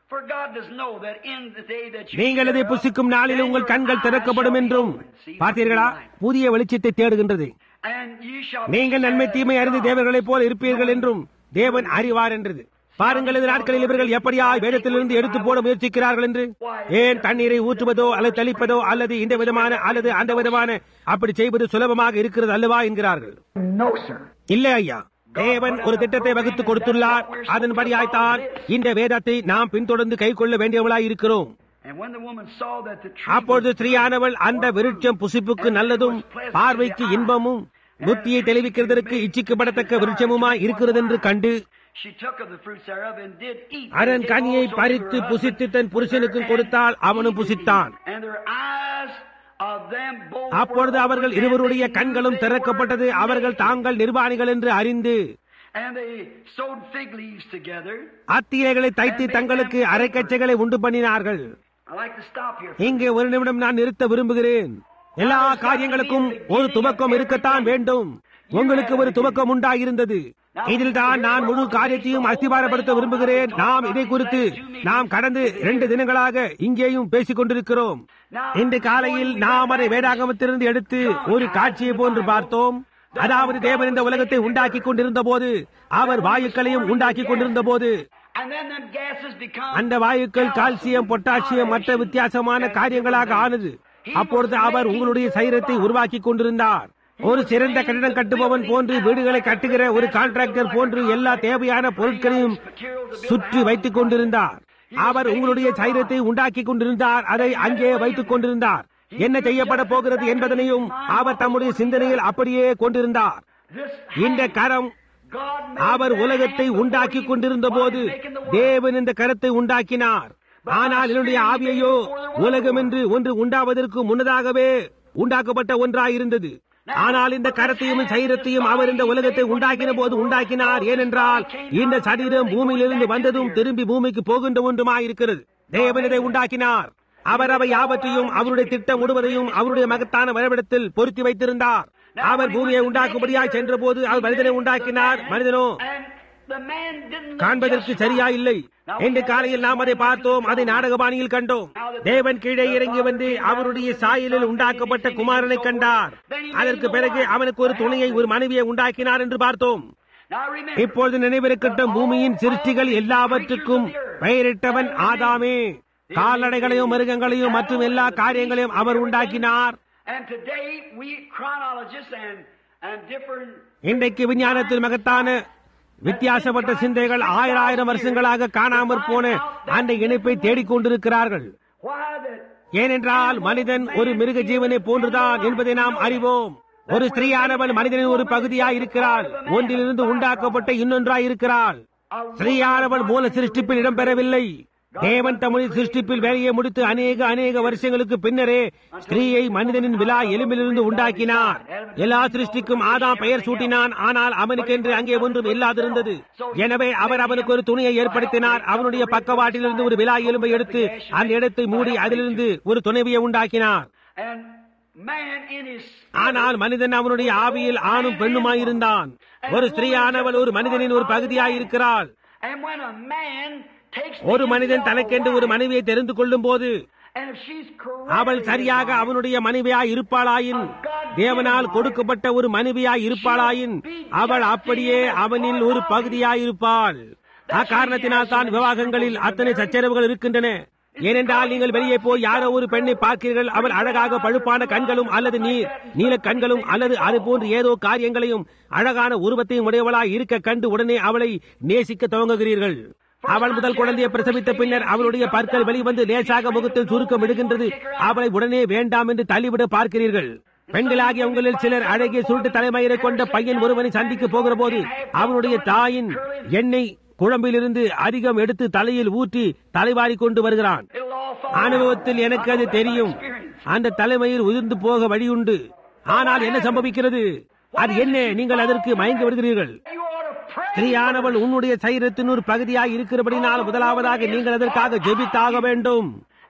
For God does know that in the day that you நீங்கள் அதை புசிக்கும் நாளில் உங்கள் கண்கள் திறக்கப்படும் என்றும் பார்த்தீர்களா புதிய வெளிச்சத்தை தேடுகின்றது and you shall நீங்கள் நன்மை தீமை அறிந்து தேவர்களைப் போல இருப்பீர்கள் என்றும் தேவன் அறிவார் என்றது பாருங்கள் இந்த நாட்களில் இவர்கள் எப்படியாய் வேதத்திலிருந்து எடுத்து போட முயற்சிக்கிறார்கள் என்று ஏன் தண்ணீரை ஊற்றுவதோ அல்லது தெளிப்பதோ அல்லது இந்த விதமான அல்லது அந்த விதமான அப்படி செய்வது சுலபமாக இருக்கிறது அல்லவா என்கிறார்கள் No, sir. இல்லை ஐயா தேவன் ஒரு திட்டத்தை வகுத்து கொடுத்துள்ளார் அதன்படியாய்த்தான் இந்த வேதத்தை நாம் பின்தொடர்ந்து கை கொள்ள வேண்டியவளாய் இருக்கிறோம் And when the woman saw that the tree அப்பொழுது ஸ்திரீயானவள் அந்த விருட்சம் புசிப்புக்கு நல்லதும் பார்வைக்கு இன்பமும் புத்தியை தெளிவிக்கிறதற்கு இச்சிக்கப்படத்தக்க விருட்சமுமாய் இருக்கிறது என்று கண்டு she took of the fruits thereof and did eat. அதன் and gave கனியை also to பறித்து her புசித்து husband, தன் புருஷனுக்கும் கொடுத்தால் அவனும் புசித்தான் And their eyes of them both அப்பொழுது were அவர்கள் opened, இருவருடைய and they knew கண்களும் they திறக்கப்பட்டது were அவர்கள் naked. தாங்கள் நிர்வாணிகள் என்று அறிந்து And they sewed fig leaves together. அத்திரைகளை தைத்து தங்களுக்கு அரைக்கச்சைகளை உண்டு பண்ணினார்கள் I like to stop here. இங்கே ஒரு நிமிடம் நான் நிறுத்த விரும்புகிறேன் எல்லா காரியங்களுக்கும் ஒரு துவக்கம் இருக்கத்தான் வேண்டும் உங்களுக்கு ஒரு துவக்கம் உண்டாயிருந்தது இதில் தான் நான் முழு காரியத்தையும் அஸ்திபாரப்படுத்த விரும்புகிறேன் நாம் இதை குறித்து நாம் கடந்து இரண்டு தினங்களாக இங்கேயும் பேசிக் கொண்டிருக்கிறோம் இன்று காலையில் நாம் அதை வேதாகமத்திலிருந்து எடுத்து ஒரு காட்சியை போன்று பார்த்தோம் அதாவது தேவன் இந்த உலகத்தை உண்டாக்கி கொண்டிருந்த போது அவர் வாயுக்களையும் உண்டாக்கி கொண்டிருந்த போது And then them gases become அந்த வாயுக்கள் கால்சியம் பொட்டாசியம் மற்ற வித்தியாசமான காரியங்களாக ஆனது அப்பொழுது அவர் உங்களுடைய சைரத்தை உருவாக்கி கொண்டிருந்தார் ஒரு சிறந்த கட்டிடம் கட்டுபவன் போன்று வீடுகளை கட்டுகிற ஒரு கான்ட்ராக்டர் போன்று எல்லா தேவையான பொருட்களையும் சுற்றி வைத்துக் கொண்டிருந்தார் அவர் உங்களுடைய சைரத்தை உண்டாக்கி கொண்டிருந்தார் அதை அங்கே வைத்துக் கொண்டிருந்தார் என்ன செய்யப்பட போகிறது என்பதனையும் அவர் தம்முடைய சிந்தனையில் அப்படியே கொண்டிருந்தார் this இந்த கரம் God made அவர் that உலகத்தை hand உண்டாக்கி before கொண்டிருந்த போது God making the world. தேவன் இந்த கரத்தை உண்டாக்கினார் ஆனால் என்னுடைய ஆவியையோ உலகம் என்று ஒன்று உண்டாவதற்கு முன்னதாகவே உண்டாக்கப்பட்ட ஒன்றாயிருந்தது ஆனால் இந்த கரத்தையும் சைரத்தையும் அவர் இந்த உலகத்தை உண்டாக்கின போது உண்டாக்கினார் ஏனென்றால் இந்த சரீரம் பூமியிலிருந்து வந்ததும் திரும்பி பூமிக்கு போகின்ற ஒன்றுமாயிருக்கிறது தேவன் இதை உண்டாக்கினார் அவர் அவை யாவற்றையும் அவருடைய திட்டம் முழுவதையும் அவருடைய மகத்தான வரைபடத்தில் பொருத்தி வைத்திருந்தார் அவர் பூமியை உண்டாக்கும்படியாய் சென்ற போது அவர் மனிதனை உண்டாக்கினார் மனிதனோ And the man didn't look காண்பதற்கு just சரியா right. இல்லை Now, இன்று we have காலையில் நாம் அதை பார்த்தோம் அதை நாடகபாணியில் கண்டோம் தேவன் கீழே இறங்கி வந்து அவருடைய சாயலில் உண்டாக்கப்பட்ட குமாரனை கண்டார் அதற்கு பிறகு அவனுக்கு ஒரு துணையை ஒரு மனைவியை உண்டாக்கினார் என்று பார்த்தோம் Now remember, இப்பொழுது நினைவிருக்கட்டும் பூமியின் சிருஷ்டிகள் எல்லாவற்றுக்கும் பெயரிட்டவன் ஆதாமே கால்நடைகளையும் மிருகங்களையும் மற்றும் எல்லா காரியங்களையும் அவர் உண்டாக்கினார் and today we chronologists and and different இன்றைக்கு விஞ்ஞானத்தில் மகத்தான வித்தியாசப்பட்ட சிந்தைகள் ஆயிரம் ஆயிரம் வருஷங்களாக காணாமற் போன அந்த இணைப்பை தேடிக்கொண்டிருக்கிறார்கள் why that ஏனென்றால் மனிதன் ஒரு மிருக ஜீவனை போன்றுதான் என்பதை நாம் அறிவோம் ஒரு ஸ்திரீயானவள் மனிதனின் ஒரு பகுதியாய் இருக்கிறாள் ஒன்றிலிருந்து உண்டாக்கப்பட்ட இன்னொன்றாய் இருக்கிறாள் ஸ்திரீயானவள் மூல சிருஷ்டிப்பில் இடம்பெறவில்லை தேவன் தம்முடைய சிருஷ்டிப்பில் வேலையை முடித்து அநேக அநேக வருஷங்களுக்கு பின்னரே ஸ்திரீயை மனிதனின் விழா எலும்பிலிருந்து உண்டாக்கினார் எல்லா சிருஷ்டிக்கும் ஆதாம் பெயர் சூட்டினான் ஆனால் அவனுக்கென்று அங்கே ஒன்றும் இல்லாதிருந்தது எனவே அவர் அவனுக்கு ஒரு துணியை ஏற்படுத்தினார் அவனுடைய பக்கவாட்டிலிருந்து ஒரு விழா எலும்பை எடுத்து அந்த இடத்தை மூடி அதிலிருந்து ஒரு துணைவியை உண்டாக்கினார் and man in his ஆனால் மனிதன் அவனுடைய ஆவியில் ஆணும் பெண்ணுமாயிருந்தான் ஒரு ஸ்திரீயானவள் ஒரு மனிதனின் ஒரு பகுதியாயிருக்கிறாள் and when a man takes ஒரு the மனிதன் individual தனக்கென்று ஒரு wife, மனைவியை தெரிந்து கொள்ளும் போது and if she's அவள் correctly சரியாக wife, அவனுடைய மனைவியாய் இருப்பாளாயின் தேவனால் கொடுக்கப்பட்ட ஒரு மனைவியாய் இருப்பாளாயின் அவள் அப்படியே அவனில் ஒரு பகுதியாய் இருப்பாள் அக்காரணத்தினால் தான் விவாகங்களில் அத்தனை சச்சரவுகள் இருக்கின்றன ஏனென்றால் நீங்கள் வெளியே போய் யாரோ ஒரு பெண்ணை பார்க்கிறீர்கள் அவள் அழகாக பழுப்பான கண்களும் அல்லது நீர் நீல கண்களும் அல்லது அது போன்று ஏதோ காரியங்களையும் அழகான உருவத்தையும் உடையவளாய் இருக்க கண்டு உடனே அவளை நேசிக்க துவங்குகிறீர்கள் அவள் முதல் குழந்தையை பிரசவித்த பின்னர் அவளுடைய பற்கள் வெளிவந்து லேசாக முகத்தில் சுருக்கம் விடுகின்றது அவளை உடனே வேண்டாம் என்று தள்ளிவிட பார்க்கிறீர்கள் பெண்களாகிய உங்களில் சிலர் அழகிய சுருட்டு தலைமயிரை கொண்ட பையன் ஒருவனை சந்திக்க போகிற போது அவனுடைய தாயின் எண்ணெய் குழம்பிலிருந்து அதிகம் எடுத்து தலையில் ஊற்றி தலைவாரி கொண்டு வருகிறான் it'll all fall அனுபவத்தில் எனக்கு அது தெரியும் அந்த தலைமையில் உதிர்ந்து போக வழியுண்டு ஆனால் என்ன சம்பவிக்கிறது அது என்ன நீங்கள் அதற்கு மயங்கி விடுகிறீர்கள் You ought to pray. ஸ்திரீயானவள் உன்னுடைய சரீரத்தின் ஒரு பகுதியாய் இருக்கிறபடினால் முதலாவதாக நீங்கள் அதற்காக ஜெபித்தாக வேண்டும்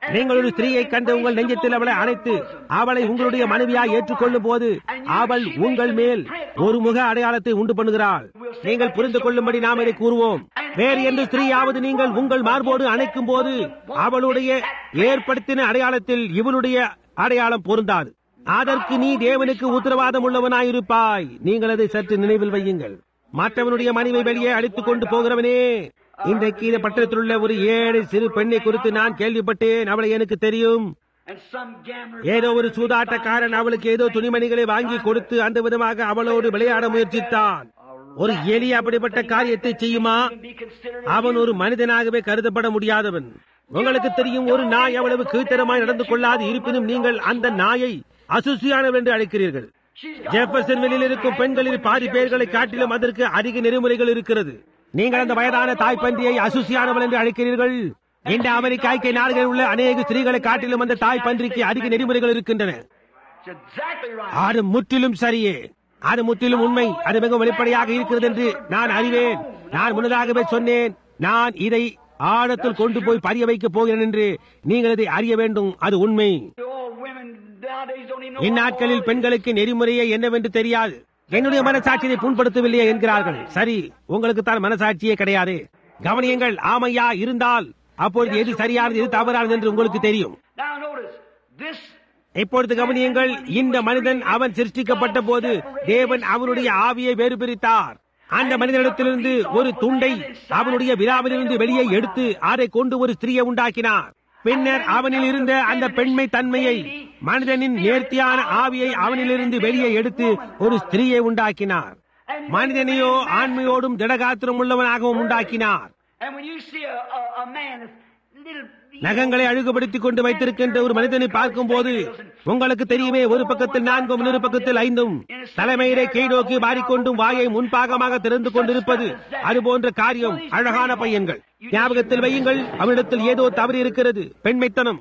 நீங்கள் ஒரு ஸ்திரீயை கண்டு உங்கள் நெஞ்சத்தில் அவளை அணைத்து அவளை உங்களுடைய மனைவியாய் ஏற்றுக்கொள்ளும் போது அவள் உங்கள் மேல் ஒரு முக அடையாளத்தை உண்டு பண்ணுகிறாள் நீங்கள் புரிந்து கொள்ளும்படி நாம் இதை கூறுவோம் வேறு எந்த ஸ்திரீயாவது நீங்கள் உங்கள் மார்போடு அணைக்கும் போது அவளுடைய ஏற்படுத்தின அடையாளத்தில் இவளுடைய அடையாளம் பொருந்தாது அதற்கு நீ தேவனுக்கு உத்தரவாதம் உள்ளவனாயிருப்பாய் நீங்கள் அதை சற்று நினைவில் வையுங்கள் மற்றவனுடைய மனைவை வெளியே அழைத்துக் கொண்டு போகிறவனே இன்றைக்கு இந்த பட்டணத்தில் உள்ள ஒரு ஏழை சிறு பெண்ணை குறித்து நான் கேள்விப்பட்டேன் அவளை எனக்கு தெரியும் And some gambler ஏதோ ஒரு சூதாட்டக்காரன் அவளுக்கு ஏதோ துணிமணிகளை வாங்கி கொடுத்து அந்த விதமாக அவளோடு விளையாட முயற்சித்தான் ஒரு எலிய அப்படிப்பட்ட காரியத்தை செய்யுமா can be considered அவன் ஒரு மனிதனாகவே கருதப்பட முடியாதவன் உங்களுக்கு தெரியும் ஒரு நாய் அவ்வளவு கீழ்த்தரமாய் நடந்து கொள்ளாது இருப்பினும் நீங்கள் அந்த நாயை அசுசியானவள் என்று அழைக்கிறீர்கள் ஜெஃபர்சன்வெளியில் இருக்கும் பெண்களில் பாதி பேர்களை காட்டிலும் அதற்கு அதிக நெறிமுறைகள் இருக்கிறது நீங்கள் அந்த வயதான தாய்ப்பன்றியை அசுசியானவள் என்று அழைக்கிறீர்கள் இந்த அமெரிக்க ஐக்கிய நாடுகளில் உள்ள அநேக ஸ்திரீகளை காட்டிலும் அந்த தாய்ப்பன்றிக்கு அதிக நெறிமுறைகள் இருக்கின்றன It's exactly right. அது முற்றிலும் சரியே அது முற்றிலும் உண்மை அது மிகவும் வெளிப்படையாக இருக்கிறது என்று நான் அறிவேன் நான் முன்னதாகவே சொன்னேன் நான் இதை ஆழத்தில் கொண்டு போய் பதிய வைக்கப் போகிறேன் என்று நீங்கள் இதை அறிய வேண்டும் அது உண்மை All women nowadays don't even know இந்நாட்களில் பெண்களுக்கு நெறிமுறையே என்னவென்று தெரியாது என்னுடைய மனசாட்சியை புண்படுத்தவில்லையே என்கிறார்கள் சரி உங்களுக்கு தான் மனசாட்சியே கிடையாது கவனியங்கள் ஆமையா இருந்தால் அப்பொழுது எது சரியானது எது தவறானது என்று உங்களுக்கு தெரியும் Now notice, this இப்பொழுது கவனியுங்கள் இந்த மனிதன் அவன் சிருஷ்டிக்கப்பட்ட போது தேவன் அவனுடைய ஆவியை வேறு பிரித்தார் அந்த மனிதனிடத்திலிருந்து ஒரு துண்டை அவனுடைய விழாவிலிருந்து வெளியே எடுத்து அதை கொண்டு ஒரு ஸ்திரியை உண்டாக்கினார் பின்னர் அவனில் இருந்த அந்த பெண்மை தன்மையை மனிதனின் நேர்த்தியான ஆவியை அவனிலிருந்து வெளியே எடுத்து ஒரு ஸ்திரியை உண்டாக்கினார் மனிதனையோ ஆண்மையோடும் திடகாத்திரம் உள்ளவனாகவும் உண்டாக்கினார் and when you see a, a, a man that's little நகங்களை அழுகுபடுத்திக் கொண்டு வைத்திருக்கின்ற ஒரு மனிதனை பார்க்கும் போது உங்களுக்கு தெரியுமே ஒரு பக்கத்தில் நான்கும் இன்னொரு பக்கத்தில் ஐந்தும் தலைமையிலே கீழோக்கி மாறிக்கொண்டும் வாயை முன்பாகமாக திறந்து கொண்டிருப்பது அது போன்ற காரியம் அழகான பையன்கள் ஞாபகத்தில் வையுங்கள் அவனிடத்தில் ஏதோ தவறு இருக்கிறது பெண்மைத்தனம்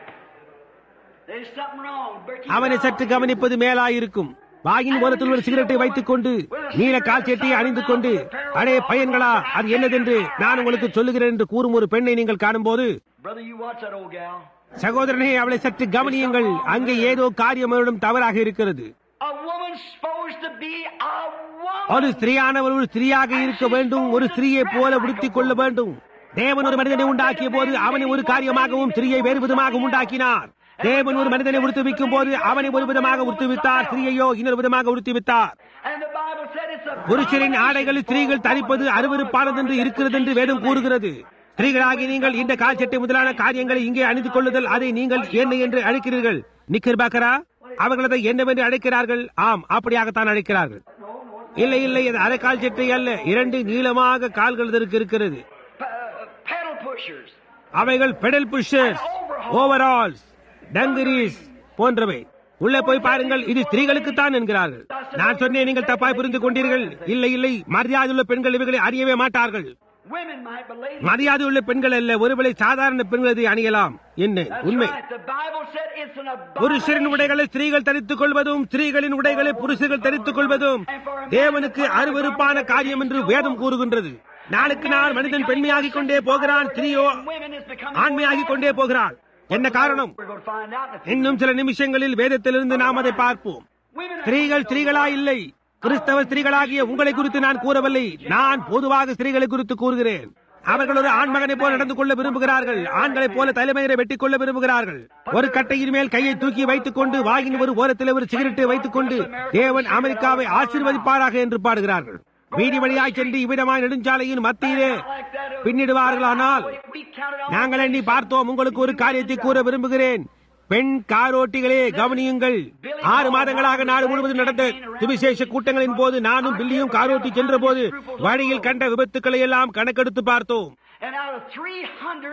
there's something wrong. Better keep அவனை your சற்று eye on கவனிப்பது மேலாயிருக்கும் வாயின் ஓரத்தில் ஒரு சிகரெட்டை வைத்துக் கொண்டு நீல கால் சேட்டியை அணிந்து கொண்டு அடே பையன்களா அது என்னதென்று நான் உங்களுக்கு சொல்லுகிறேன் என்று கூறும் ஒரு பெண்ணை நீங்கள் காணும்போது Brother, you watch that old gal. சகோதரனே அவளை சற்று கவனியுங்கள் அங்கே ஏதோ காரியம் அவளிடம் தவறாக இருக்கிறது A woman's supposed to be a woman. ஒரு ஸ்திரீயானவர் ஒரு ஸ்திரீயாக இருக்க வேண்டும் ஒரு ஸ்திரீயை போல உடுத்திக் கொள்ள வேண்டும் தேவன் ஒரு மனிதனை உண்டாக்கிய போது அவனை ஒரு காரியமாகவும் ஸ்திரீயை வேறு விதமாக உண்டாக்கினார் தேவன் ஒரு மனிதனை உடுத்துவிக்கும் போது அவனை ஒரு விதமாக உடுத்துவித்தார் ஸ்திரீயையோ இன்னொரு விதமாக உடுத்திவித்தார் And the Bible said it's a புருஷரின் ஆடைகளில் ஸ்திரீகள் தரிப்பது அருவருப்பானது என்று இருக்கிறது என்று வேதம் கூறுகிறது ஸ்திரீகளாகி நீங்கள் இந்த கால்சட்டை முதலான காரியங்களை இங்கே அணிந்து கொள்ளுதல் அதை நீங்கள் என்ன என்று அழைக்கிறீர்கள் நிக்கர் பாக்கரா அவர்கள் அதை என்னவென்று அழைக்கிறார்கள் ஆம் அப்படியாகத்தான் அழைக்கிறார்கள் இல்லை இல்லை அது அரை கால் சட்டை அல்ல இரண்டு நீளமாக கால்கள் இதற்கு இருக்கிறது pe- pedal pushers. அவைகள் பெடல் புஷர்ஸ் ஓவரால்ஸ் டங்கரீஸ் போன்றவை உள்ளே போய் பாருங்கள் இது ஸ்திரீகளுக்குத்தான் என்கிறார்கள் நான் சொன்னேன் நீங்கள் தப்பாய் புரிந்து கொண்டீர்கள் இல்லை இல்லை மரியாதையுள்ள பெண்கள் இவைகளை அறியவே மாட்டார்கள் Women might, but ladies. மரியாதையுள்ள பெண்கள் அல்ல ஒருவேளை சாதாரண பெண்கள் இதை அணியலாம் என்ன That's உண்மை right. The Bible said it's an புருஷரின் abomination. உடைகளை ஸ்திரீகள் தரித்துக் கொள்வதும் ஸ்திரீகளின் உடைகளை புருஷர்கள் தரித்துக் கொள்வதும் தேவனுக்கு அருவருப்பான காரியம் என்று வேதம் கூறுகின்றது நாளுக்கு நாள் மனிதன் பெண்மையாகிக் கொண்டே போகிறான் ஸ்திரீயோ Women is becoming ஆண்மையாகிக் கொண்டே போகிறாள் என்ன காரணம் We're going to find out in a few இன்னும் சில நிமிஷங்களில் வேதத்திலிருந்து நாம் அதை பார்ப்போம் Women ஸ்திரீகள் ஸ்திரீகளா இல்லை கிறிஸ்தவ ஸ்திரீகளாகிய உங்களை குறித்து நான் கூறவில்லை நான் பொதுவாக ஸ்திரீகளை குறித்து கூறுகிறேன் அவர்கள் ஒரு ஆண்மகனை போல நடந்து கொள்ள விரும்புகிறார்கள் ஆண்களைப் போல தலைமையை வெட்டிக் கொள்ள விரும்புகிறார்கள் ஒரு கட்டையின் மேல் கையை தூக்கி வைத்துக் கொண்டு வாயின் ஒரு ஓரத்தில் ஒரு சிகரெட்டை வைத்துக் கொண்டு தேவன் அமெரிக்காவை ஆசீர்வதிப்பாராக என்று பாடுகிறார்கள் வீதி வழியாய் சென்று இவ்விடமாய் நெடுஞ்சாலையின் மத்தியிலே பின்னிடுவார்களானால் we counted on நாங்கள் எண்ணி பார்த்தோம் உங்களுக்கு ஒரு காரியத்தை கூற விரும்புகிறேன் பெண் காரோட்டிகளே கவனியுங்கள் ஆறு மாதங்களாக நாடு முழுவதும் நடந்த சுவிசேஷ கூட்டங்களின் போது நானும் பில்லியும் காரோட்டி சென்ற போது வழியில் கண்ட விபத்துக்களை எல்லாம் கணக்கெடுத்து பார்த்தோம் and out of 300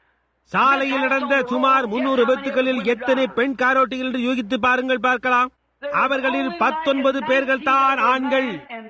சாலையில் நடந்த சுமார் முன்னூறு விபத்துகளில் எத்தனை பெண் காரோட்டிகள் என்று யூகித்து பாருங்கள் பார்க்கலாம் அவர்களில் பத்தொன்பது பேர்கள் தான் ஆண்கள் and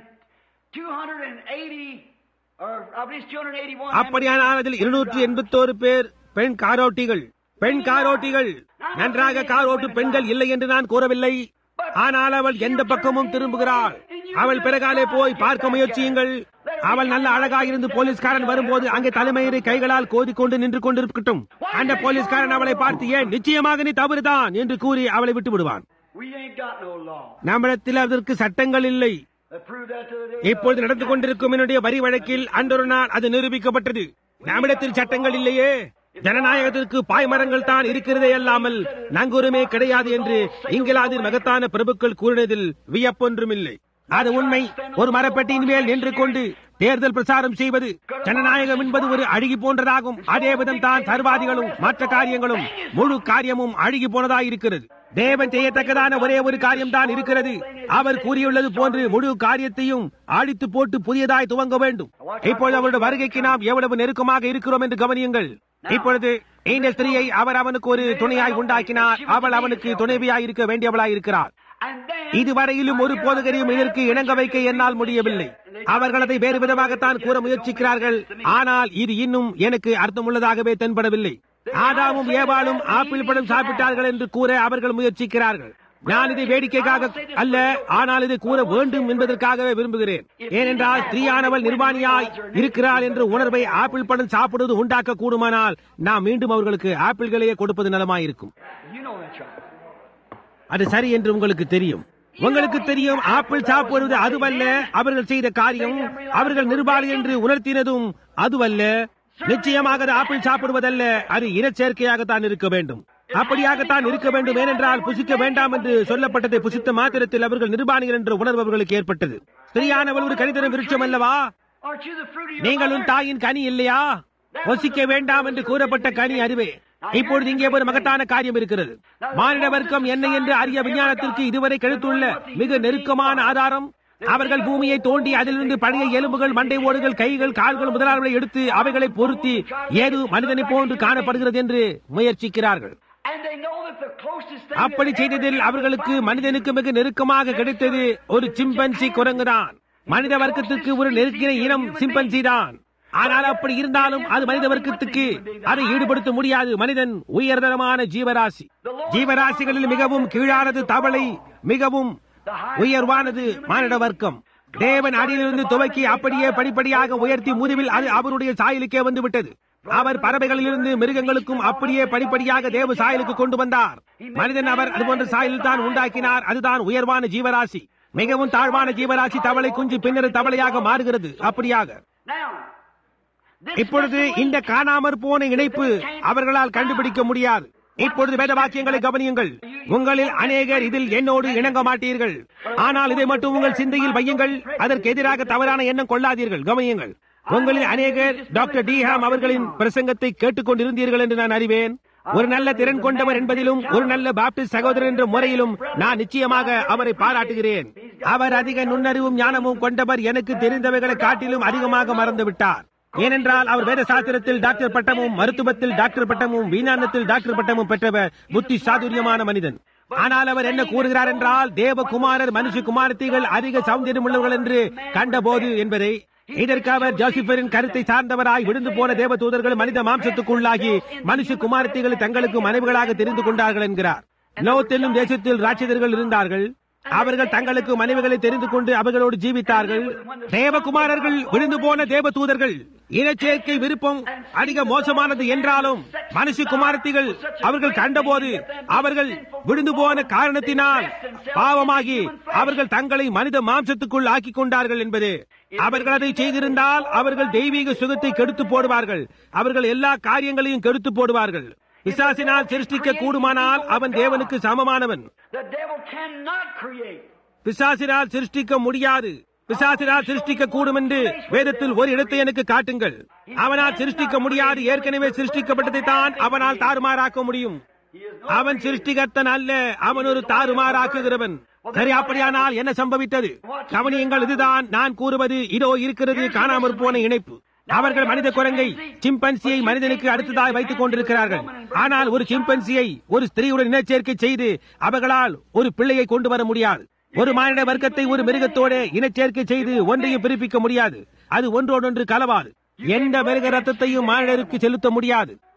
280 or I believe it's 281 அப்படியானால் அதில் இருநூற்றி எண்பத்தோரு பேர் பெண் காரோட்டிகள் பெண் காரோட்டிகள் நன்றாக காரோட்டு பெண்கள் இல்லை என்று நான் கூறவில்லை ஆனால் அவள் எந்த பக்கமும் திரும்புகிறாள் அவள் பிறகாலே போய் பார்க்க முயற்சியுங்கள் அவள் நல்ல அழகாயிருந்து போலீஸ்காரன் வரும்போது அங்கே தலைமையரை கைகளால் கோதிக்கொண்டு நின்று கொண்டிருக்கட்டும் அந்த போலீஸ்காரன் அவளை பார்த்து ஏன் நிச்சயமாக நீ தவறுதான் என்று கூறி அவளை விட்டு விடுவான் We ain't got no law. நம்மிடத்தில் அதற்கு சட்டங்கள் இல்லை They proved that to the இப்பொழுது நடந்து கொண்டிருக்கும் என்னுடைய வரி வழக்கில் அன்றொரு நாள் அது நிரூபிக்கப்பட்டது நம்மிடத்தில் சட்டங்கள் இல்லையே ஜனநாயகத்திற்கு பாய்மரங்கள் தான் இருக்கிறதே அல்லாமல் நங்குரிமை கிடையாது என்று இங்கிலாந்தின் மகத்தான பிரபுக்கள் கூறினதில் வியப்பொன்றுமில்லை அது உண்மை ஒரு மரப்பெட்டியின் மேல் நின்று கொண்டு தேர்தல் பிரச்சாரம் செய்வது ஜனநாயகம் என்பது ஒரு அழுகி போன்றதாகும் அதே விதம் தான் சர்வாதிகளும் மற்ற காரியங்களும் முழு காரியமும் அழுகி போனதாய் இருக்கிறது தேவன் செய்யத்தக்கதான ஒரே ஒரு காரியம் தான் இருக்கிறது அவர் கூறியுள்ளது போன்று முழு காரியத்தையும் அழித்து போட்டு புதியதாய் துவங்க வேண்டும் இப்பொழுது அவருடைய வருகைக்கு நாம் எவ்வளவு நெருக்கமாக இருக்கிறோம் என்று கவனியுங்கள் இப்பொழுது இந்த ஸ்திரீயை அவர் அவனுக்கு ஒரு துணையாய் உண்டாக்கினார் அவள் அவனுக்கு துணைவியாய் இருக்க வேண்டியவளாய் இருக்கிறார் And then இதுவரையிலும் ஒரு போதகரையும் இதற்கு இணங்க வைக்க என்னால் முடியவில்லை அவர்கள் அதை வேறு விதமாகத்தான் கூற முயற்சிக்கிறார்கள் ஆனால் இது இன்னும் எனக்கு அர்த்தமுள்ளதாகவே தென்படவில்லை ஆதாமும் ஏவாளும் ஆப்பிள் பழம் சாப்பிட்டார்கள் என்று கூற அவர்கள் முயற்சிக்கிறார்கள் நான் இதை வேடிக்கைக்காக அல்ல ஆனால் இதை கூற வேண்டும் என்பதற்காகவே விரும்புகிறேன் ஏனென்றால் ஸ்திரீயானவள் நிர்வாணியாய் இருக்கிறாள் என்ற உணர்வை ஆப்பிள் பழம் சாப்பிடுவது உண்டாக்க கூடுமானால் நாம் மீண்டும் அவர்களுக்கு ஆப்பிள்களையே கொடுப்பது நலமாயிருக்கும் you know that's right. அது சரி என்று உங்களுக்கு தெரியும் உங்களுக்கு தெரியும் ஆப்பிள் சாப்பிடுவது அதுவல்ல அவர்கள் செய்த காரியம் அவர்கள் நிர்வாணி என்று உணர்த்தினதும் அதுவல்ல நிச்சயமாக அது ஆப்பிள் சாப்பிடுவதல்ல அது இனச்சேர்க்கையாகத்தான் இருக்க வேண்டும் அப்படியாகத்தான் இருக்க வேண்டும் ஏனென்றால் புசிக்க வேண்டாம் என்று சொல்லப்பட்டதை புசித்த மாத்திரத்தில் அவர்கள் நிர்வாணிகள் என்ற உணர்வு அவர்களுக்கு ஏற்பட்டது ஸ்திரியானவள் ஒரு கணிதன விருட்சம் அல்லவா Aren't you the fruit of your நீங்களும் mother? தாயின் கனி இல்லையா வசிக்க வேண்டாம் என்று கூறப்பட்ட கனி அறிவே இப்பொழுது இங்கே ஒரு மகத்தான காரியம் இருக்கிறது மானிட வர்க்கம் என்ன என்று அறிய விஞ்ஞானத்திற்கு இதுவரை கெடுத்துள்ள மிக நெருக்கமான ஆதாரம் அவர்கள் பூமியை தோண்டி அதிலிருந்து பழைய எலும்புகள் மண்டை ஓடுகள் கைகள் கால்கள் முதலாளர்களை எடுத்து அவைகளை பொருத்தி ஏது மனிதனை போன்று காணப்படுகிறது என்று முயற்சிக்கிறார்கள் And they know that the closest thing அப்படி that செய்ததில் ever அவர்களுக்கு மனிதனுக்கு மிக நெருக்கமாக கிடைத்தது ஒரு சிம்பன்சி குரங்குதான் மனித வர்க்கத்திற்கு ஒரு நெருக்கின இனம் சிம்பன்சி தான் ஆனால் அப்படி இருந்தாலும் அது மனித வர்க்கத்துக்கு அதை ஈடுபடுத்த முடியாது மனிதன் உயர்தரமான ஜீவராசி ஜீவராசிகளில் மிகவும் கீழானது தவளை மிகவும் உயர்வானது மானிட வர்க்கம் தேவன் அடியிலிருந்து துவக்கி அப்படியே படிப்படியாக உயர்த்தி முதுவில் அது அவருடைய சாயலுக்கே வந்து விட்டது அவர் பறவைகளிலிருந்து மிருகங்களுக்கும் அப்படியே படிப்படியாக தேவ சாயலுக்கு கொண்டு வந்தார் மனிதன் அவர் அதுபோன்ற சாயலில் தான் உண்டாக்கினார் அதுதான் உயர்வான ஜீவராசி மிகவும் தாழ்வான ஜீவராசி தவளை குஞ்சு பின்னர் தவளையாக மாறுகிறது அப்படியாக Now, this இப்பொழுது இந்த காணாமற் போன இணைப்பு அவர்களால் கண்டுபிடிக்க முடியாது இப்பொழுது வேத வாக்கியங்களை கவனியுங்கள் உங்களில் அநேகர் இதில் என்னோடு இணங்க மாட்டீர்கள் ஆனால் இதை மட்டும் உங்கள் சிந்தையில் வையுங்கள் அதற்கு எதிராக தவறான எண்ணம் கொள்ளாதீர்கள் கவனியுங்கள் உங்களில் அநேகர் டாக்டர் டிஹாம் அவர்களின் பிரசங்கத்தை கேட்டுக்கொண்டிருந்தீர்கள் என்று நான் அறிவேன் ஒரு நல்ல திறன் கொண்டவர் என்பதிலும் ஒரு நல்ல பாப்டிஸ்ட் சகோதரர் என்ற முறையிலும் நான் நிச்சயமாக அவரை பாராட்டுகிறேன் அவர் அதிக நுண்ணறிவும் ஞானமும் கொண்டவர் எனக்கு தெரிந்தவைகளை காட்டிலும் அதிகமாக மறந்து விட்டார் ஏனென்றால் அவர் வேத சாஸ்திரத்தில் டாக்டர் பட்டமும் மருத்துவத்தில் டாக்டர் பட்டமும் விஞ்ஞானத்தில் டாக்டர் பட்டமும் பெற்றவர் புத்தி சாதுரியமான மனிதன் ஆனால் அவர் என்ன கூறுகிறார் என்றால் தேவகுமாரர் மனுஷ குமாரத்திகள் அதிக சௌந்தரியம் உள்ளவர்கள் என்று கண்டபோது என்பதை இதற்கு அவர் ஜோசிபரின் கருத்தை சார்ந்தவராய் விழுந்து போன தேவ தூதர்கள் மனித மாம்சத்துக்குள்ளாகி மனுஷ குமாரத்திகளை தங்களுக்கு மனைவிகளாக தெரிந்து கொண்டார்கள் என்கிறார் லோத் என்னும் தேசத்தில் ராட்சதர்கள் இருந்தார்கள் அவர்கள் தங்களுக்கு மனைவிகளை தெரிந்து கொண்டு அவர்களோடு ஜீவித்தார்கள் தேவகுமாரர்கள் விழுந்து போன தேவ தூதர்கள் இனச்சேர்க்கை விருப்பம் அதிக மோசமானது என்றாலும் மனுஷ குமாரத்திகள் அவர்கள் கண்டபோது அவர்கள் விழுந்து போன காரணத்தினால் பாவமாகி அவர்கள் தங்களை மனித மாம்சத்துக்குள் ஆக்கிக் கொண்டார்கள் என்பது அவர்கள் அதை செய்திருந்தால் அவர்கள் தெய்வீக சுகத்தை கெடுத்து போடுவார்கள் அவர்கள் எல்லா காரியங்களையும் கெடுத்து போடுவார்கள் பிசாசினால் சிருஷ்டிக்க கூடுமானால் அவன் தேவனுக்கு சமமானவன் the devil cannot create. பிசாசினால் சிருஷ்டிக்க முடியாது பிசாசினால் சிருஷ்டிக்க கூடும் என்று வேதத்தில் ஒரு இடத்தை எனக்கு காட்டுங்கள் அவனால் சிருஷ்டிக்க முடியாது ஏற்கனவே சிருஷ்டிக்கப்பட்டதை தான் அவனால் தாறுமாறாக்க முடியும் அவன் சிருஷ்டிகர்த்தன் அல்ல அவன் ஒரு தாறுமாறாக்குகிறவன் சரி அப்படியானால் என்ன சம்பவித்தது கவனியங்கள் இதுதான் நான் கூறுவது இதோ இருக்கிறது காணாமற் போன இணைப்பு அவர்கள் மனித குரங்கை சிம்பன்சியை மனிதனுக்கு அடுத்ததாய் வைத்துக் கொண்டிருக்கிறார்கள் ஆனால் ஒரு சிம்பன்சியை ஒரு ஸ்திரீயுடன் இனச்சேர்க்கை செய்து அவர்களால் ஒரு பிள்ளையை கொண்டு வர முடியாது ஒரு மானிட வர்க்கத்தை ஒரு மிருகத்தோட இனச்சேர்க்கை செய்து ஒன்றையும் பிரிப்பிக்க முடியாது அது ஒன்றோடொன்று கலவாது எந்த மிருக ரத்தத்தையும் மானிடருக்கு செலுத்த முடியாது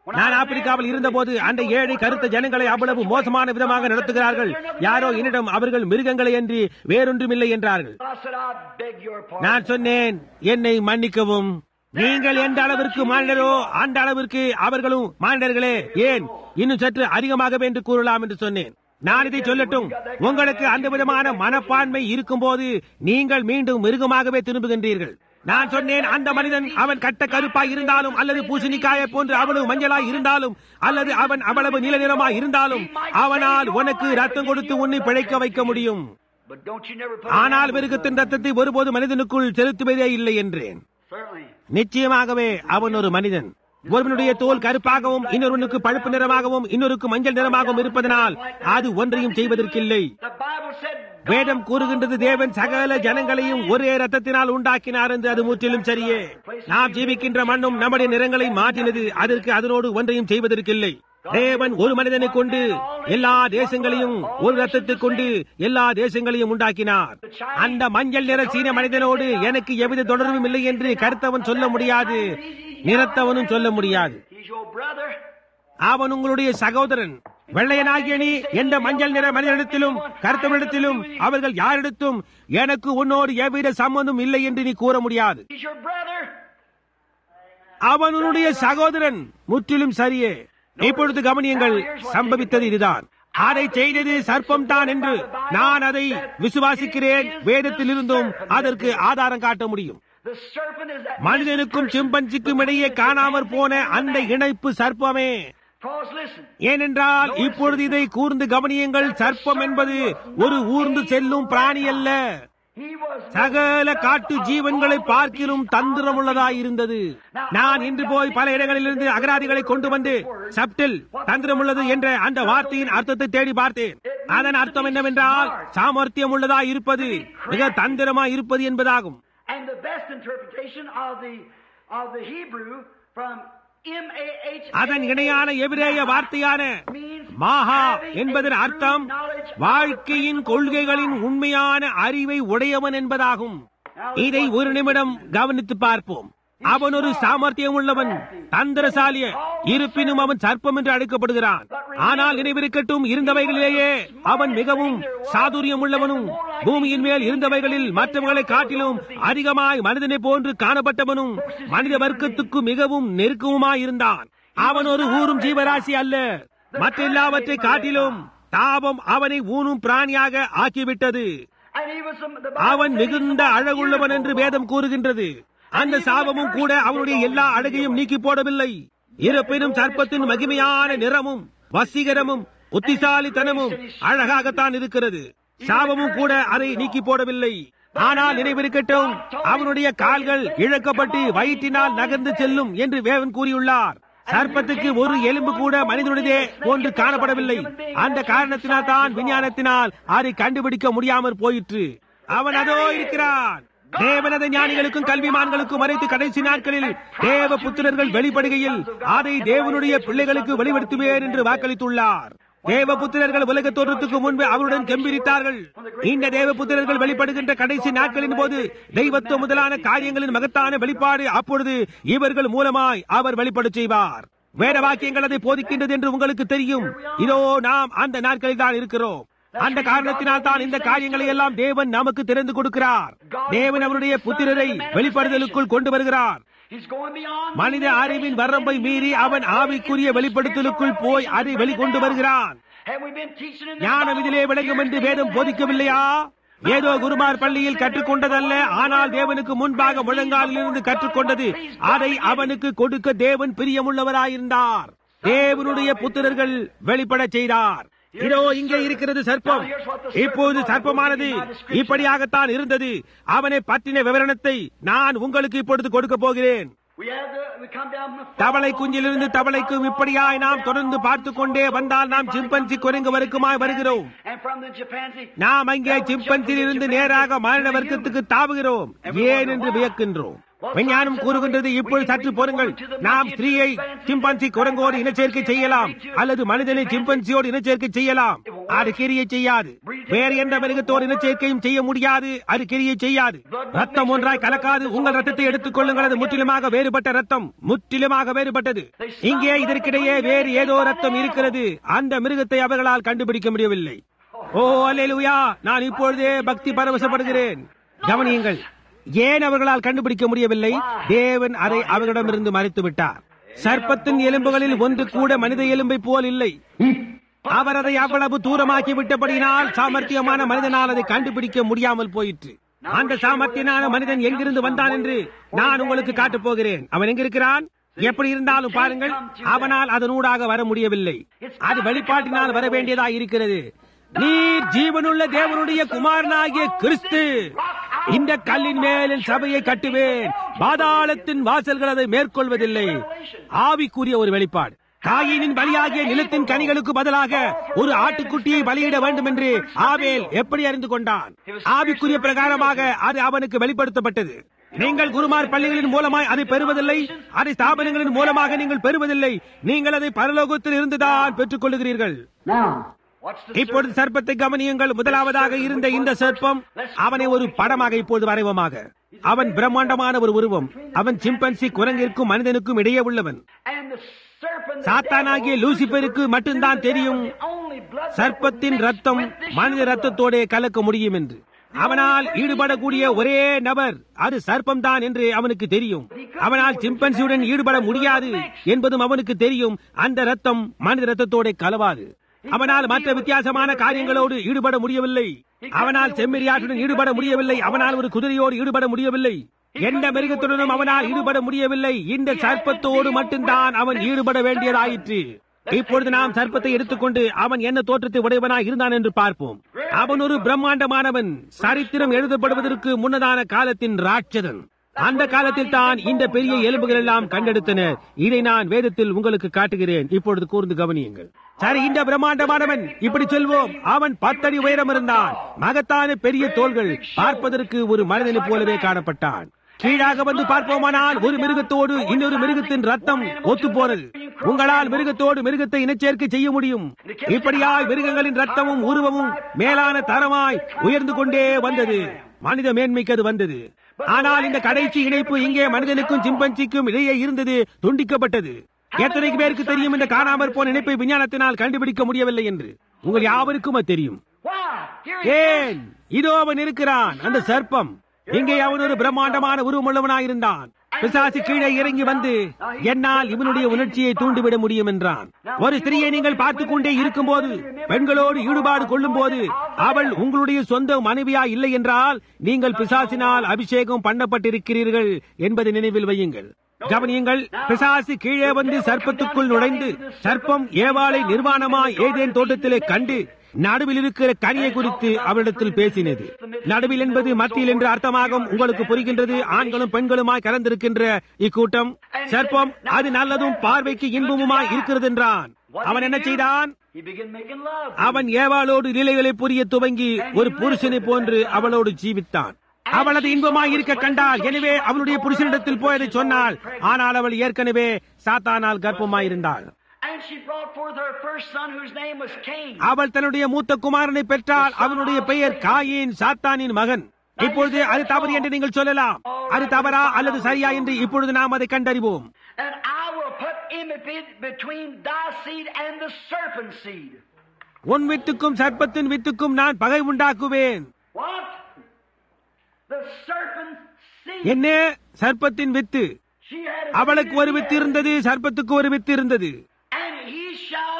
நான் ஆப்பிரிக்காவில் இருந்தபோது அந்த ஏழை கருத்த ஜனங்களை அவ்வளவு மோசமான விதமாக நடத்துகிறார்கள் யாரோ என்னிடம் அவர்கள் மிருகங்களை என்று வேறொன்றுமில்லை என்றார்கள் I said, I beg your pardon. நான் சொன்னேன் என்னை மன்னிக்கவும் நீங்கள் எந்த அளவிற்கு மானிடரோ அந்த அளவிற்கு அவர்களும் மானிடர்களே ஏன் இன்னும் சற்று அதிகமாகவே என்று கூறலாம் என்று சொன்னேன் நான் இதை சொல்லட்டும் உங்களுக்கு அந்த விதமான மனப்பான்மை இருக்கும்போது நீங்கள் மீண்டும் மிருகமாகவே திரும்புகின்றீர்கள் நான் சொன்னேன் அந்த மனிதன் அவன் கட்ட கருப்பாய் இருந்தாலும் அல்லது பூசணிக்காயை போன்று அவ்வளவு மஞ்சளாய் இருந்தாலும் அல்லது அவன் அவ்வளவு நீல நிறமாய் இருந்தாலும் அவனால் உனக்கு ரத்தம் கொடுத்து உன்னை பிழைக்க வைக்க முடியும் But don't you never put ஆனால் மிருகத்தின் ரத்தத்தை ஒருபோது மனிதனுக்குள் செலுத்துவதே இல்லை என்றேன் Certainly. நிச்சயமாகவே அவன் ஒரு மனிதன் ஒருவனுடைய தோல் கருப்பாகவும் இன்னொருவனுக்கு பழுப்பு நிறமாகவும் இன்னொருக்கு மஞ்சள் நிறமாகவும் இருப்பதனால் அது ஒன்றையும் செய்வதற்கில்லை The Bible said வேதம் கூறுகின்றது தேவன் சகல ஜனங்களையும் ஒரே ரத்தத்தினால் உண்டாக்கினார் என்று அது முற்றிலும் சரியே நாம் ஜீவிக்கின்ற மண்ணும் நம்முடைய நிறங்களை மாற்றினது அதற்கு அதனோடு ஒன்றையும் செய்வதற்கில்லை தேவன் ஒரு மனிதனை கொண்டு எல்லா தேசங்களையும் ஒரு ரத்தத்தை கொண்டு எல்லா தேசங்களையும் உண்டாக்கினார் அந்த மஞ்சள் நிற சீன மனிதனோடு எனக்கு எவ்வித தொடர்பும் இல்லை என்று கருத்தவன் சொல்ல முடியாது நிறத்தவனும் சொல்ல முடியாது He's your brother. அவன் உங்களுடைய சகோதரன் வெள்ளையனாகிய நீ எந்த மஞ்சள் நிற மனிதனிடத்திலும் கருத்தவனிடத்திலும் அவர்கள் யாரிடத்தும் எனக்கு உன்னோடு எவ்வித சம்பந்தம் இல்லை என்று நீ கூற முடியாது He's your brother. அவன் உன்னுடைய சகோதரன் முற்றிலும் சரியே இப்பொழுது கவனியங்கள் சம்பவித்தது இதுதான் அதை செய்தது சர்ப்பம் தான் என்று நான் அதை விசுவாசிக்கிறேன் வேதத்தில் இருந்தும் அதற்கு ஆதாரம் காட்ட முடியும் The serpent is that. மனிதனுக்கும் சிம்பன்சிக்கும் இடையே காணாமற் போன அந்த இணைப்பு சர்ப்பமே Cause listen. ஏனென்றால் இப்பொழுது இதை கூர்ந்து கவனியுங்கள் சர்ப்பம் என்பது ஒரு ஊர்ந்து செல்லும் பிராணி அல்ல He was. சகல காட்டு ஜீவன்களை பார்க்கிலும் தந்திரமுள்ளதாய் இருந்தது நான் இன்று போய் பல இடங்களிலிருந்து அகராதிகளை கொண்டு வந்து சப்டில் தந்திரமுள்ளது என்ற அந்த வார்த்தையின் அர்த்தத்தை தேடி பார்த்தேன் அதன் அர்த்தம் என்னவென்றால் சாமர்த்தியம் உள்ளதாய் இருப்பது மிக தந்திரமாய் இருப்பது என்பதாகும் And the best interpretation of the of the Hebrew from M A H. அதன் இணையான எபிரேய வார்த்தையான மாஹா என்பதன் அர்த்தம் வாழ்க்கையின் கொள்கைகளின் உண்மையான அறிவை உடையவன் என்பதாகும் இதை ஒரு நிமிடம் கவனித்து பார்ப்போம் அவன் ஒரு சாமர்த்தியம் உள்ளவன் தந்திரசாலிய இருப்பினும் அவன் சர்ப்பம் என்று அழைக்கப்படுகிறான் ஆனால் நினைவிருக்கட்டும் இருந்தவைகளிலேயே அவன் மிகவும் சாதுரியம் உள்ளவனும் பூமியின் மேல் இருந்தவைகளில் மற்றவர்களை காட்டிலும் அதிகமாய் மனிதனை போன்று காணப்பட்டவனும் மனித வர்க்கத்துக்கு மிகவும் நெருக்கவுமாய் இருந்தான் அவன் ஒரு ஊரும் ஜீவராசி அல்ல மற்ற எல்லாவற்றை காட்டிலும் தாபம் அவனை ஊனும் பிராணியாக ஆக்கிவிட்டது And he was some, the அவன் மிகுந்த அழகுள்ளவன் என்று வேதம் கூறுகின்றது அந்த சாபமும் கூட அவனுடைய எல்லா அழகையும் நீக்கி போடவில்லை இருப்பினும் சர்ப்பத்தின் மகிமையான நிறமும் வசீகரமும் புத்திசாலித்தனமும் அழகாகத்தான் இருக்கிறது சாபமும் கூட அதை நீக்கி போடவில்லை ஆனால் நினைவிருக்கட்டும் அவனுடைய கால்கள் இழக்கப்பட்டு வயிற்றினால் நகர்ந்து செல்லும் என்று வேவன் கூறியுள்ளார் சர்ப்பத்துக்கு ஒரு எலும்பு கூட மனிதனுடையதே போன்று காணப்படவில்லை அந்த காரணத்தினால் தான் விஞ்ஞானத்தினால் அதை கண்டுபிடிக்க முடியாமற் போயிற்று அவன் அதோ இருக்கிறான் தேவனத ஞானிகளுக்கும் கல்விமான்களுக்கும் மறைத்து கடைசி நாட்களில் தேவ புத்திரர்கள் வெளிப்படுகையில் அதை தேவனுடைய பிள்ளைகளுக்கு வெளிப்படுத்துவேன் என்று வாக்களித்துள்ளார் தேவ புத்திரர்கள் உலக தோற்றத்துக்கு முன்பு அவருடன் கெம்பிரித்தார்கள் இந்த தேவ புத்திரர்கள் வெளிப்படுகின்ற கடைசி நாட்களின் போது தெய்வத்துவ முதலான காரியங்களின் மகத்தான வெளிப்பாடு அப்பொழுது இவர்கள் மூலமாய் அவர் வெளிப்படச் செய்வார் வேத வாக்கியங்கள் அதை போதிக்கின்றது என்று உங்களுக்கு தெரியும் இதோ நாம் அந்த நாட்களில் தான் இருக்கிறோம் அந்த காரணத்தினால் தான் இந்த காரியங்களை எல்லாம் தேவன் நமக்கு திறந்து கொடுக்கிறார் தேவன் அவருடைய புத்திரரை வெளிப்படுதலுக்குள் கொண்டு வருகிறார் He's going beyond. மனித அறிவின் வரம்பை மீறி அவன் ஆவிக்குரிய வெளிப்படுத்தலுக்குள் போய் அதை வெளிக்கொண்டு வருகிறான் Have we been teaching in the ஞானம் இதிலே விளங்கும் என்று வேதம் போதிக்கவில்லையா ஏதோ குருமார் பள்ளியில் கற்றுக்கொண்டதல்ல ஆனால் தேவனுக்கு முன்பாக முழங்காலிலிருந்து கற்றுக்கொண்டது அதை அவனுக்கு கொடுக்க தேவன் பிரியமுள்ளவராயிருந்தார் தேவனுடைய புத்திரர்கள் வெளிப்படச் செய்தார் இதோ இங்கே இருக்கிறது சர்ப்பம் இப்போது சர்ப்பமானது இப்படியாகத்தான் இருந்தது அவனை பற்றின விவரணத்தை நான் உங்களுக்கு இப்பொழுது கொடுக்க போகிறேன் We have the, we come down from the தவளை குஞ்சிலிருந்து தவளைக்கும் இப்படியாய் நாம் தொடர்ந்து பார்த்து கொண்டே வந்தால் நாம் சிம்பன்சி குரங்கு வரைக்குமாய் வருகிறோம் and from the chimpanzee. நாம் அங்கே சிம்பன்சியிலிருந்து நேராக மாநில வர்க்கத்துக்கு தாவுகிறோம் ஏன் என்று வியக்கின்றோம் விஞ்ஞானம் கூறுகின்றது இப்பொழுது சற்று பொறுங்கள் நாம் ஸ்திரீயை சிம்பன்சி குரங்கோடு இனச்சேர்க்கை செய்யலாம் அல்லது மனிதனை சிம்பன்சியோடு இனச்சேர்க்கை செய்யலாம் அது கிரியை செய்யாது வேறு எந்த மிருகத்தோடு இனச்சேர்க்கையும் செய்ய முடியாது அது கிரியை செய்யாது ரத்தம் ஒன்றாய் கலக்காது உங்கள் ரத்தத்தை எடுத்துக் கொள்ளுங்கள் அது முற்றிலுமாக வேறுபட்ட ரத்தம் முற்றிலுமாக வேறுபட்டது இங்கே இதற்கிடையே வேறு ஏதோ ரத்தம் இருக்கிறது அந்த மிருகத்தை அவர்களால் கண்டுபிடிக்க முடியவில்லை ஓ அல்லேலூயா நான் இப்பொழுதே பக்தி பரவசப்படுகிறேன் கவனியுங்கள் ஏன் அவர்களால் கண்டுபிடிக்க முடியவில்லை தேவன் அதை அவர்களிடமிருந்து மறைத்து விட்டார் சர்ப்பத்தின் எலும்புகளில் ஒன்று கூட மனித எலும்பை போல் இல்லை அவர் அதை அவ்வளவு தூரமாக்கி விட்டபடியினால் சாமர்த்தியமான மனிதனால் அதை கண்டுபிடிக்க முடியாமல் போயிற்று அந்த சாமர்த்தியனான மனிதன் எங்கிருந்து வந்தான் என்று நான் உங்களுக்கு காட்டப் போகிறேன் அவன் எங்கிருக்கிறான் எப்படி இருந்தாலும் பாருங்கள் அவனால் அதனூடாக வர முடியவில்லை அது வெளிப்பாட்டினால் வர வேண்டியதா இருக்கிறது நீர் ஜீவனுள்ள தேவனுடைய குமாரனாகிய கிறிஸ்து இந்த கல்லின் மேல் என் சபையை கட்டுவேன் பாதாளத்தின் வாசல்கள் அதை மேற்கொள்வதில்லை ஆவிக்குரிய ஒரு வெளிப்பாடு காயினின் பலியாகிய நிலத்தின் கனிகளுக்கு பதிலாக ஒரு ஆட்டுக்குட்டியை பலியிட வேண்டும் என்று ஆவேல் எப்படி அறிந்து கொண்டான் ஆவிக்குரிய பிரகாரமாக அது அவனுக்கு வெளிப்படுத்தப்பட்டது நீங்கள் குருமார் பள்ளிகளின் மூலமாய் அதை பெறுவதில்லை அதை ஸ்தாபனங்களின் மூலமாக நீங்கள் பெறுவதில்லை நீங்கள் அதை பரலோகத்தில் இருந்துதான் பெற்றுக் கொள்ளுகிறீர்கள் Now, what's the இப்பொழுது சர்ப்பத்தை கவனியுங்கள் முதலாவதாக இருந்த இந்த சர்ப்பம் அவனை ஒரு படமாக இப்பொழுது வரைவமாக அவன் பிரம்மாண்டமான ஒரு உருவம் அவன் சிம்பன்சி குரங்கிற்கும் மனிதனுக்கும் இடையே உள்ளவன் And the serpent, the சாத்தானாகிய devil, லூசிபருக்கு மட்டும்தான் தெரியும் the only blood that சர்ப்பத்தின் will mix ரத்தம் with this மனித human blood. ரத்தத்தோட கலக்க முடியும் என்று அவனால் ஈடுபடக்கூடிய ஒரே நபர் அது சர்ப்பம் தான் என்று அவனுக்கு தெரியும் அவனால் சிம்பன்சியுடன் ஈடுபட முடியாது என்பதும் அவனுக்கு தெரியும் அந்த ரத்தம் மனித ரத்தத்தோட கலவாது அவனால் மற்ற வித்தியாசமான காரியங்களோடு ஈடுபட முடியவில்லை அவனால் செம்மறியாட்டுடன் ஈடுபட முடியவில்லை அவனால் ஒரு குதிரையோடு ஈடுபட முடியவில்லை எந்த மிருகத்துடனும் அவனால் ஈடுபட முடியவில்லை இந்த சர்ப்பத்தோடு மட்டும்தான் அவன் ஈடுபட வேண்டியதாயிற்று இப்பொழுது நாம் சர்ப்பத்தை எடுத்துக்கொண்டு அவன் என்ன தோற்றத்தை உடையவனாய் இருந்தான் என்று பார்ப்போம் அவன் ஒரு பிரம்மாண்டமானவன் சரித்திரம் எழுதப்படுவதற்கு முன்னதான காலத்தின் ராட்சதன் அந்த காலத்தில் தான் இந்த பெரிய எலும்புகள் எல்லாம் கண்டெடுத்தனர் இதை நான் வேதத்தில் உங்களுக்கு காட்டுகிறேன் இப்பொழுது கூர்ந்து கவனியுங்கள் சரி இந்த பிரம்மாண்டமானவன் இப்படி சொல்வோம் அவன் பத்தடி உயரம் இருந்தான் மகத்தான பெரிய தோள்கள் பார்ப்பதற்கு ஒரு மனிதனைப் போலவே காணப்பட்டான் கீழாக வந்து பார்ப்போமானால் ஒரு மிருகத்தோடு இன்னொரு மிருகத்தின் ரத்தம் ஒத்து போனது உங்களால் மிருகத்தோடு மிருகத்தை இனச்சேர்க்கை செய்ய முடியும் இப்படியாய் மிருகங்களின் ரத்தமும் உருவமும் மேலான தரமாய் உயர்ந்து கொண்டே வந்தது மனித மேன்மைக்கு அது வந்தது ஆனால் இந்த கடைசி இணைப்பு இங்கே மனிதனுக்கும் சிம்பன்சிக்கும் இடையே இருந்தது துண்டிக்கப்பட்டது எத்தனை பேருக்கு தெரியும் இந்த காணாமற் போன இணைப்பை விஞ்ஞானத்தினால் கண்டுபிடிக்க முடியவில்லை என்று உங்கள் யாவருக்கும் அது தெரியும் Why? Here he is. ஏன் இதோ அவன் இருக்கிறான் அந்த சர்ப்பம் இங்கே அவன் ஒரு பிரம்மாண்டமான உருவமுள்ளவனாயிருந்தான் பிசாசு கீழே இறங்கி வந்து என்னால் இவனுடைய உணர்ச்சியை தூண்டிவிட முடியும் என்றான் ஒரு ஸ்திரியை நீங்கள் பார்த்துக் கொண்டே இருக்கும்போது பெண்களோடு ஈடுபாடு கொள்ளும் போது அவள் உங்களுடைய சொந்த மனைவியா இல்லை என்றால் நீங்கள் பிசாசினால் அபிஷேகம் பண்ணப்பட்டிருக்கிறீர்கள் என்பதை நினைவில் வையுங்கள் கவனியுங்கள் பிசாசு கீழே வந்து சர்ப்பத்துக்குள் நுழைந்து சர்ப்பம் ஏவாளை நிர்வாணமாய் ஏதேன் தோட்டத்திலே கண்டு நடுவில் இருக்கிற கனியை குறித்து அவரிடத்தில் பேசினது நடுவில் என்பது மத்தியில் என்று அர்த்தமாகும் உங்களுக்கு புரிகின்றது ஆண்களும் பெண்களுமாய் கலந்திருக்கின்ற இக்கூட்டம் சர்ப்பம் அது நல்லதும் பார்வைக்கு இன்பமுமாய் இருக்கிறது என்றான் அவன் என்ன செய்தான் He began making love. அவன் ஏவாளோடு நிலைகளை புரிய துவங்கி ஒரு புருஷனை போன்று அவளோடு ஜீவித்தான் அவள் அது இன்பமாய் இருக்க கண்டாள் எனவே அவளுடைய புருஷனிடத்தில் போய் அதை சொன்னாள் ஆனால் அவள் ஏற்கனவே சாத்தானால் கர்ப்பமாயிருந்தாள் And she brought forth her first son, whose name was Cain. அவள் தன்னுடைய மூத்த குமாரனை பெற்றால் அவனுடைய பெயர் காயின் சாத்தானின் மகன் இப்பொழுது அது தவறு என்று நீங்கள் சொல்லலாம் அது தவறா அல்லது சரியா என்று இப்பொழுது நாம் அதை கண்டறிவோம் And I will put enmity between thy seed and the serpent seed. உன் வித்துக்கும் சர்ப்பத்தின் வித்துக்கும் நான் பகை உண்டாக்குவேன் What? The serpent seed. என்ன சர்ப்பத்தின் வித்து She had a அவளுக்கு seed ஒரு in வித்து her. இருந்தது சர்ப்பத்துக்கு ஒரு வித்து இருந்தது And he shall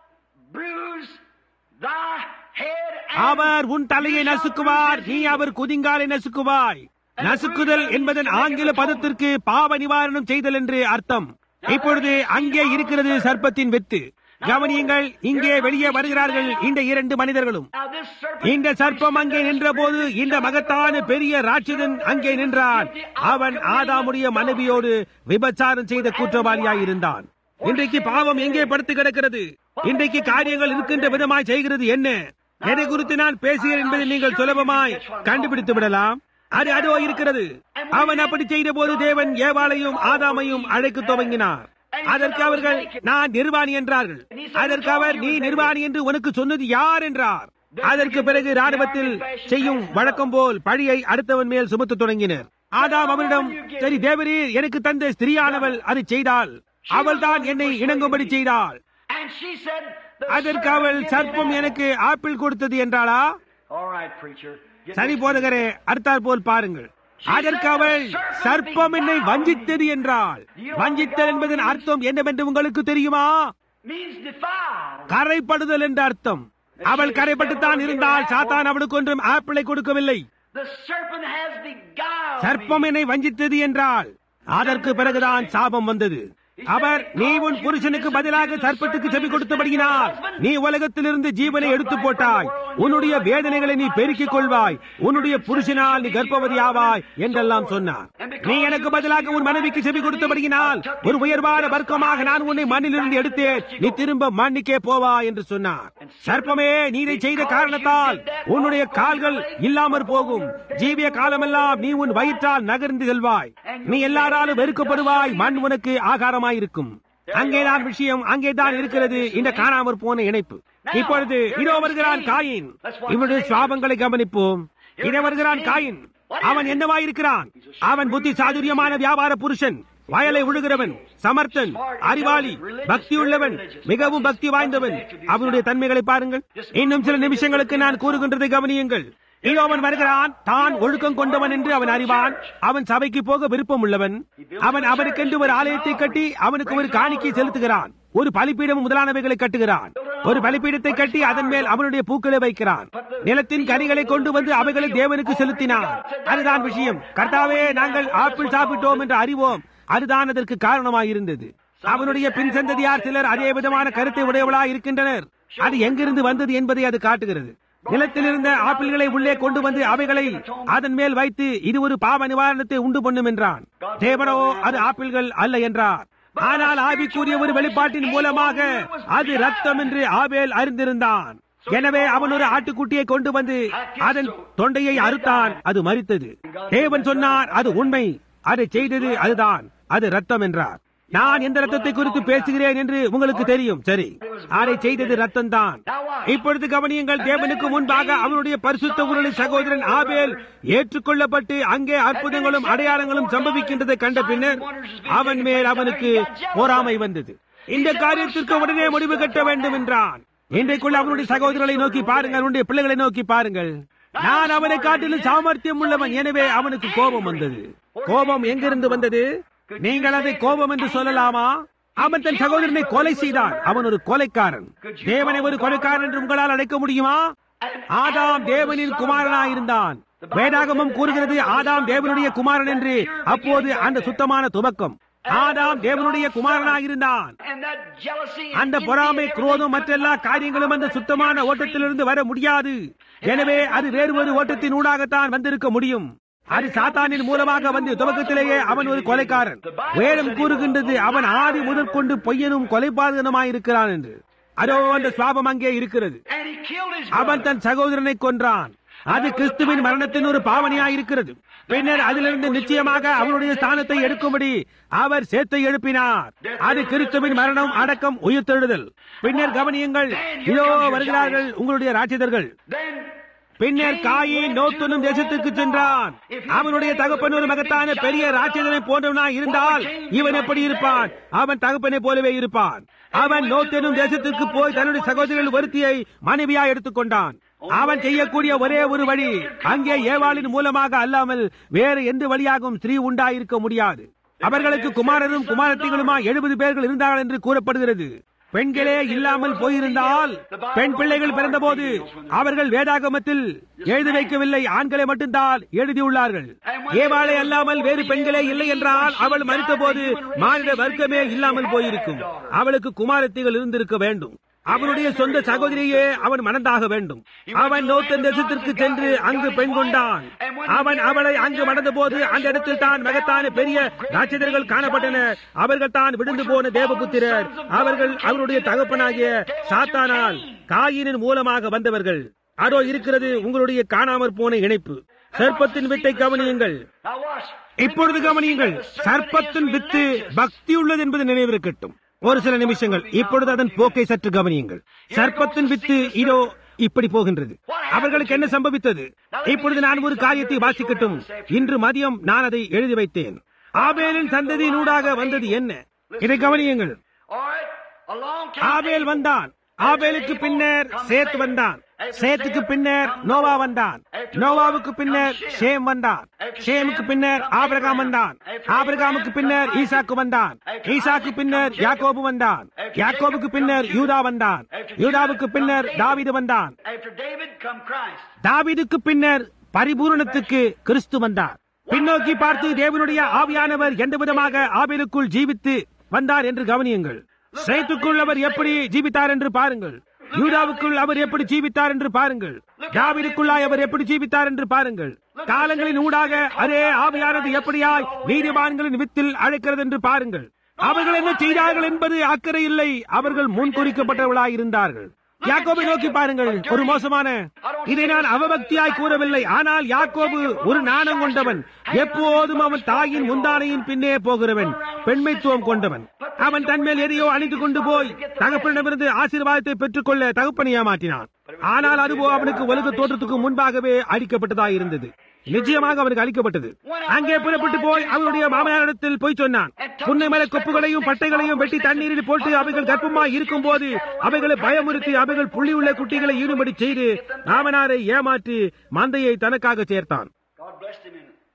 bruise thy head. and அவர் உன் தலையை you shall நசுக்குவார் bruise நீ his heel. அவர் குதிங்காலை நசுக்குவாய் நசுக்குதல் என்பதன் ஆங்கில பதத்திற்கு பாவ நிவாரணம் செய்தல் என்று அர்த்தம் இப்பொழுது அங்கே இருக்கிறது சர்ப்பத்தின் வித்து கவனியுங்கள் இங்கே வெளியே வருகிறார்கள் இந்த இரண்டு மனிதர்களும் Now this serpent. இந்த சர்ப்பம் அங்கே நின்றபோது இந்த மகத்தான பெரிய ராட்சதன் அங்கே நின்றான் அவன் ஆதாமுடைய மனைவியோடு விபச்சாரம் செய்த குற்றவாளியாய் இருந்தான் இன்றைக்கு பாவம் எங்கே படுத்து கிடக்கிறது இன்றைக்கு காரியங்கள் இருக்கின்ற விதமாய் செய்கிறது என்ன எதை குறித்து நான் பேசுகிறேன் என்பதை நீங்கள் சுலபமாய் கண்டுபிடித்து விடலாம் அது அதோ இருக்கிறது அவன் அப்படி செய்த போது தேவன் ஏவாளையும் ஆதாமையும் அழைக்க துவங்கினார் அதற்கு அவர்கள் நான் நிர்வாணி என்றார்கள் அதற்கு அவர் நீ நிர்வாணி என்று உனக்கு சொன்னது யார் என்றார் அதற்கு பிறகு ராணுவத்தில் செய்யும் வழக்கம் போல் பழியை அடுத்தவன் மேல் சுமத்த தொடங்கினர் ஆதாம் அவரிடம் சரி தேவரீர் எனக்கு தந்த ஸ்திரியானவள் அதை செய்தால் அவள் தான் என்னை இணங்கும்படி செய்தாள் And she said, "The அதற்கு அவள் serpent சர்ப்பம் gave me எனக்கு ஆப்பிள் கொடுத்தது என்றாளா All right, preacher. Get சரி this போதகரே அடுத்தாற் போல் பாருங்கள் அதற்கு அவள் சர்ப்பம் என்னை வஞ்சித்தது என்றாள் வஞ்சித்தல் என்பதன் அர்த்தம் என்னவென்று உங்களுக்கு தெரியுமா means defiled. கரைப்படுதல் என்ற அர்த்தம் அவள் கரைப்பட்டுத்தான் இருந்தால் சாத்தான் அவளுக்கு ஒன்றும் ஆப்பிளை கொடுக்கவில்லை The serpent has beguiled சர்ப்பம் me. என்னை வஞ்சித்தது என்றால் அதற்கு பிறகுதான் சாபம் வந்தது அவர் நீ உன் புருஷனுக்கு பதிலாக சர்ப்பத்துக்கு செவி கொடுத்தபடியினால் நீ உலகத்திலிருந்து ஜீவனை எடுத்து போட்டாய் உன்னுடைய வேதனைகளை நீ பெருக்கிக் கொள்வாய் உன்னுடைய புருஷனால் நீ கர்ப்பவதி ஆவாய் என்றெல்லாம் சொன்னார் நீ எனக்கு பதிலாக உன் மனைவிக்கு செவி கொடுத்தபடியினால் ஒரு உயர்வான வர்க்கமாக நான் உன்னை மண்ணிலிருந்து எடுத்தேன் நீ திரும்ப மண்ணுக்கே போவா என்று சொன்னார் சர்ப்பமே நீ இதை செய்த காரணத்தால் உன்னுடைய கால்கள் இல்லாமற் போகும் ஜீவிய காலமெல்லாம் நீ உன் வயிற்றால் நகர்ந்து செல்வாய் நீ எல்லாராலும் வெறுக்கப்படுவாய் மண் உனக்கு ஆகாரமாயிருக்கும் அங்கேதான் விஷயம் அங்கேதான் இருக்கிறது இந்த காணாமற் போன இணைப்பு இப்பொழுது இதோ வருகிறான் காயின் இவனுடைய சுவாபங்களை கவனிப்போம் இதோ வருகிறான் காயின் அவன் என்னவாயிருக்கிறான் அவன் புத்தி சாதுரியமான வியாபார புருஷன் வயலை உழுகிறவன் சமர்த்தன் அறிவாளி பக்தியுள்ளவன் மிகவும் பக்தி வாய்ந்தவன் அவனுடைய தன்மைகளை பாருங்கள் இன்னும் சில நிமிஷங்களுக்கு நான் கூறுகின்றதை கவனியுங்கள் இதோ அவன் வருகிறான் தான் ஒழுக்கம் கொண்டவன் என்று அவன் அறிவான் அவன் சபைக்கு போக விருப்பம் உள்ளவன் அவன் அவனுக்கென்று ஒரு ஆலயத்தை கட்டி அவனுக்கு ஒரு காணிக்கை செலுத்துகிறான் ஒரு பலிப்பீடம் முதலானவைகளை கட்டுகிறான் ஒரு பலிப்பீடத்தை கட்டி அதன் மேல் அவனுடைய பூக்களை வைக்கிறான் நிலத்தின் கனிகளை கொண்டு வந்து அவைகளை தேவனுக்கு செலுத்தினான் அதுதான் விஷயம் கர்த்தாவே நாங்கள் ஆப்பிள் சாப்பிட்டோம் என்று அறிவோம் அதுதான் அதற்கு காரணமாயிருந்தது அவனுடைய பின் சந்ததியார் சிலர் அதே விதமான கருத்தை உடையவளாய் இருக்கின்றனர் அது எங்கிருந்து வந்தது என்பதை அது காட்டுகிறது நிலத்தில் இருந்த ஆப்பிள்களை உள்ளே கொண்டு வந்து அவைகளை அதன் மேல் வைத்து இது ஒரு பாவ நிவாரணத்தை உண்டு பண்ணும் என்றான் தேவனோ அது ஆப்பிள்கள் அல்ல என்றார் ஆனால் ஆவிக்குரிய ஒரு வெளிப்பாட்டின் மூலமாக அது ரத்தம் என்று ஆபேல் அறிந்திருந்தான் எனவே அவன் ஒரு ஆட்டுக்குட்டியை கொண்டு வந்து அதன் தொண்டையை அறுத்தான் அது மறித்தது தேவன் சொன்னார் அது உண்மை அதை செய்தது அதுதான் அது ரத்தம் என்றார் நான் எந்த ரத்தத்தை குறித்து பேசுகிறேன் என்று உங்களுக்கு தெரியும் சரி அதை செய்தது ரத்தம் தான் இப்பொழுது கவனியுங்கள் தேவனுக்கு முன்பாக அவனுடைய பரிசுத்த உருளை சகோதரன் ஆபேல் ஏற்றுக்கொள்ளப்பட்டு அங்கே அற்புதங்களும் அடையாளங்களும் சம்பவிக்கின்றதை கண்ட பின்னர் அவன் மேல் அவனுக்கு பொறாமை வந்தது இந்த காரியத்திற்கு உடனே முடிவு கட்ட வேண்டும் என்றான் இன்றைக்குள்ள அவனுடைய சகோதரர்களை நோக்கி பாருங்கள் அவனுடைய பிள்ளைகளை நோக்கி பாருங்கள் நான் அவனை காட்டிலும் சாமர்த்தியம் உள்ளவன் எனவே அவனுக்கு கோபம் வந்தது கோபம் எங்கிருந்து வந்தது நீங்கள் அதை கோபம் என்று சொல்லலாமா அவன் தன் சகோதரனை கொலை செய்தான் அவன் ஒரு கொலைக்காரன் தேவனை ஒரு கொலைக்காரன் என்று உங்களால் அழைக்க முடியுமா ஆதாம் தேவனின் குமாரனாயிருந்தான் வேதாகமம் கூறுகிறது ஆதாம் தேவனுடைய குமாரன் என்று அப்போது அந்த சுத்தமான துவக்கம் ஆதாம் தேவனுடைய குமாரனாயிருந்தான் And that jealousy and அந்த பொறாமை குரோதம் மற்றெல்லா காரியங்களும் அந்த சுத்தமான ஓட்டத்திலிருந்து வர முடியாது எனவே அது வேறு ஒரு ஓட்டத்தின் ஊடாகத்தான் வந்திருக்க முடியும் அது சாத்தானின் மூலமாக வந்து துவக்கத்திலேயே அவன் ஒரு கொலைக்காரன் வேதம் கூறுகின்றது அவன் ஆதி முதற்கொண்டு பொய்யனும் கொலைபாதகனுமாயிருக்கிறான் என்று அதோ அந்த சுவாபம் அங்கே இருக்கிறது And he killed his அவன் brother. தன் சகோதரனை கொன்றான் அது கிறிஸ்துவின் மரணத்தின் ஒரு பாவனையாயிருக்கிறது பின்னர் அதிலிருந்து நிச்சயமாக அவனுடைய ஸ்தானத்தை எடுக்கும்படி அவர் சேத்தை எழுப்பினார் அது கிறிஸ்துவின் மரணம் அடக்கம் உயிர்த்தெழுதல் பின்னர் கவனியுங்கள் இதோ வருகிறார்கள் உங்களுடைய ராட்சிதர்கள் Then பின்னர் காயின் நோத்துனும் தேசத்துக்கு சென்றான் அவனுடைய தகப்பன் ஒரு மகத்தான பெரிய ராட்சதனை போன்றவனாய் இருந்தால் இவன் எப்படி இருப்பான் அவன் தகப்பனை போலவே இருப்பான் அவன் நோத்தெனும் தேசத்திற்கு போய் தன்னுடைய சகோதரர்கள் ஒருத்தியை மனைவியாய் எடுத்துக்கொண்டான் அவன் செய்யக்கூடிய ஒரே ஒரு வழி அங்கே ஏவாளின் மூலமாக அல்லாமல் வேறு எந்த வழியாகவும் ஸ்திரீ உண்டாயிருக்க முடியாது அவர்களுக்கு குமாரரும் குமாரத்திகளுமா எழுபது பேர்கள் இருந்தார்கள் என்று கூறப்படுகிறது பெண்களே இல்லாமல் போயிருந்தால் பெண் பிள்ளைகள் பிறந்தபோது அவர்கள் வேதாகமத்தில் எழுதி வைக்கவில்லை ஆண்களை மட்டும்தான் எழுதியுள்ளார்கள் ஏவாளை அல்லாமல் வேறு பெண்களே இல்லை என்றால் அவள் மறித்த போது மாநில வர்க்கமே இல்லாமல் போயிருக்கும் அவளுக்கு குமாரத்திகள் இருந்திருக்க வேண்டும் அவனுடைய சொந்த சகோதரியே அவன் மணந்தாக வேண்டும் அவன் நோத்தன் தேசத்திற்கு சென்று அங்கு பெண் கொண்டான் அவன் அவளை அங்கு மணந்த போது அந்த இடத்தில் தான் மகத்தான பெரிய ராட்சதர்கள் காணப்பட்டனர் அவர்கள் தான் விழுந்து போன தேவபுத்திரர் அவர்கள் அவருடைய தகப்பனாகிய சாத்தானால் காயினின் மூலமாக வந்தவர்கள் அதோ இருக்கிறது உங்களுடைய காணாமற் போன இணைப்பு சர்ப்பத்தின் விட்டை கவனியுங்கள் now watch. இப்பொழுது கவனியுங்கள் சர்ப்பத்தின் வித்து பக்தி உள்ளது என்பது நினைவிருக்கட்டும் ஒரு சில நிமிஷங்கள் இப்பொழுது அதன் போக்கை சற்று கவனியுங்கள் சர்ப்பத்தின் வித்து இதோ இப்படி போகின்றது அவர்களுக்கு என்ன சம்பவித்தது இப்பொழுது நான் ஒரு காரியத்தை வாசிக்கட்டும் இன்று மதியம் நான் அதை எழுதி வைத்தேன் ஆபேலின் சந்ததியினூடாக வந்தது என்ன இதை கவனியுங்கள் All right, a long time. ஆபேல் வந்தான் ஆபேலுக்கு பின்னர் சேத் வந்தான் சேத்துக்கு பின்னர் நோவா வந்தான் நோவாவுக்கு பின்னர் ஷேம் வந்தான் ஷேமுக்கு பின்னர் ஆபிரகாம் வந்தான் ஆபிரகாமுக்கு பின்னர் ஈசாக்கு வந்தான் ஈசாக்கு பின்னர் யாக்கோபு வந்தான் யாக்கோபுக்கு பின்னர் யூதா வந்தான் யூதாவுக்கு பின்னர் தாவீது வந்தான் After David come Christ. தாவீதுக்கு பின்னர் பரிபூரணத்துக்கு கிறிஸ்து வந்தார் பின்னோக்கி பார்த்து தேவனுடைய ஆவியானவர் எந்த விதமாக ஆபேலுக்குள் ஜீவித்து வந்தார் என்று கவனியுங்கள் சேத்துக்குள் அவர் எப்படி ஜீவித்தார் என்று பாருங்கள் யூதாவுக்குள் அவர் எப்படி ஜீவித்தார் என்று பாருங்கள் தாவீதுக்குள்ளாய் அவர் எப்படி ஜீவித்தார் என்று பாருங்கள் காலங்களின் ஊடாக அதே ஆவியானது எப்படியாய் நீதிமான்களின் வித்தில் அழைக்கிறது என்று பாருங்கள் அவர்கள் என்ன செய்தார்கள் என்பது அக்கறை இல்லை அவர்கள் முன்குறிக்கப்பட்டவர்களாய் இருந்தார்கள் யாக்கோபை நோக்கி பாருங்கள் ஒரு மோசமான இதை நான் அவபக்தியாய் கூறவில்லை ஆனால் யாக்கோபு ஒரு நாணம் கொண்டவன் எப்போதும் அவன் தாயின் முந்தானையின் பின்னே போகிறவன் பெண்மைத்துவம் கொண்டவன் அவன் தன்மேல் எதையோ அணிந்து கொண்டு போய் தகப்பனிடமிருந்து ஆசீர்வாதத்தை பெற்றுக்கொள்ள தகப்பனை ஏமாற்றினான் ஆனால் அதுவோ அவனுக்கு உலக தோற்றத்துக்கு முன்பாகவே அளிக்கப்பட்டதாய் இருந்தது நிச்சயமாக அவனுக்கு அளிக்கப்பட்டது அங்கே புறப்பட்டு போய் அவனுடைய மாமனாரிடத்தில் போய் சொன்னான் புன்னை மலை கொப்புகளையும் பட்டைகளையும் வெட்டி தண்ணீரில் போட்டு அவைகள் கர்ப்பமாய் இருக்கும் போது அவைகளை பயமுறுத்தி அவைகள் புள்ளி உள்ள குட்டிகளை ஈடுபடி செய்து மாமனாரை ஏமாற்றி மந்தையை தனக்காக சேர்த்தான் God blessed him in it.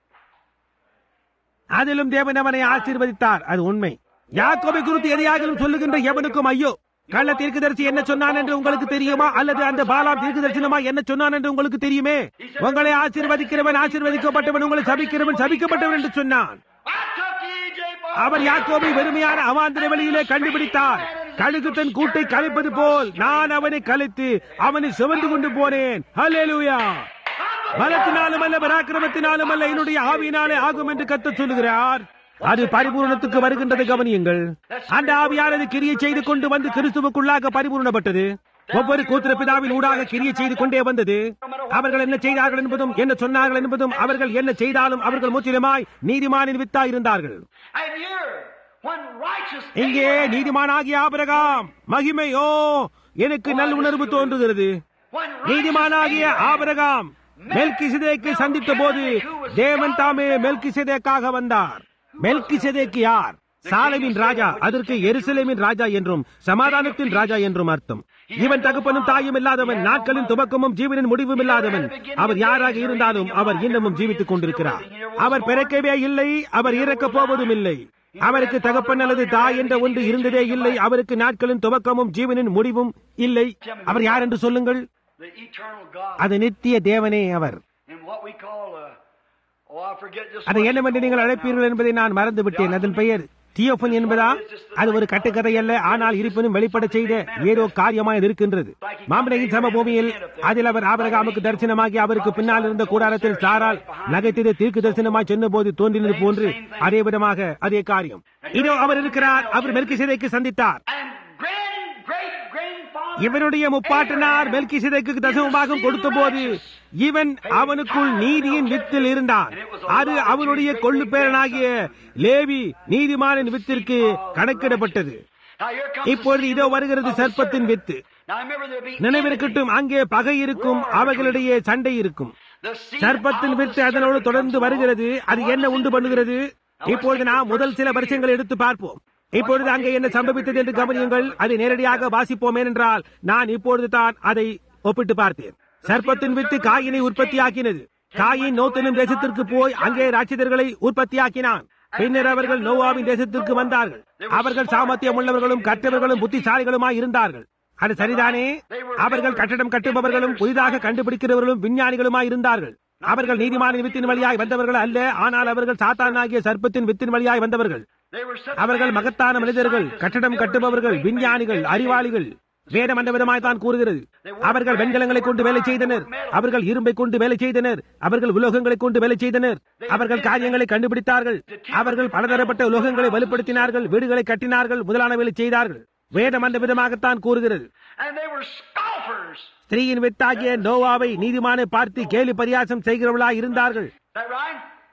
அதிலும் தேவன் அவனை ஆசீர்வதித்தார் அது உண்மை யாக்கோபை குறித்து எதையாகிலும் சொல்லுகின்ற எவனுக்கும் ஐயோ கள்ள தீர்க்கதரிசி என்ன சொன்னான் என்று உங்களுக்கு தெரியுமா அல்லது அந்த பாலாம் தீர்க்கதரிசனமா என்ன சொன்னான் என்று உங்களுக்கு தெரியுமே உங்களை ஆசீர்வதிக்கிறவன் ஆசீர்வதிக்கப்பட்டவன் உங்களை சபிக்கிறவன் சபிக்கப்பட்டவன் என்று சொன்னான் I took E.J. Bob. அவர் யாக்கோபை வெறுமையான அவாந்திர வழியிலே கண்டுபிடித்தார் கழுகு தன் கூட்டை கலைப்பது போல் நான் அவனை கலைத்து அவனை சுமந்து கொண்டு போனேன் ஹல்லேலூயா பலத்தினாலும் அல்ல பராக்கிரமத்தினாலும் அல்ல என்னுடைய ஆவியினாலே ஆகும் என்று கத்த சொல்லுகிறார் அது பரிபூரணத்துக்கு வருகின்றது கவனியுங்கள் அந்த ஆவியானது கிரியை செய்து கொண்டு வந்து கிறிஸ்துவுக்குள்ளாக பரிபூரணப்பட்டது ஒவ்வொரு கூத்திர பிதாவின் ஊடாக கிரியை செய்து கொண்டே வந்தது அவர்கள் என்ன செய்தார்கள் என்பதும் என்ன சொன்னார்கள் என்பதும் அவர்கள் என்ன செய்தாலும் அவர்கள் முற்றிலுமாய் நீதிமானின் வித்தாய் இருந்தார்கள் And here, when righteous இங்கே நீதிமானாகிய ஆபிரகாம் மகிமை ஓ எனக்கு நல் உணர்வு தோன்றுகிறது when நீதிமானாகிய ஆபிரகாம் மெல்கிசேதேக்கை சந்தித்த போது தேவன் தாமே மெல்கிசேதேக்காக வந்தார் மெல்கிசேதேக்கு யார் சாலைமின் ராஜா அதற்கு எருசலேமின் ராஜா என்றும் சமாதானத்தின் ராஜா என்றும் அர்த்தம் இவன் தகப்பனும் தாயும் இல்லாதவன் நாட்களின் துவக்கமும் ஜீவனின் முடிவும் இல்லாதவன் அவர் யாராக இருந்தாலும் அவர் இன்னமும் ஜீவித்துக் கொண்டிருக்கிறார் அவர் பிறக்கவே இல்லை அவர் இறக்கப் போவதும் இல்லை அவருக்கு தகப்பன் அல்லது தாய் என்ற ஒன்று இருந்ததே இல்லை அவருக்கு நாட்களின் துவக்கமும் ஜீவனின் முடிவும் இல்லை அவர் யார் என்று சொல்லுங்கள் the eternal God அது நித்திய தேவனே அவர் in what we call uh, oh I forget just அதை what என்னவென்று it's நீங்கள் called அழைப்பீர்கள் now. என்பதை நான் மறந்து விட்டேன் அதன் பெயர் தியோபன் என்பதா அது ஒரு கட்டுக்கதை அல்ல ஆனால் இருப்பினும் வெளிப்பட செய்த ஏதோ காரியமாய் இருக்கின்றது மாமனையின் சமபூமியில் அதில் அவர் ஆபரகாமுக்கு தரிசனமாகி அவருக்கு பின்னால் இருந்த கூடாரத்தில் சாரால் நகைத்தது தீர்க்கு தரிசனமாய் சொன்ன போது தோன்றினது போன்று அதே விதமாக அதே காரியம் இதோ அவர் இருக்கிறார் அவர் மெல்கிசேதேக்கு சந்தித்தார் And grand great grandfather இவனுடைய முப்பாட்டனார் மெல்கிசேதேக்கு தசமபாகம் கொடுத்த போது இவன் அவனுக்குள் நீதியின் வித்தில் இருந்தான் அது அவனுடைய கொள்ளு பேரனாகிய லேவி நீதிமானின் வித்திற்கு கணக்கிடப்பட்டது Now here comes இப்பொழுது the இதோ seed வருகிறது of the சர்ப்பத்தின் serpent. வித்து Now remember there'll be நினைவிருக்கட்டும் அங்கே பகை இருக்கும் அவைகளிடையே சண்டை இருக்கும் the seed சர்ப்பத்தின் of the வித்து அதனோடு serpent தொடர்ந்து comes வருகிறது along. அது என்ன உண்டு பண்ணுகிறது இப்பொழுது நாம் முதல் சில வருஷங்களை எடுத்து பார்ப்போம் இப்பொழுது அங்கே என்ன சம்பவித்தது என்று கவனியுங்கள் அதை நேரடியாக வாசிப்போம் ஏனென்றால் நான் இப்பொழுது தான் அதை ஒப்பிட்டு பார்த்தேன் சர்ப்பத்தின் வித்து காயினை உற்பத்தியாக்கினது காயின் நோத்தனும் தேசத்திற்கு போய் அங்கே ராட்சதர்களை உற்பத்தியாக்கினான் பின்னர் அவர்கள் நோவாவின் தேசத்திற்கு வந்தார்கள் அவர்கள் சாமர்த்தியம் உள்ளவர்களும் கற்றவர்களும் புத்திசாலிகளுமாய் இருந்தார்கள் அது சரிதானே அவர்கள் கட்டடம் கட்டுபவர்களும் புதிதாக கண்டுபிடிக்கிறவர்களும் விஞ்ஞானிகளுமாய் இருந்தார்கள் அவர்கள் நீதிமான வித்தின் வழியாய் வந்தவர்கள் அல்ல ஆனால் அவர்கள் சாத்தானாகிய சர்ப்பத்தின் வித்தின் வழியாய் வந்தவர்கள் They were such அவர்கள் men, மகத்தான மனிதர்கள் scientists, கட்டடம் builders, கட்டுபவர்கள் great விஞ்ஞானிகள் men, அறிவாளிகள் வேதம் அந்த விதமாய் தான் கூறுகிறது அவர்கள் வெண்கலங்களை கொண்டு வேலை செய்தனர் அவர்கள் இரும்பை கொண்டு வேலை செய்தனர் அவர்கள் உலோகங்களை கொண்டு வேலை செய்தனர் அவர்கள் காரியங்களை கண்டுபிடித்தார்கள் அவர்கள் பலதரப்பட்ட உலோகங்களை வலுப்படுத்தினார்கள் வீடுகளை கட்டினார்கள் முதலானவைகளை செய்தார்கள் வேதம் அந்த விதமாகத்தான் கூறுகிறது And they were scoffers. ஸ்திரீயின் வித்தாகிய நோவாவை நீதிமானை பார்த்து கேலி பரியாசம் செய்கிறவர்களாய் இருந்தார்கள் Is that right?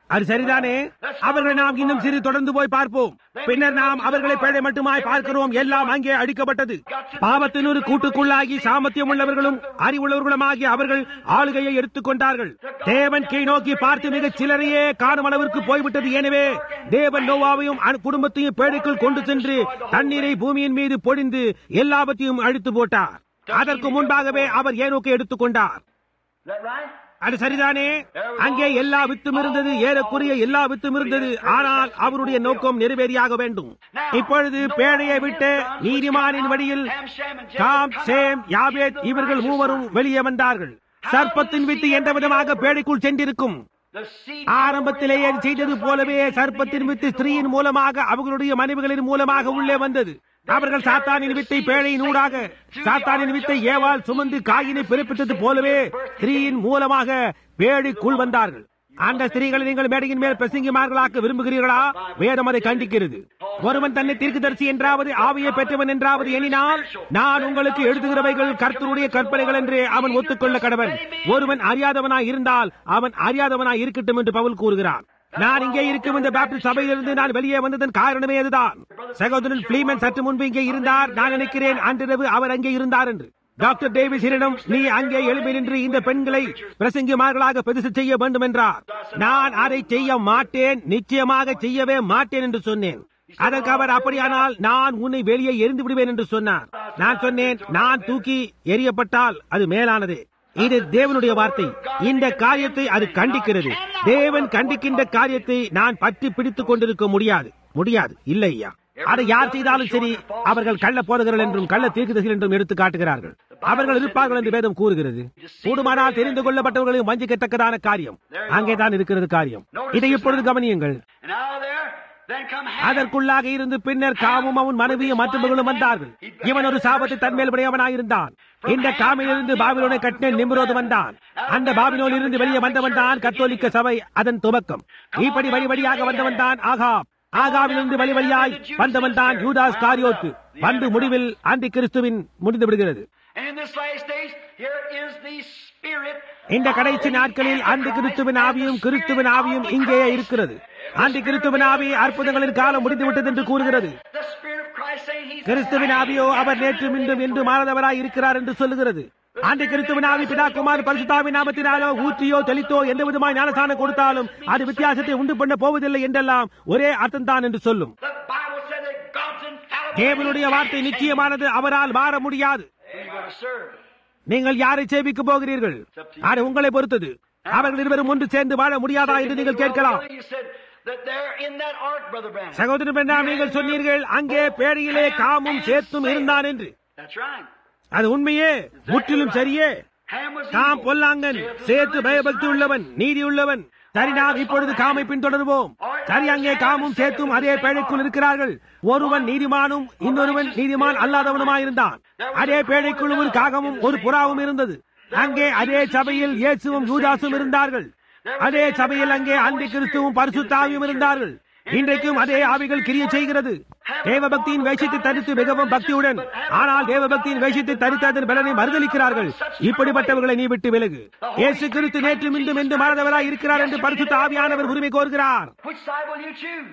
அது சரிதானே அவர்களை நாம் இன்னும் சிறு தொடர்ந்து போய் பார்ப்போம் பின்னர் நாம் அவர்களை பேழை மட்டுமாய் பார்க்கிறோம் எல்லாம் அங்கே அடிக்கப்பட்டது பாவத்தின் ஒரு கூட்டுக்குள்ளாகி சாமர்த்தியம் உள்ளவர்களும் அறிவுள்ளவர்களுமாகி அவர்கள் ஆளுகையை எடுத்துக் கொண்டார்கள் தேவன் கீழ் நோக்கி பார்த்து மிகச் சிலரையே காணும் அளவிற்கு போய்விட்டது எனவே தேவன் நோவாவையும் அன் குடும்பத்தையும் பேழைக்குள் கொண்டு சென்று தண்ணீரை பூமியின் மீது பொழிந்து எல்லாவற்றையும் அழித்து போட்டார் அதற்கு முன்பாகவே அவர் ஏனோக்கை எடுத்துக் கொண்டார் Is that right? அது சரிதானே அங்கே எல்லா வித்தும் இருந்தது ஏறக்குறைய எல்லா வித்தும் இருந்தது ஆனால் அவருடைய நோக்கம் நிறைவேறியாக வேண்டும் இப்பொழுது பேழையை விட்டு நீதிமானின் வழியில் காம் சேம் யாபேத் இவர்கள் மூவரும் வெளியே வந்தார்கள் சர்ப்பத்தின் வித்து எந்த விதமாக பேழைக்குள் சென்றிருக்கும் The seed ஆரம்பத்திலேயே அது செய்தது போலவே சர்ப்பத்தின் வித்து ஸ்திரீயின் மூலமாக அவர்களுடைய மனைவிகளின் மூலமாக உள்ளே வந்தது அவர்கள் சாத்தானின் வித்தை பேழையின் ஊடாக சாத்தானின் வித்தை ஏவால் சுமந்து காயினை பிறப்பித்தது போலவே ஸ்திரீயின் மூலமாக பேழைக்குள் வந்தார்கள் அந்த ஸ்திரீகளை நீங்கள் மேடையின் மேல் பிரசங்கிமார்களாக்க விரும்புகிறீர்களா வேதம் அதை கண்டிக்கிறது ஒருவன் தன்னை தீர்க்கதரிசி என்றாவது ஆவியை பெற்றவன் என்றாவது எண்ணினால் நான் உங்களுக்கு எழுதுகிறவைகள் கர்த்தருடைய கற்பனைகள் என்று அவன் ஒத்துக்கொள்ள கடவன் ஒருவன் அறியாதவனாய் இருந்தால் அவன் அறியாதவனாய் இருக்கட்டும் என்று பவுல் கூறுகிறான் நான் இங்கே இருக்கும் இந்த பேப்டிஸ்ட் சபையிலிருந்து நான் வெளியே வந்ததன் காரணமே அதுதான் சகோதரன் பிளீமன் சற்று முன்பு இங்கே இருந்தார் நான் நினைக்கிறேன் அன்றிரவு அவர் அங்கே இருந்தார் என்று டாக்டர் டேவிஸிடம் நீ அங்கே எழுப்பி நின்று இந்த பெண்களை பிரசங்கிமார்களாக பிரதிஷ்டை செய்ய வேண்டும் என்றார் நான் அதை செய்ய மாட்டேன் நிச்சயமாக செய்யவே மாட்டேன் என்று சொன்னேன் அதற்கு அவர் அப்படியானால் நான் உன்னை வெளியே எரிந்து விடுவேன் என்று சொன்னார் நான் சொன்னேன் நான் தூக்கி எறியப்பட்டால் அது மேலானதே இது தேவனுடைய வார்த்தை இந்த காரியத்தை அது கண்டிக்கிறது தேவன் கண்டிக்கின்ற காரியத்தை நான் பற்றி பிடித்துக் கொண்டிருக்க முடியாது முடியாது இல்லை ஐயா அதை யார் செய்தாலும் சரி அவர்கள் கள்ள போதகர்கள் என்றும் கள்ள தீர்க்கதரிசிகள் என்றும் எடுத்து காட்டுகிறார்கள் அவர்கள் இருப்பார்கள் என்று வேதம் கூறுகிறது கூடுமானால் தெரிந்து கொள்ளப்பட்டவர்களையும் வஞ்சிக்கத்தக்கதான காரியம் அங்கேதான் இருக்கிறது காரியம் இதை இப்பொழுது கவனியுங்கள் And out of there, then come Ham. அதற்குள்ளாக இருந்து பின்னர் காமும் அவன் மனைவியும் மற்றவர்களும் வந்தார்கள் இவன் ஒரு சாபத்தை தன்மேல் உடையவனாயிருந்தான் இந்த காமிலிருந்து பாபிலோனை கட்டின நிம்ரோது வந்தான் அந்த பாபிலோனில் இருந்து வெளியே வந்தவன் தான் கத்தோலிக்க சபை அதன் துவக்கம் இப்படி வழி வழியாக வந்தவன் தான் ஆகாப் ஆகாவிலிருந்து வழி வழியாய் வந்தவன் தான் யூதாஸ் காரியோத்து வந்து முடிவில் ஆண்டி கிறிஸ்துவின் முடிந்து விடுகிறது And in this last days, here is the Spirit. இந்த கடைசி நாட்களில் ஆண்டி கிறிஸ்துவின் ஆவியும் கிறிஸ்துவின் ஆவியும் இங்கேயே இருக்கிறது ஆண்டி கிறிஸ்துவின் ஆவி அற்புதங்களின் காலம் முடிந்து விட்டது என்று கூறுகிறது The Spirit of Christ saying He's கிறிஸ்துவின் ஆவியோ அவர் நேற்று மீண்டும் என்று மாறதவராய் இருக்கிறார் என்று சொல்லுகிறது ஆண்டு கிறிஸ்துவின் ஆவி பிதாக்குமார் பரிசுத்தாவின் நாமத்தினாலோ ஊற்றியோ தெளித்தோ எந்த விதமாய் ஞானசானம் கொடுத்தாலும் அது வித்தியாசத்தை உண்டு பண்ண போவதில்லை என்றெல்லாம் ஒரே அர்த்தம் தான் என்று சொல்லும் The Bible said that God's infallible. தேவனுடைய வார்த்தை நிச்சயமானது அவரால் மாற முடியாது Who you going to serve? நீங்கள் யாரை சேவிக்க போகிறீர்கள் அது உங்களை பொறுத்தது அவர்கள் இருவரும் ஒன்று சேர்ந்து வாழ முடியாதா என்று நீங்கள் கேட்கலாம் You said that they're in that ark, Brother Branham. சகோதரன் பெண்ணாம் நீங்கள் சொன்னீர்கள் அங்கே பேழையிலே காமும் சேத்தும் இருந்தான் என்று That's right. அது உண்மையே முற்றிலும் சரியே Ham was காம் evil. பொல்லாங்கன் சேத்து பயபக்தி உள்ளவன் நீதி உள்ளவன் சரி நாம் இப்பொழுது காமை பின்தொடர்வோம் சரி அங்கே காமும் சேத்தும் அதே பேழைக்குள் இருக்கிறார்கள் ஒருவன் நீதிமானும் இன்னொருவன் நீதிமான் அல்லாதவனுமாயிருந்தான் அதே பேழைக்குள் ஒரு காகமும் ஒரு புறாவும் இருந்தது அங்கே அதே சபையில் இயேசுவும் யூதாசும் இருந்தார்கள் அதே சபையில் அங்கே அந்தி கிறிஸ்துவும் பரிசுத்தாவியும் இருந்தார்கள் இன்றைக்கும் அதே ஆவிகள் கிரிய செய்கிறது தேவபக்தியின் வேஷத்தை தரித்து மிகவும் பக்தியுடன் ஆனால் தேவபக்தியின் வேஷத்தை தரித்து அதன் பலனை மறுதளிக்கிறார்கள் இப்படிப்பட்டவர்களை நீ விட்டு விலகு இயேசு கிறிஸ்து நேற்று மீண்டும் என்று மறந்தவராய் இருக்கிறார் என்று பரிசுத்த ஆவியானவர் உரிமை கோருகிறார் Which side will you choose?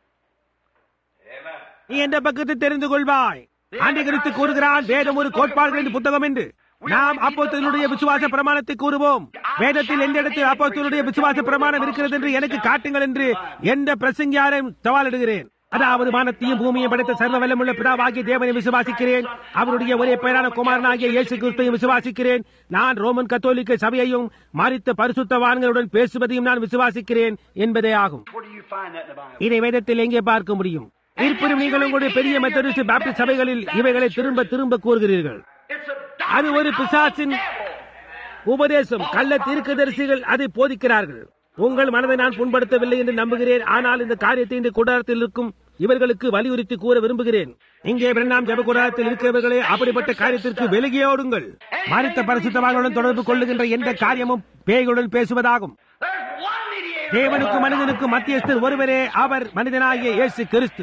நீ எந்த பக்கத்தை தெரிந்து கொள்வாய் ஆண்டி கிறிஸ்து கூறுகிறான் வேதம் ஒரு கோட்பாடுகளின் புத்தகம் என்று நாம் அப்போஸ்தலனுடைய விசுவாச பிரமாணத்தை கூறுவோம் வேதத்தில் எந்த இடத்தில் அப்போஸ்தலனுடைய விசுவாச பிரமாணம் இருக்கிறது என்று எனக்கு காட்டுங்கள் என்று எந்த பிரசங்கியாரையும் சவாலிடுகிறேன் அதாவது வானத்தையும் பூமியை படைத்த சர்வ வல்லமுள்ள பிதாவாகிய தேவனை விசுவாசிக்கிறேன் அவருடைய ஒரே பெயரான குமாரனாகிய இயேசு கிறிஸ்துவையும் விசுவாசிக்கிறேன் நான் ரோமன் கத்தோலிக்க சபையையும் மறித்த பரிசுத்தவான்களுடன் பேசுவதையும் நான் விசுவாசிக்கிறேன் என்பதே ஆகும் Where do you find that in the Bible? இதை வேதத்தில் எங்கே பார்க்க முடியும் இருப்பினும் நீங்கள் உங்களுடைய பெரிய மெத்தடிஸ்ட் பாப்டிஸ்ட் சபைகளில் இவைகளை திரும்ப திரும்ப கூறுகிறீர்கள் It's a அது ஒரு பிசாசின் உபதேசம் கள்ள தீர்க்கதரிசிகள் அதை போதிக்கிறார்கள் உங்கள் மனதை நான் புண்படுத்தவில்லை என்று நம்புகிறேன் ஆனால் இந்த காரியத்தை இந்த கூடாரத்தில் இருக்கும் இவர்களுக்கு வலியுறுத்தி கூற விரும்புகிறேன் இங்கே பிரண்ணாம் ஜப கூடாரத்தில் இருக்கிறவர்களே அப்படிப்பட்ட காரியத்திற்கு விலகியோடுங்கள் மறித்த பரிசுத்தவான்களுடன் தொடர்பு கொள்ளுகின்ற எந்த காரியமும் பேய்களுடன் பேசுவதாகும் There's one mediator. தேவனுக்கும் மனிதனுக்கும் மத்தியஸ்தர் ஒருவரே அவர் மனிதனாகிய இயேசு கிறிஸ்து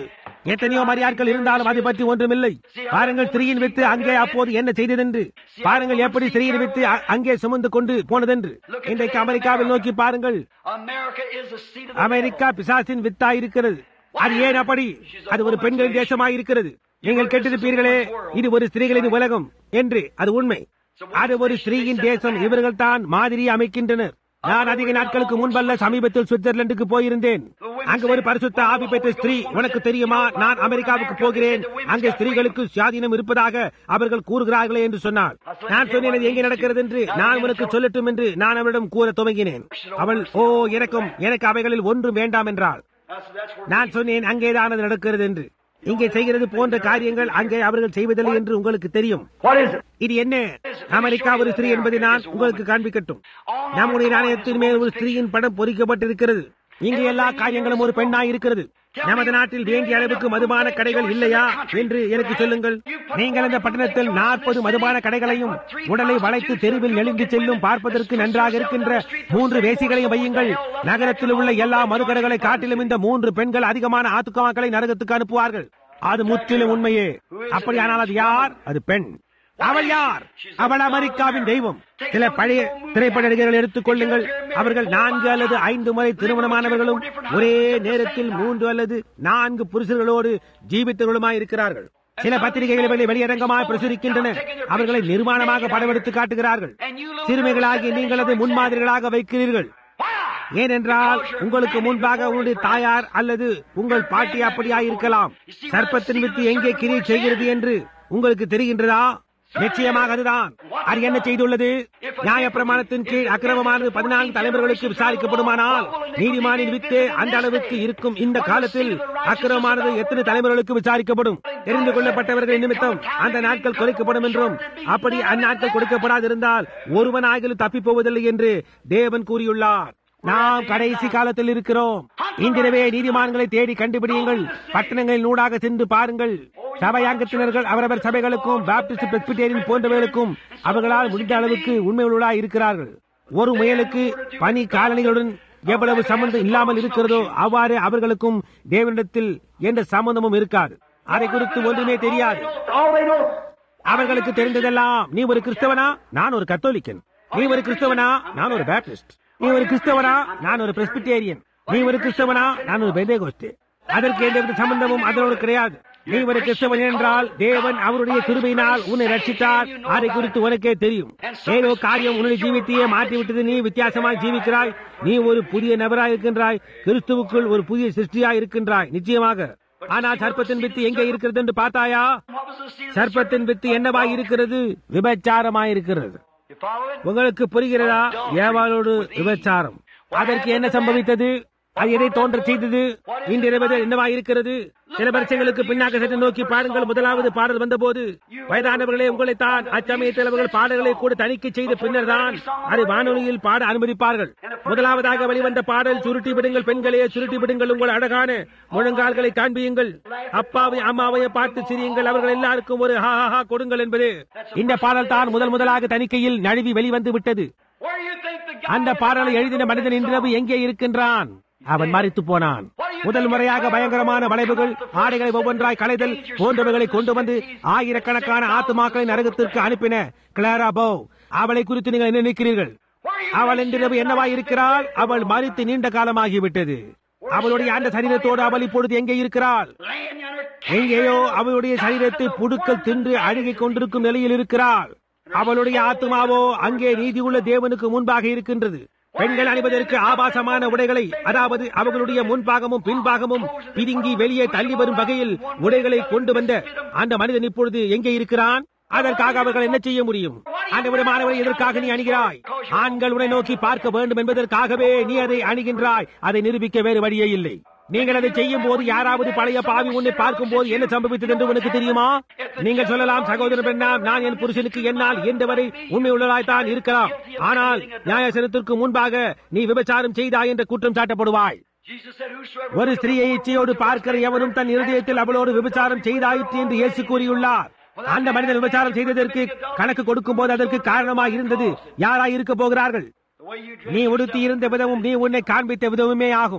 எத்தனையோ மரியாட்கள் இருந்தாலும் அதை பற்றி ஒன்றுமில்லை பாருங்கள் ஸ்திரீயின் வித்து அங்கே அப்போது என்ன செய்ததென்று பாருங்கள் எப்படி ஸ்திரீயின் வித்து அ- அங்கே சுமந்து கொண்டு போனதென்று இன்றைக்கு அமெரிக்காவில் நோக்கி பாருங்கள் America is the seat of the America பிசாசின் வித்தாய் இருக்கிறது அது ஏன் அப்படி அது ஒரு பெண்களின் தேசமாய் இருக்கிறது நீங்கள் கேட்டிருப்பீர்களே இது ஒரு ஸ்திரீகளின் உலகம் என்று அது உண்மை அது ஒரு ஸ்திரீயின் தேசம் இவர்கள் தான் மாதிரி அமைக்கின்றனர் நான் அதிக நாட்களுக்கு முன்பல்ல சமீபத்தில் சுவிட்சர்லாந்துக்கு போயிருந்தேன் அங்கு ஒரு பரிசுத்த ஆவி பெற்ற ஸ்திரீ உனக்கு தெரியுமா நான் அமெரிக்காவுக்கு போகிறேன் அங்கே ஸ்திரீகளுக்கு சுயாதீனம் இருப்பதாக அவர்கள் கூறுகிறார்களே என்று சொன்னார் நான் சொன்னேன் அது எங்கே நடக்கிறது என்று நான் உனக்கு சொல்லட்டும் என்று நான் அவளிடம் கூற துவங்கினேன் அவள் ஓ எனக்கும் எனக்கு அவைகளில் ஒன்றும் வேண்டாம் என்றாள் That's, that's where நான் சொன்னேன் அங்கேதான் அது நடக்கிறது என்று இங்கே செய்கிறது போன்ற காரியங்கள் அங்கே அவர்கள் செய்வதில்லை என்று உங்களுக்கு தெரியும் What is it? இது என்ன அமெரிக்கா ஒரு ஸ்திரீ என்பதை நான் உங்களுக்கு காண்பிக்கட்டும் நம்முடைய நாணயத்தின் மேல் ஒரு ஸ்திரீயின் படம் பொறிக்கப்பட்டிருக்கிறது இங்கு எல்லா காரியங்களும் ஒரு பெண்ணாய் இருக்கிறது நமது நாட்டில் வேண்டிய அளவுக்கு மதுபான கடைகள் இல்லையா என்று எனக்கு சொல்லுங்கள் நீங்கள் அந்த பட்டணத்தில் நாற்பது மதுபான கடைகளையும் உடலை வளைத்து தெருவில் நெளிந்து செல்லும் பார்ப்பதற்கு நன்றாக இருக்கின்ற மூன்று வேசிகளையும் வையுங்கள் நகரத்தில் உள்ள எல்லா மதுக்கடைகளை காட்டிலும் இந்த மூன்று பெண்கள் அதிகமான ஆத்துக்கமாக்களை நரகத்துக்கு அனுப்புவார்கள் அது முற்றிலும் உண்மையே அப்படியானால் அது யார் அது பெண் அவள் யார் அவள் அமெரிக்காவின் தெய்வம் சில பழைய திரைப்பட நடிகர்கள் எடுத்துக் கொள்ளுங்கள் அவர்கள் நான்கு அல்லது ஐந்து முறை திருமணமானவர்களும் ஒரே நேரத்தில் மூன்று அல்லது நான்கு புருஷர்களோடு ஜீவித்தவர்களுமாய் இருக்கிறார்கள் சில பத்திரிகைகள் வெளி- வெளியரங்கமாய் பிரசுரிக்கின்றன அவர்களை நிர்மாணமாக படமெடுத்து காட்டுகிறார்கள் சிறுமிகளாகி நீங்கள் அதை முன்மாதிரிகளாக வைக்கிறீர்கள் ஏனென்றால் உங்களுக்கு முன்பாக உங்களுடைய தாயார் அல்லது உங்கள் பாட்டி அப்படியாயிருக்கலாம் சர்ப்பத்தின் வித்து எங்கே கிரி செய்கிறது என்று உங்களுக்கு தெரிகின்றதா நிச்சயமாக அதுதான் அது என்ன செய்துள்ளது நியாய பிரமாணத்தின் கீழ் அக்கிரமமானது பதினான்கு தலைவர்களுக்கு விசாரிக்கப்படுமானால் நீதிமானின் வித்து அந்த அளவுக்கு இருக்கும் இந்த காலத்தில் அக்கிரமமானது எத்தனை தலைவர்களுக்கு விசாரிக்கப்படும் தெரிந்து கொள்ளப்பட்டவர்கள் நிமித்தம் அந்த நாட்கள் குறைக்கப்படும் என்றும் அப்படி அந்நாட்கள் கொடுக்கப்படாதிருந்தால் ஒருவன் ஆகிலும் தப்பிப் போவதில்லை என்று தேவன் கூறியுள்ளார் நாம் கடைசி காலத்தில் இருக்கிறோம் இன்றிரவே நீதிமான்களை தேடி கண்டுபிடியுங்கள் பட்டணங்களில் நூடாக சென்று பாருங்கள் சபையாங்கத்தினர்கள் அவரவர் சபைகளுக்கும் பாப்டிஸ்ட் பெஸ்பிட்டேரியன் போன்றவர்களுக்கும் அவர்களால் முடிந்த அளவுக்கு உண்மையுள்ளா இருக்கிறார்கள் ஒரு முயலுக்கு பனி காலணிகளுடன் எவ்வளவு சம்பந்தம் இல்லாமல் இருக்கிறதோ அவ்வாறு அவர்களுக்கும் தேவனிடத்தில் எந்த சம்பந்தமும் இருக்காது அதை குறித்து ஒன்றுமே தெரியாது all they know. அவர்களுக்கு தெரிந்ததெல்லாம் நீ ஒரு கிறிஸ்தவனா நான் ஒரு கத்தோலிக்கன் நீ ஒரு கிறிஸ்தவனா நான் ஒரு பேப்டிஸ்ட் நீ ஒரு கிறிஸ்தவனா நான் ஒரு பிரஸ்பிட்டேரியன் நீ ஒரு கிறிஸ்தவனா நான் ஒரு பெந்தேகோஸ்தே அதற்கு எந்தவித சம்பந்தமும் அதனோடு கிடையாது நீ ஒரு கிறிஸ்தவன் என்றால் தேவன் அவருடைய கிருபையினால் உன்னை ரட்சித்தார் அதை குறித்து உனக்கே தெரியும் ஏதோ காரியம் உன்னுடைய ஜீவித்தையே மாற்றிவிட்டது நீ வித்தியாசமாய் ஜீவிக்கிறாய் நீ ஒரு புதிய நபராய் இருக்கின்றாய் கிறிஸ்துவுக்குள் ஒரு புதிய சிருஷ்டியாய் இருக்கின்றாய் நிச்சயமாக ஆனால் சர்ப்பத்தின் வித்து எங்கே இருக்கிறது என்று பார்த்தாயா What was the seed of the சர்ப்பத்தின் வித்து என்னவாய் இருக்கிறது விபச்சாரமாய் இருக்கிறது You follow it? உங்களுக்கு புரிகிறதா ஏவாளோடு விபச்சாரம் அதற்கு என்ன சம்பவித்தது அது எதை தோன்ற செய்தது இன்றிரவது என்னவாய் இருக்கிறது சில வருஷங்களுக்கு பின்னாக சற்று நோக்கி பாருங்கள் முதலாவது பாடல் வந்தபோது வயதானவர்களே உங்களைத்தான் அச்சமயத்தில் அவர்கள் பாடல்களை கூட தணிக்கை செய்த பின்னர் தான் அதை வானொலியில் பாட அனுமதிப்பார்கள் முதலாவதாக வெளிவந்த பாடல் சுருட்டி விடுங்கள் பெண்களே சுருட்டி விடுங்கள் உங்கள் அழகான முழங்கால்களை காண்பியுங்கள் அப்பாவை அம்மாவை பார்த்து சிரியுங்கள் அவர்கள் எல்லாருக்கும் ஒரு ஹா ஹா ஹா கொடுங்கள் என்பது இந்த பாடல் தான் முதல் முதலாக தணிக்கையில் நழுவி வெளிவந்து விட்டது Where do you think the guy அந்த பாடலை எழுதின மனிதன் இன்றிரவு எங்கே இருக்கின்றான் அவன் மறித்து போனான் முதல் முறையாக பயங்கரமான வளைவுகள் ஆடைகளை ஒவ்வொன்றாய் களைதல் போன்றவைகளை கொண்டு வந்து ஆயிரக்கணக்கான ஆத்துமாக்களை நரகத்திற்கு அனுப்பின கிளாரா போ அவளை குறித்து நீங்கள் என்ன நினைக்கிறீர்கள் அவள் இன்றிரவு என்னவாய் இருக்கிறாள் அவள் மறித்து நீண்ட காலமாகிவிட்டது அவளுடைய அந்த சரீரத்தோடு அவள் இப்பொழுது எங்கே இருக்கிறாள் laying yonder எங்கேயோ அவளுடைய சரீரத்தை புடுக்கள் தின்று அழுகிக் கொண்டிருக்கும் நிலையில் இருக்கிறாள் அவளுடைய ஆத்மாவோ அங்கே நீதியுள்ள தேவனுக்கு முன்பாக இருக்கின்றது பெண்கள் அணிவதற்கு ஆபாசமான உடைகளை அதாவது அவர்களுடைய முன்பாகமும் பின்பாகமும் பிதுங்கி வெளியே தள்ளி வரும் வகையில் உடைகளை கொண்டு வந்த அந்த மனிதன் இப்பொழுது எங்கே இருக்கிறான் அதற்காக அவர்கள் என்ன செய்ய முடியும் அந்த விடமானவரை எதற்காக நீ அணுகிறாய் ஆண்கள் உன்னை நோக்கி பார்க்க வேண்டும் என்பதற்காகவே நீ அதை அணுகின்றாய் அதை நிரூபிக்க வேறு வழியே இல்லை நீங்கள் அதை செய்யும் போது யாராவது பழைய பாவி உன்னை பார்க்கும் போது என்ன சம்பவித்தது என்று உனக்கு தெரியுமா நீங்கள் சொல்லலாம் சகோதரன் பெண்ணாம் நான் என் புருஷனுக்கு என்னால் இயன்றவரை உண்மை உள்ளதாய்த்தான் இருக்கலாம் ஆனால் நியாயசனத்திற்கு முன்பாக நீ விபச்சாரம் செய்தாய் என்ற குற்றம் சாட்டப்படுவாய் Jesus said, Whosoever ஒரு ஸ்திரீயை இச்சையோடு பார்க்கிற எவனும் தன் இருதயத்தில் அவளோடு விபச்சாரம் செய்தாயிற்று என்று இயேசு கூறியுள்ளார் அந்த மனிதன் விபச்சாரம் செய்ததற்கு கணக்கு கொடுக்கும் போது அதற்கு காரணமாக இருந்தது யாராய் இருக்க போகிறார்கள் the way you நீ உடுத்தி இருந்த விதமும் நீ உன்னை காண்பித்த விதமுமே ஆகும்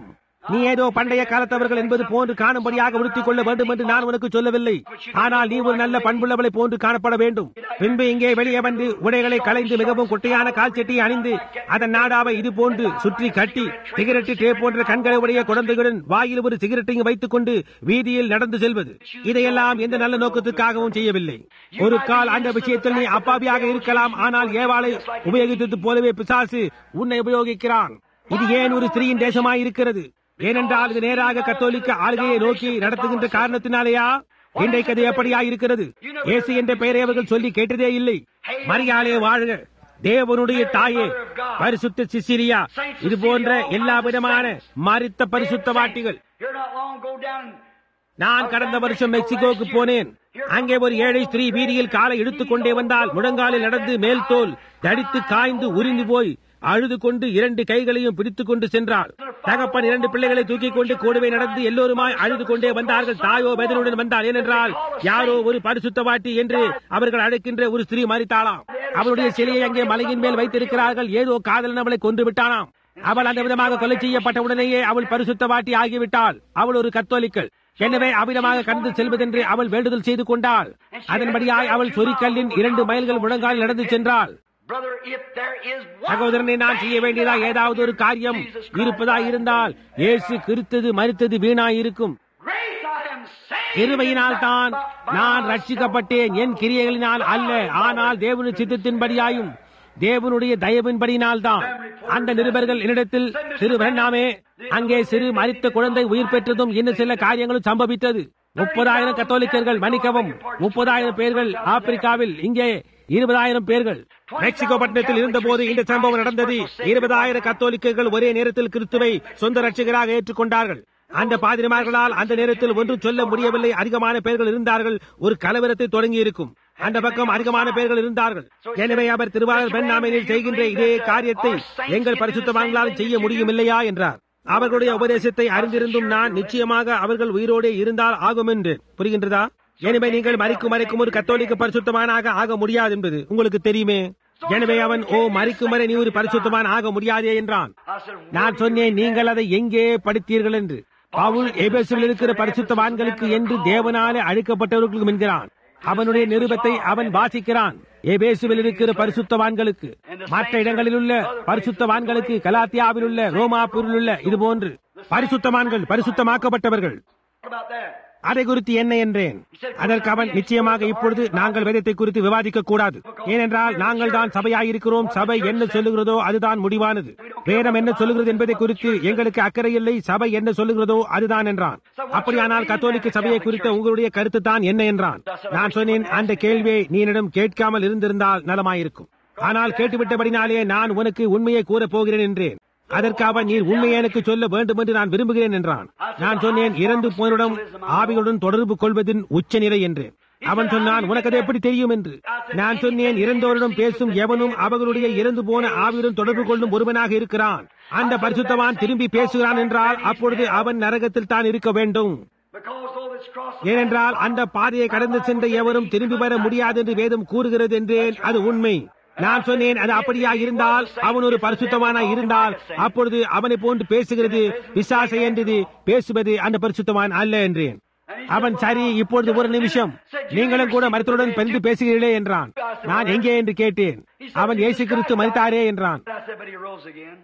நீ ஏதோ பண்டைய காலத்தவர்கள் என்பது போன்று காணும்படியாக உடுத்திக் கொள்ள வேண்டும் என்று நான் உனக்கு சொல்லவில்லை ஆனால் நீ ஒரு நல்ல பண்புள்ளவளை போன்று காணப்பட வேண்டும் பின்பு இங்கே வெளியே வந்து உடைகளை களைந்து மிகவும் குட்டையான கால் சட்டியை அணிந்து அதன் நாடாவை இது போன்று சுற்றி கட்டி சிகரெட்டு டே போன்ற கண்களை உடைய குழந்தைகளுடன் வாயில் ஒரு சிகரெட்டையும் வைத்துக் கொண்டு வீதியில் நடந்து செல்வது இதையெல்லாம் எந்த நல்ல நோக்கத்துக்காகவும் செய்யவில்லை ஒரு கால் அந்த விஷயத்தில் நீ அப்பாவியாக இருக்கலாம் ஆனால் ஏவாளை உபயோகித்தது போலவே பிசாசு உன்னை உபயோகிக்கிறான் இது ஏன் ஒரு ஸ்திரீயின் தேசமாய் இருக்கிறது ஏனென்றால் இது நேராக கத்தோலிக்க ஆளுகையை நோக்கி நடத்துகின்ற காரணத்தினாலேயா இன்றைக்கு அது எப்படியா இருக்கிறது இயேசு என்ற பெயரை அவர்கள் சொல்லி கேட்டதே இல்லை மரியாளே வாழ்க தேவனுடைய தாயே பரிசுத்த சிசிலியா இது போன்ற எல்லா விதமான மறித்த பரிசுத்த வாட்டிகள் Here not long ago down நான் கடந்த வருஷம் மெக்சிகோவுக்கு போனேன் அங்கே ஒரு ஏழை ஸ்திரீ வீதியில் காலை இழுத்துக் கொண்டே வந்தால் முழங்காலில் நடந்து மேல் தோல் தடித்து காய்ந்து உறிந்து போய் அழுது கொண்டு இரண்டு கைகளையும் பிடித்துக் கொண்டு சென்றாள் தகப்பன் இரண்டு பிள்ளைகளை தூக்கிக் கொண்டு கூடவே நடந்து எல்லோருமாய் அழுது கொண்டே வந்தார்கள் தாயோ வேதனுடன் வந்தாள் ஏனென்றால் யாரோ ஒரு பரிசுத்தவாட்டி என்று அவர்கள் அழைக்கின்ற ஒரு ஸ்திரீ மறித்தாளாம் அவளுடைய சிலையை அங்கே மலையின் மேல் வைத்திருக்கிறார்கள் ஏதோ காதலன் அவளை கொன்று விட்டானாம் அவள் அந்த விதமாக கொலை செய்யப்பட்ட உடனேயே அவள் பரிசுத்தவாட்டி ஆகிவிட்டாள் அவள் ஒரு கத்தோலிக்கள் எனவே அவ்விதமாக கடந்து செல்வதென்று அவள் வேண்டுதல் செய்து கொண்டாள் அதன்படியாய் அவள் சொரிக்கல்லின் இரண்டு மைல்கள் முழங்கால் நடந்து சென்றாள் Brother, if there is one சகோதரனை நான் செய்ய வேண்டியதா ஏதாவது ஒரு காரியம் இருப்பதா இருந்தால் இயேசு கிறிஸ்தது மறித்தது வீணாய் இருக்கும் grace, I am saved. கிருபையினால் தான் நான் ரட்சிக்கப்பட்டேன் என் கிரியைகளினால் அல்ல ஆனால் தேவனுடைய சித்தத்தின்படியாயும் தேவனுடைய தயவின்படியினால் தான் அந்த நிருபர்கள் என்னிடத்தில் திரு நாமே அங்கே சிறு மரித்த குழந்தை உயிர் பெற்றதும் இன்னும் சில காரியங்களும் சம்பவித்தது முப்பதாயிரம் கத்தோலிக்கர்கள் மன்னிக்கவும் முப்பதாயிரம் பேர்கள் ஆப்பிரிக்காவில் இங்கே இருபதாயிரம் பேர்கள் மெக்சிகோ பட்டணத்தில் இருந்தபோது இந்த சம்பவம் நடந்தது இருபதாயிரம் கத்தோலிக்கர்கள் ஒரே நேரத்தில் கிறிஸ்துவை சொந்த ரட்சகராக ஏற்றுக்கொண்டார்கள் அந்த பாதிரிமார்களால் அந்த நேரத்தில் ஒன்றும் சொல்ல முடியவில்லை அதிகமான பேர்கள் இருந்தார்கள் ஒரு கலவரத்தை தொடங்கி இருக்கும் அந்த பக்கம் அதிகமான பேர்கள் இருந்தார்கள் எனவே அவர் திருவாரூர் பெண்ணாமையில் செய்கின்ற இதே காரியத்தை எங்கள் பரிசுத்தவான்களால் செய்ய முடியும் இல்லையா என்றார் அவர்களுடைய உபதேசத்தை அறிந்திருந்தும் நான் நிச்சயமாக அவர்கள் உயிரோடு இருந்தால் ஆகும் என்று புரிகின்றதா எனவே நீங்கள் மறிக்கும் மறைக்கும் ஒரு கத்தோலிக்க பரிசுத்தமானாக ஆக முடியாது என்பது உங்களுக்கு தெரியுமே எனவே அவன் ஓ மறிக்கும் வரை நீ ஒரு பரிசுத்தமான் ஆக முடியாதே என்றான் I said, நான் சொன்னேன் நீங்கள் அதை எங்கே படித்தீர்கள் என்று பவுல் எபேசில் இருக்கிற பரிசுத்தவான்களுக்கு என்று தேவனாலே அழைக்கப்பட்டவர்களுக்கும் என்கிறான் அவனுடைய நிருபத்தை அவன் வாசிக்கிறான் எபேசுவில் இருக்கிற பரிசுத்தவான்களுக்கு மற்ற இடங்களில் உள்ள பரிசுத்தவான்களுக்கு கலாத்தியாவில் உள்ள ரோமாப்பூரில் உள்ள இது போன்று பரிசுத்தவான்கள் பரிசுத்தமாக்கப்பட்டவர்கள் what about that? அதை குறித்து என்ன என்றேன் அதற்கு அவன் நிச்சயமாக இப்பொழுது நாங்கள் வேதத்தை குறித்து விவாதிக்க கூடாது ஏனென்றால் நாங்கள் தான் சபையாயிருக்கிறோம் சபை என்ன சொல்லுகிறதோ அதுதான் முடிவானது வேதம் என்ன சொல்லுகிறது என்பதை குறித்து எங்களுக்கு அக்கறை இல்லை சபை என்ன சொல்லுகிறதோ அதுதான் என்றான் அப்படியானால் கத்தோலிக்க சபையை குறித்த உங்களுடைய கருத்து தான் என்ன என்றான் நான் சொன்னேன் அந்த கேள்வியை நீ என்னிடம் கேட்காமல் இருந்திருந்தால் நலமாயிருக்கும் ஆனால் கேட்டுவிட்டபடினாலே நான் உனக்கு உண்மையை கூறப் போகிறேன் என்றேன் அதற்கு அவன் நீர் உண்மையை எனக்கு சொல்ல வேண்டும் என்று நான் விரும்புகிறேன் என்றான் நான் சொன்னேன் இறந்து போனிடம் ஆவிகளுடன் தொடர்பு கொள்வதின் உச்சநிலை என்றேன் அவன் சொன்னான் உனக்கு அது எப்படி தெரியும் என்று நான் சொன்னேன் இறந்தோரிடம் பேசும் எவனும் அவர்களுடைய இறந்து போன ஆவியுடன் தொடர்பு கொள்ளும் ஒருவனாக இருக்கிறான் அந்த பரிசுத்தவான் திரும்பி பேசுகிறான் என்றால் அப்பொழுது அவன் நரகத்தில் தான் இருக்க வேண்டும் Because though this cross ஏனென்றால் அந்த பாதையை கடந்து சென்ற எவரும் திரும்பி வர முடியாது என்று வேதம் கூறுகிறது என்றேன் அது உண்மை நான் சொன்னேன் அது அப்படியா இருந்தால் அவன் ஒரு பரிசுத்தமானாய் இருந்தால் அப்பொழுது அவனை போன்று பேசுகிறது விசாசை என்றது பேசுவது அந்த பரிசுத்தவான் அல்ல என்றேன் அவன் சரி இப்பொழுது ஒரு நிமிஷம் நீங்களும் கூட மருத்துவருடன் பெருந்து பேசுகிறீர்களே என்றான் நான் எங்கே என்று கேட்டேன் அவன் இயேசு கிறிஸ்து மறித்தாரே என்றான் I said, but he rose again.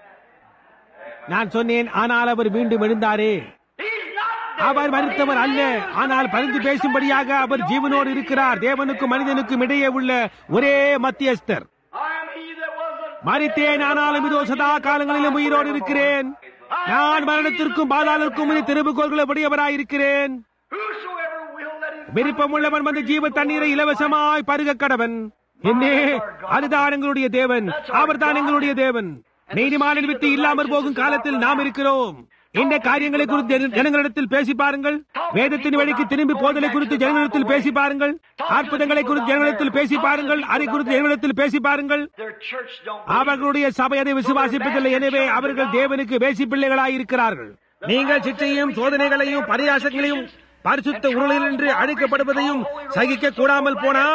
நான் சொன்னேன் ஆனால் அவர் மீண்டும் எழுந்தாரே He's not அவர் மறித்தவர் அல்ல ஆனால் பரிந்து பேசும்படியாக அவர் ஜீவனோடு இருக்கிறார் தேவனுக்கும் மனிதனுக்கும் இடையே உள்ள ஒரே மத்தியஸ்தர் I am he that was a மறித்தேன் ஆனாலும் இதோ சதா காலங்களிலும் உயிரோடு இருக்கிறேன் நான் மரணத்திற்கும் பாதாளருக்கும் இனி திரும்புகோள்களை உடையவராயிருக்கிறேன் whosoever will let him விருப்பமுள்ளவன் வந்து ஜீவ தண்ணீரை இலவசமாய் பருக கடவன் என்னே அதுதான் எங்களுடைய தேவன் அவர்தான் எங்களுடைய தேவன் நீதிமானின் விட்டு இல்லாமற் போகும் காலத்தில் நாம் இருக்கிறோம் இந்த காரியங்களை குறித்து ஜன- ஜனங்களிடத்தில் பேசி பாருங்கள் வேதத்தின் வழிக்கு திரும்பி போதலை குறித்து ஜனங்களிடத்தில் பேசி பாருங்கள் அற்புதங்களை குறித்து ஜனங்களிடத்தில் பேசி பாருங்கள் அதை குறித்து ஜனங்களிடத்தில் பேசி பாருங்கள் their church don't அவர்களுடைய சபை அதை விசுவாசிப்பதில்லை எனவே அவர்கள் தேவனுக்கு பேசி பிள்ளைகளாய் இருக்கிறார்கள் நீங்கள் சிற்றையும் சோதனைகளையும் பரியாசங்களையும் பரிசுத்த உருளில் என்று அழைக்கப்படுவதையும் சகிக்க கூடாமல் போனால் if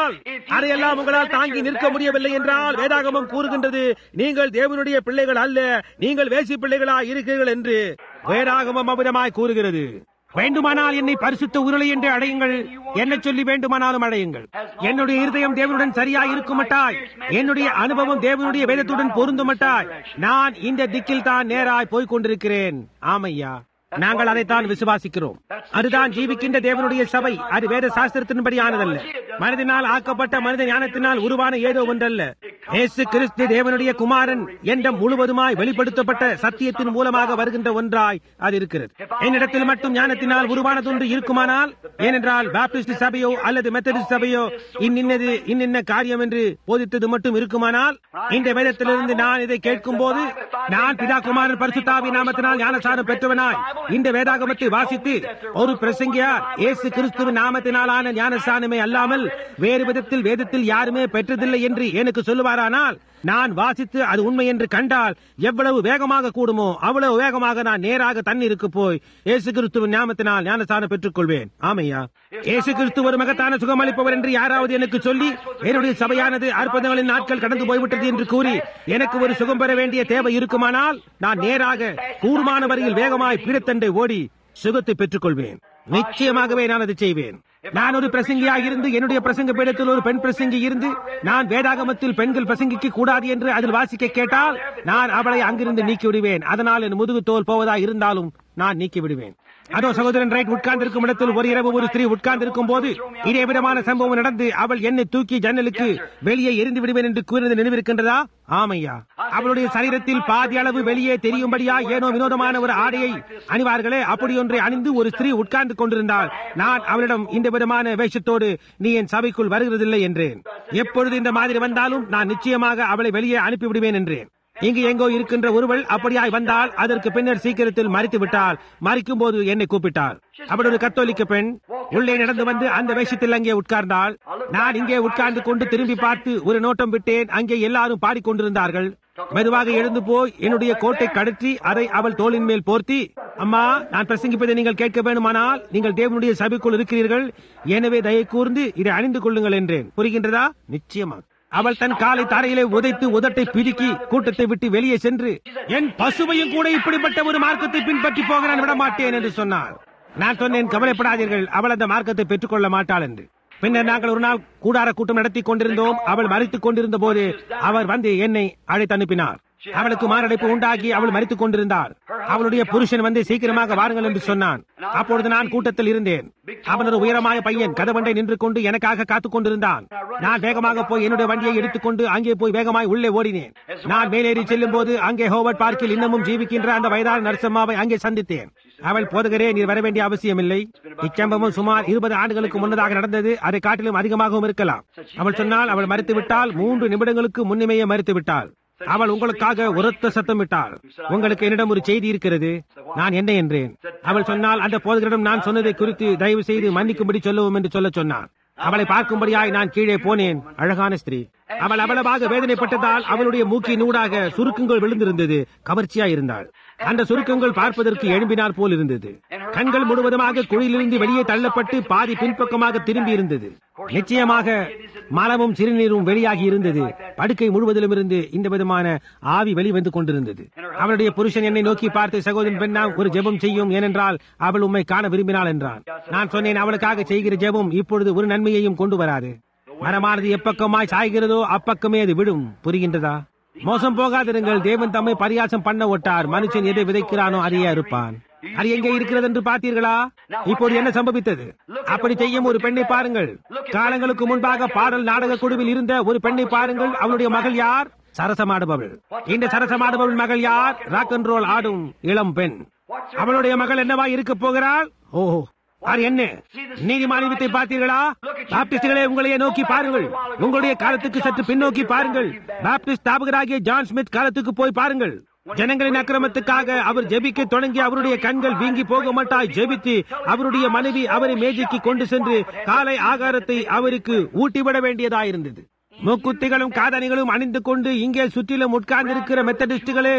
அதையெல்லாம் உங்களால் தாங்கி நிற்க முடியவில்லை என்றால் வேதாகமம் கூறுகின்றது நீங்கள் தேவனுடைய பிள்ளைகள் அல்ல நீங்கள் வேசி பிள்ளைகளா இருக்கிறீர்கள் என்று வேதாகமம் அமிதமாய் கூறுகிறது வேண்டுமானால் என்னை பரிசுத்த உருளை என்று அடையுங்கள் என்ன சொல்லி வேண்டுமானாலும் அடையுங்கள் என்னுடைய இருதயம் தேவனுடன் சரியாய் இருக்குமட்டாய் என்னுடைய அனுபவம் தேவனுடைய வேதத்துடன் பொருந்துமட்டாய் நான் இந்த திக்கில் தான் நேராய் போய்க் கொண்டிருக்கிறேன் ஆமையா நாங்கள் அதைத்தான் விசுவாசிக்கிறோம் அதுதான் ஜீவிக்கின்ற தேவனுடைய சபை அது வேத சாஸ்திரத்தின்படி ஆனதல்ல மனிதனால் ஆக்கப்பட்ட மனித ஞானத்தினால் உருவான ஏதோ ஒன்றல்ல இயேசு கிறிஸ்து தேவனுடைய குமாரன் என்ற முழுவதுமாய் வெளிப்படுத்தப்பட்ட சத்தியத்தின் மூலமாக வருகின்ற ஒன்றாய் அது இருக்கிறது என்னிடத்தில் மட்டும் ஞானத்தினால் உருவானதொன்று இருக்குமானால் ஏனென்றால் பாப்டிஸ்ட் சபையோ அல்லது மெத்தடிஸ்ட் சபையோ இன்னின்னது இன்னின்ன காரியம் என்று போதித்தது மட்டும் இருக்குமானால் இந்த வேதத்திலிருந்து நான் இதை கேட்கும் போது நான் பிதா குமாரன் பரிசுத்தாவி நாமத்தினால் ஞானசாரம் பெற்றவனாய் இந்த வேதாகமத்தை வாசித்து ஒரு பிரசங்கியார் இயேசு கிறிஸ்துவின் நாமத்தினாலான ஞானஸ்தானமே அல்லாமல் வேறு விதத்தில் வேதத்தில் யாருமே பெற்றதில்லை என்று எனக்கு சொல்லுவாரானால் நான் வாசித்து அது உண்மை என்று கண்டால் எவ்வளவு வேகமாக கூடுமோ அவ்வளவு வேகமாக நான் நேராக தண்ணீருக்கு போய் இயேசு கிறிஸ்துவின் நாமத்தினால் ஞானஸ்தானம் பெற்றுக் கொள்வேன் ஆமையா இயேசு கிறிஸ்து ஒரு மகத்தான சுகமளிப்பவர் என்று யாராவது எனக்கு சொல்லி என்னுடைய சபையானது அற்புதங்களின் நாட்கள் கடந்து போய்விட்டது என்று கூறி எனக்கு ஒரு சுகம் பெற வேண்டிய தேவை இருக்குமானால் நான் நேராக கூர்மான வரையில் வேகமாய் பீடத்தண்டை ஓடி சுகத்தை பெற்றுக் கொள்வேன் நிச்சயமாகவே நான் அதை செய்வேன் நான் ஒரு பிரசங்கியாக இருந்து என்னுடைய பிரசங்க பீடத்தில் ஒரு பெண் பிரசங்கி இருந்து நான் வேதாகமத்தில் பெண்கள் பிரசங்கிக்க கூடாது என்று அதில் வாசிக்க கேட்டால் நான் அவளை அங்கிருந்து நீக்கி விடுவேன் அதனால் என் முதுகு தோல் போவதா இருந்தாலும் நான் நீக்கி விடுவேன் அதோ சகோதரன் ரைட் உட்கார்ந்திருக்கும் இடத்தில் ஒரு இரவு ஒரு ஸ்திரீ உட்கார்ந்திருக்கும் போது இதே விதமான சம்பவம் நடந்து அவள் என்னை தூக்கி ஜன்னலுக்கு வெளியே எரிந்து விடுவேன் என்று கூறினது நினைவிருக்கின்றதா ஆமையா அவளுடைய சரீரத்தில் பாதி அளவு வெளியே தெரியும்படியா ஏனோ வினோதமான ஒரு ஆடையை அணிவார்களே அப்படி ஒன்றை அணிந்து ஒரு ஸ்திரீ உட்கார்ந்து கொண்டிருந்தாள் நான் அவளிடம் இந்த விதமான வேஷத்தோடு நீ என் சபைக்குள் வருகிறதில்லை என்றேன் எப்பொழுது இந்த மாதிரி வந்தாலும் நான் நிச்சயமாக அவளை வெளியே அனுப்பிவிடுவேன் என்றேன் இங்கு எங்கோ இருக்கின்ற ஒருவள் அப்படியாய் வந்தால் அதற்கு பின்னர் சீக்கிரத்தில் மறித்து விட்டால் மறிக்கும் போது என்னை கூப்பிட்டாள் அவள் ஒரு கத்தோலிக்க பெண் உள்ளே நடந்து வந்து அந்த வேஷத்தில் அங்கே உட்கார்ந்தாள் நான் இங்கே உட்கார்ந்து கொண்டு திரும்பி பார்த்து ஒரு நோட்டம் விட்டேன் அங்கே எல்லாரும் பாடிக்கொண்டிருந்தார்கள் மெதுவாக எழுந்து போய் என்னுடைய கோட்டை கடற்றி அதை அவள் தோளின் மேல் போர்த்தி அம்மா நான் பிரசங்கிப்பதை நீங்கள் கேட்க வேண்டுமானால் நீங்கள் தேவனுடைய சபைக்குள் இருக்கிறீர்கள் எனவே தயை கூர்ந்து இதை அணிந்து கொள்ளுங்கள் என்றேன் புரிகின்றதா நிச்சயமாக அவள் தன் காலை தரையிலே உதைத்து உதட்டை பிதுக்கி கூட்டத்தை விட்டு வெளியே சென்று என் பசுவையும் கூட இப்படிப்பட்ட ஒரு மார்க்கத்தை பின்பற்றி போக நான் விட மாட்டேன் என்று சொன்னார் நான் சொன்னேன் கவலைப்படாதீர்கள் அவள் அந்த மார்க்கத்தை பெற்றுக்கொள்ள மாட்டாள் என்று பின்னர் நாங்கள் ஒரு நாள் கூடார கூட்டம் நடத்தி கொண்டிருந்தோம் அவள் மறித்துக் கொண்டிருந்த போது அவர் வந்து என்னை அழைத்து அனுப்பினார் அவளுக்கு மாரடைப்பு உண்டாகி அவள் மறித்துக் கொண்டிருந்தார் அவளுடைய புருஷன் வந்து சீக்கிரமாக வாருங்கள் என்று சொன்னான் அப்பொழுது நான் கூட்டத்தில் இருந்தேன் அவன் ஒரு உயரമായ பையன் கதவண்டை நின்று கொண்டு எனக்காக காத்துக் கொண்டிருந்தான் நான் வேகமாக போய் என்னுடைய வண்டியை எடுத்துக்கொண்டு அங்கே போய் வேகமாய் உள்ளே ஓடினேன் நான் மேலேறி செல்லும் போது அங்கே ஹோவர்ட் பார்க்கில் இன்னமும் ஜீவிக்கின்ற அந்த வயதான நரசம்மாவை அங்கே சந்தித்தேன் அவள் போதகரே நீர் வர வேண்டிய அவசியமில்லை இச்சம்பவம் சுமார் இருபது ஆண்டுகளுக்கு முன்னதாக நடந்தது அதை காட்டிலும் அதிகமாகவும் இருக்கலாம் அவள் சொன்னால் அவள் மறுத்து விட்டால் மூன்று நிமிடங்களுக்கு முன்னுமையே மறுத்து விட்டாள் அவள் உங்களுக்காக உரத்த சத்தமிட்டாள் உங்களுக்கு என்னிடம் ஒரு செய்தி இருக்கிறது நான் என்ன என்றேன் அவள் சொன்னால் அந்த போதகரிடம் நான் சொன்னதை குறித்து தயவு செய்து மன்னிக்கும்படி சொல்லவும் என்று சொல்ல சொன்னான் அவளை பார்க்கும்படியாய் நான் கீழே போனேன் அழகான ஸ்திரீ அவள் அவ்வளவாக வேதனைப்பட்டதால் அவளுடைய மூக்கின் ஊடாக சுருக்கங்கள் விழுந்திருந்தது கவர்ச்சியா இருந்தாள் அந்த சுருக்கங்கள் பார்ப்பதற்கு எழும்பினால் போல் இருந்தது கண்கள் முழுவதுமாக குழியிலிருந்து வெளியே தள்ளப்பட்டு பாதி பின்பக்கமாக திரும்பி இருந்தது நிச்சயமாக மலமும் சிறுநீரும் வெளியாகி இருந்தது படுக்கை முழுவதிலும் இருந்து இந்த விதமான ஆவி வெளிவந்து கொண்டிருந்தது அவளுடைய புருஷன் என்னை நோக்கி பார்த்து சகோதரன் பெண்ணா ஒரு ஜெபம் செய்யும் ஏனென்றால் அவள் உண்மை காண விரும்பினாள் என்றான் நான் சொன்னேன் அவளுக்காக செய்கிற ஜெபம் இப்பொழுது ஒரு நன்மையையும் கொண்டு வராது மரமானது எப்பக்கமாய் சாய்கிறதோ அப்பக்கமே அது விடும் புரிகின்றதா மோசம் போகாதிருங்கள் தேவன் தம்மை பரியாசம் பண்ண ஒட்டார் மனுஷன் எதை விதைக்கிறானோ அதையே இருப்பான் அது எங்கே இருக்கிறது என்று பார்த்தீர்களா இப்போது என்ன சம்பவித்தது அப்படி செய்யும் ஒரு பெண்ணை பாருங்கள் காலங்களுக்கு முன்பாக பாடல் நாடக குழுவில் இருந்த ஒரு பெண்ணை பாருங்கள் அவளுடைய மகள் யார் சரசமாடுபவள் இந்த சரசமாடுபவள் மகள் யார் ராக் அண்ட் ரோல் ஆடும் இளம் பெண் அவளுடைய மகள் என்னவா இருக்க போகிறாள் ஓஹோ அது என்ன நீதிமான வித்தை பார்த்தீர்களா பாப்டிஸ்டுகளே உங்களையே நோக்கி பாருங்கள் உங்களுடைய காலத்துக்கு சற்று பின்னோக்கி பாருங்கள் பாப்டிஸ்ட் ஸ்தாபகராகிய ஜான் ஸ்மித் காலத்துக்கு போய் பாருங்கள் ஜனங்களின் அக்கிரமத்துக்காக அவர் ஜெபிக்க தொடங்கி அவருடைய கண்கள் வீங்கி போக மாட்டாய் ஜெபித்து அவருடைய மனைவி அவரை மேஜைக்கு கொண்டு சென்று காலை ஆகாரத்தை அவருக்கு ஊட்டிவிட வேண்டியதாயிருந்தது மூக்குத்திகளும் காதணிகளும் அணிந்து கொண்டு இங்கே சுற்றிலும் உட்கார்ந்திருக்கிற மெத்தடிஸ்டுகளே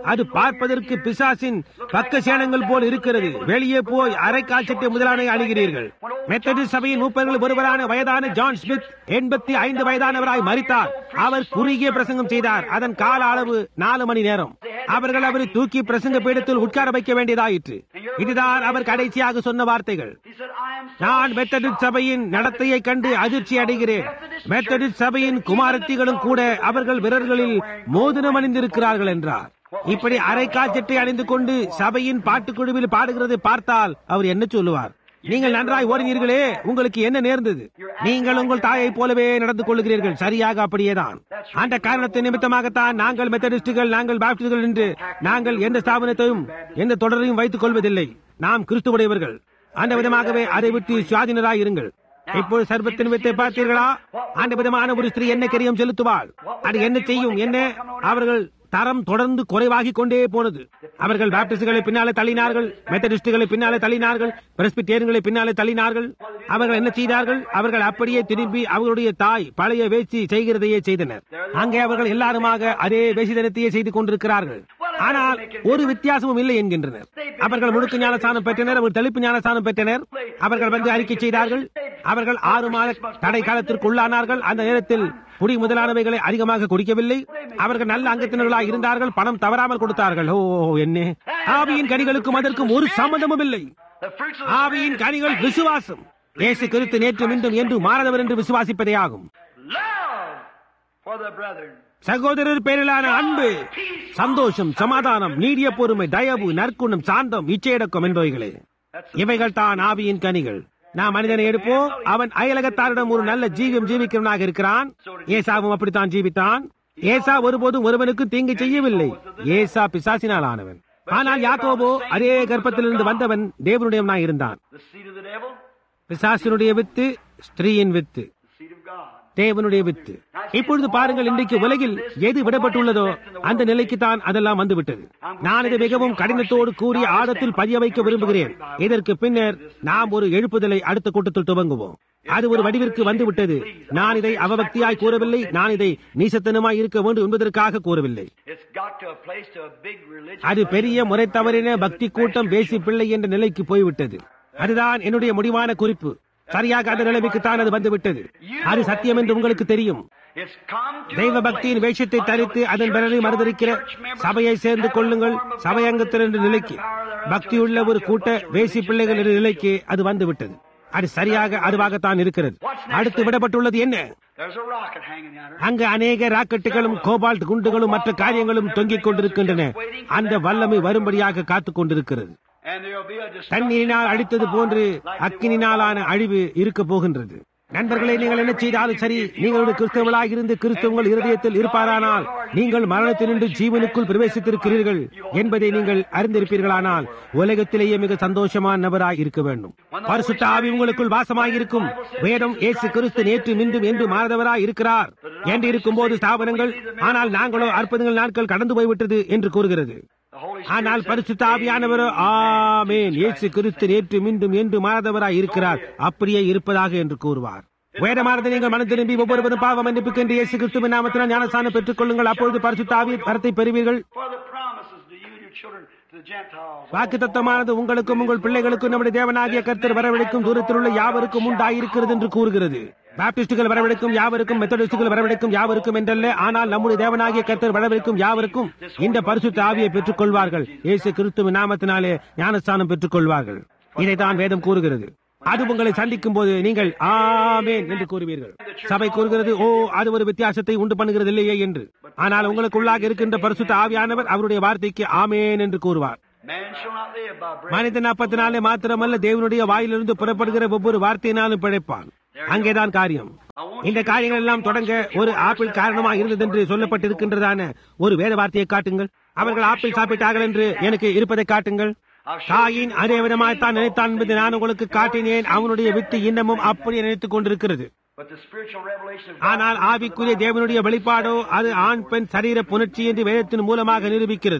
அது பார்ப்பதற்கு பிசாசின் பக்க சேனங்கள் போல் இருக்கிறது வெளியே போய் அரை காய்ச்சட்டை முதலான அணுகிறீர்கள் மெத்தடிஸ்ட் சபையின் மூப்பர்கள் ஒருவரான வயதான ஜான் ஸ்மித் எண்பத்தி ஐந்து வயதானவராய் மறித்தார் அவர் குறுகிய பிரசங்கம் செய்தார் அதன் கால அளவு நாலு மணி நேரம் அவர்கள் அவரை தூக்கி பிரசங்க பீடத்தில் உட்கார வைக்க வேண்டியதாயிற்று இதுதான் அவர் கடைசியாக சொன்ன வார்த்தைகள் He said, I am நான் மெத்தடிஸ்ட் சபையின் நடத்தையை கண்டு அதிர்ச்சி அடைகிறேன் மெத்தடிஸ்ட் சபையின் குமாரத்திகளும் கூட அவர்கள் விரல்களில் மோதிரம் அணிந்திருக்கிறார்கள் என்றார் இப்படி அரை காய்ச்சட்டை அணிந்து கொண்டு சபையின் பாட்டுக்குழுவில் பாடுகிறதை பார்த்தால் அவர் என்ன சொல்லுவார் நீங்கள் நன்றாய் ஓடினீர்களே உங்களுக்கு என்ன நேர்ந்தது நீங்கள் உங்கள் தாயைப் போலவே நடந்து கொள்கிறீர்கள் சரியாக அப்படியேதான் அந்த காரணத்தை நிமித்தமாகத்தான் நாங்கள் மெத்தடிஸ்டுகள் நாங்கள் பாப்டிஸ்டுகள் என்று நாங்கள் எந்த ஸ்தாபனத்தையும் எந்த தொடரையும் வைத்துக் கொள்வதில்லை நாம் கிறிஸ்துவுடையவர்கள் அந்த விதமாகவே அதை விட்டு சுவாதீனராய் இருங்கள் இப்போது சர்பத்தின் வித்தை பார்த்தீர்களா அந்த விதமான ஒரு ஸ்திரீ என்ன கரியம் செலுத்துவாள் அது என்ன செய்யும் என்ன அவர்கள் தரம் தொடர்ந்து குறைவாகிக் கொண்டே போனது அவர்கள் பாப்டிஸ்டுகளை பின்னாலே தள்ளினார்கள் மெத்தடிஸ்டுகளை பின்னாலே தள்ளினார்கள் பிரஸ்பிட்டேரியன்களை பின்னாலே தள்ளினார்கள் அவர்கள் என்ன செய்தார்கள் அவர்கள் அப்படியே திரும்பி அவர்களுடைய தாய் பழைய வேச்சி செய்கிறதையே செய்தனர் அங்கே அவர்கள் எல்லாருமாக அதே வேசிதனத்தையே செய்து கொண்டிருக்கிறார்கள் ஆனால் ஒரு வித்தியாசமும் இல்லை என்கின்றனர் அவர்கள் முழுக்க ஞானஸ்தானம் பெற்றனர் அவர்கள் தெளிப்பு ஞானஸ்தானம் பெற்றனர் அவர்கள் வந்து அறிக்கை செய்தார்கள் அவர்கள் ஆறு மாத தடை காலத்திற்கு உள்ளானார்கள் அந்த நேரத்தில் குடி முதலானவைகளை அதிகமாக குடிக்கவில்லை அவர்கள் நல்ல அங்கத்தினர்களாக இருந்தார்கள் பணம் தவறாமல் கொடுத்தார்கள் ஓ என்ன ஆவியின் கனிகளுக்கும் அதற்கும் ஒரு சம்பந்தமும் இல்லை the fruits of the ஆவியின் கனிகள் விசுவாசம் இயேசு கிறிஸ்து நேற்று மீண்டும் என்று மாறாதவர் என்று விசுவாசிப்பதே ஆகும் love for the brethren. சகோதரர் பேரிலான அன்பு சந்தோஷம் சமாதானம் நீடிய பொறுமை தயவு நற்குணம் சாந்தம் இச்சையடக்கம் என்பவைகளே இவைகள் தான் ஆவியின் கனிகள் நாம் மனிதனை எடுப்போம் அவன் அயலகத்தாரிடம் ஒரு நல்ல ஜீவியம் ஜீவிக்கிறவனாக இருக்கிறான் ஏசாவும் அப்படித்தான் ஜீவித்தான் ஏசா ஒருபோதும் ஒருவனுக்கு தீங்கு செய்யவில்லை ஏசா பிசாசினால் ஆனவன் ஆனால் யாக்கோபோ அதே கர்ப்பத்திலிருந்து வந்தவன் தேவனுடையவனாய் இருந்தான் The seed of the devil, பிசாசினுடைய வித்து ஸ்திரீயின் வித்து the seed of God. தேவனுடைய வித்து இப்பொழுது பாருங்கள் இன்றைக்கு உலகில் எது விடப்பட்டுள்ளதோ அந்த நிலைக்கு தான் அதெல்லாம் வந்துவிட்டது நான் இதை மிகவும் கடினத்தோடு கூறிய ஆழத்தில் பதிய வைக்க விரும்புகிறேன் இதற்கு பின்னர் நாம் ஒரு எழுப்புதலை அடுத்த கூட்டத்தில் துவங்குவோம் அது ஒரு வடிவிற்கு வந்துவிட்டது நான் இதை அவபக்தியாய் கூறவில்லை நான் இதை நீசத்தனமாய் இருக்க வேண்டும் என்பதற்காக கூறவில்லை It's got to a place to a big religion. அது பெரிய முறை தவறின பக்தி கூட்டம் பேசி பிள்ளை என்ற நிலைக்கு போய்விட்டது அதுதான் என்னுடைய முடிவான குறிப்பு சரியாக அந்த நிலைமைக்கு தான் அது வந்துவிட்டது அது சத்தியம் என்று உங்களுக்கு தெரியும் It's come to தெய்வ a பக்தியின் place வேஷத்தை தரித்து அதன் பிறரை மறுதளிக்கிற சபையை சேர்ந்து கொள்ளுங்கள் சபையங்கத்தில் என்ற நிலைக்கு பக்தியுள்ள ஒரு கூட்ட வேசி பிள்ளைகள் என்ற நிலைக்கு அது வந்துவிட்டது அது சரியாக அதுவாகத்தான் இருக்கிறது அடுத்து விடப்பட்டுள்ளது என்ன There's a rocket hanging out there. அங்கு அநேக ராக்கெட்டுகளும் கோபால்ட் குண்டுகளும் மற்ற காரியங்களும் தொங்கிக் கொண்டிருக்கின்றன அந்த வல்லமை வரும்படியாக காத்துக் கொண்டிருக்கிறது And there'll be a destruction தண்ணீரினால் அடித்தது போன்று like the அக்கினினாலான அழிவு இருக்க போகின்றது நண்பர்களே நீங்கள் என்ன செய்தாலும் சரி நீங்கள் ஒரு கிறிஸ்தவர்களாக இருந்து கிறிஸ்தவங்கள் இருதயத்தில் இருப்பாரானால் நீங்கள் மரணத்தினின்று ஜீவனுக்குள் பிரவேசித்திருக்கிறீர்கள் என்பதை நீங்கள் அறிந்திருப்பீர்களானால் உலகத்திலேயே மிக சந்தோஷமான நபராய் இருக்க வேண்டும் பரிசுத்த ஆவி உங்களுக்குள் வாசமாயிருக்கும் வேதம் இயேசு கிறிஸ்து நேற்று மீண்டும் என்று மாறதவராய் இருக்கிறார் என்று இருக்கும்போது ஸ்தாபனங்கள் ஆனால் நாங்களோ அற்புதங்கள் நாட்கள் கடந்து போய்விட்டது என்று கூறுகிறது The Holy ஆனால் பரிசுத்த ஆவியானவரோ ஆமேன் இயேசு கிறிஸ்து நேற்று மீண்டும் என்று மாறாதவராய் இருக்கிறார் அப்படியே இருப்பதாக என்று கூறுவார் வேதமானது நீங்கள் மனம் திரும்பி ஒவ்வொருவரும் பாவம் மன்னிப்புக்கு என்று இயேசு கிறிஸ்துவின் நாமத்தினால் ஞானஸ்தானம் பெற்றுக் கொள்ளுங்கள் அப்பொழுது பரிசுத்த ஆவி வரத்தை பெறுவீர்கள் For the promises to you and your children, to the Gentiles. வாக்கு தத்தமானது உங்களுக்கும் உங்கள் பிள்ளைகளுக்கும் நம்முடைய தேவனாகிய கர்த்தர் வரவழைக்கும் தூரத்தில் உள்ள யாவருக்கும் உண்டாயிருக்கிறது என்று கூறுகிறது பாப்டிஸ்டுகள் வரவழைக்கும் யாவருக்கும் மெத்தடிஸ்டுகள் வரவழைக்கும் யாவருக்கும் என்றல்ல ஆனால் நம்முடைய தேவனாகிய கர்த்தர் வரவழைக்கும் யாவருக்கும் இந்த பரிசுத்த ஆவியை பெற்றுக் கொள்வார்கள் இயேசு கிறிஸ்துவின் நாமத்தினாலே ஞானஸ்தானம் பெற்றுக் கொள்வார்கள் இதைத்தான் வேதம் கூறுகிறது அது உங்களை சந்திக்கும் போது நீங்கள் ஆமேன் என்று கூறுவீர்கள் சபை கூறுகிறது ஓ அது ஒரு வித்தியாசத்தை உண்டு பண்ணுகிறது இல்லையே என்று ஆனால் உங்களுக்குள்ளாக இருக்கின்ற பரிசுத்த ஆவியானவர் அவருடைய வார்த்தைக்கு ஆமேன் என்று கூறுவார் Man shall not live by bread. மனிதன் அப்பத்தினாலே மாத்திரமல்ல தேவனுடைய வாயிலிருந்து புறப்படுகிற ஒவ்வொரு வார்த்தையினாலும் பிழைப்பான் அங்கேதான் காரியம் இந்த காரியங்கள் எல்லாம் தொடங்க ஒரு ஆப்பிள் காரணமாக இருந்தது என்று சொல்லப்பட்டிருக்கின்றதான ஒரு வேத வார்த்தையை காட்டுங்கள் அவர்கள் ஆப்பிள் சாப்பிட்டார்கள் என்று எனக்கு இருப்பதை காட்டுங்கள் தாயின் அதே விதமாகத்தான் நினைத்தான் என்பதை நான் உங்களுக்கு காட்டினேன் அவனுடைய வித்து இன்னமும் அப்படியே நினைத்துக் கொண்டிருக்கிறது But the spiritual revelation of ஆனால் ஆவிக்குரிய தேவனுடைய வெளிப்பாடோ அது ஆண் பெண் சரீர புணர்ச்சி என்று வேதத்தின் மூலமாக நிரூபிக்கிறது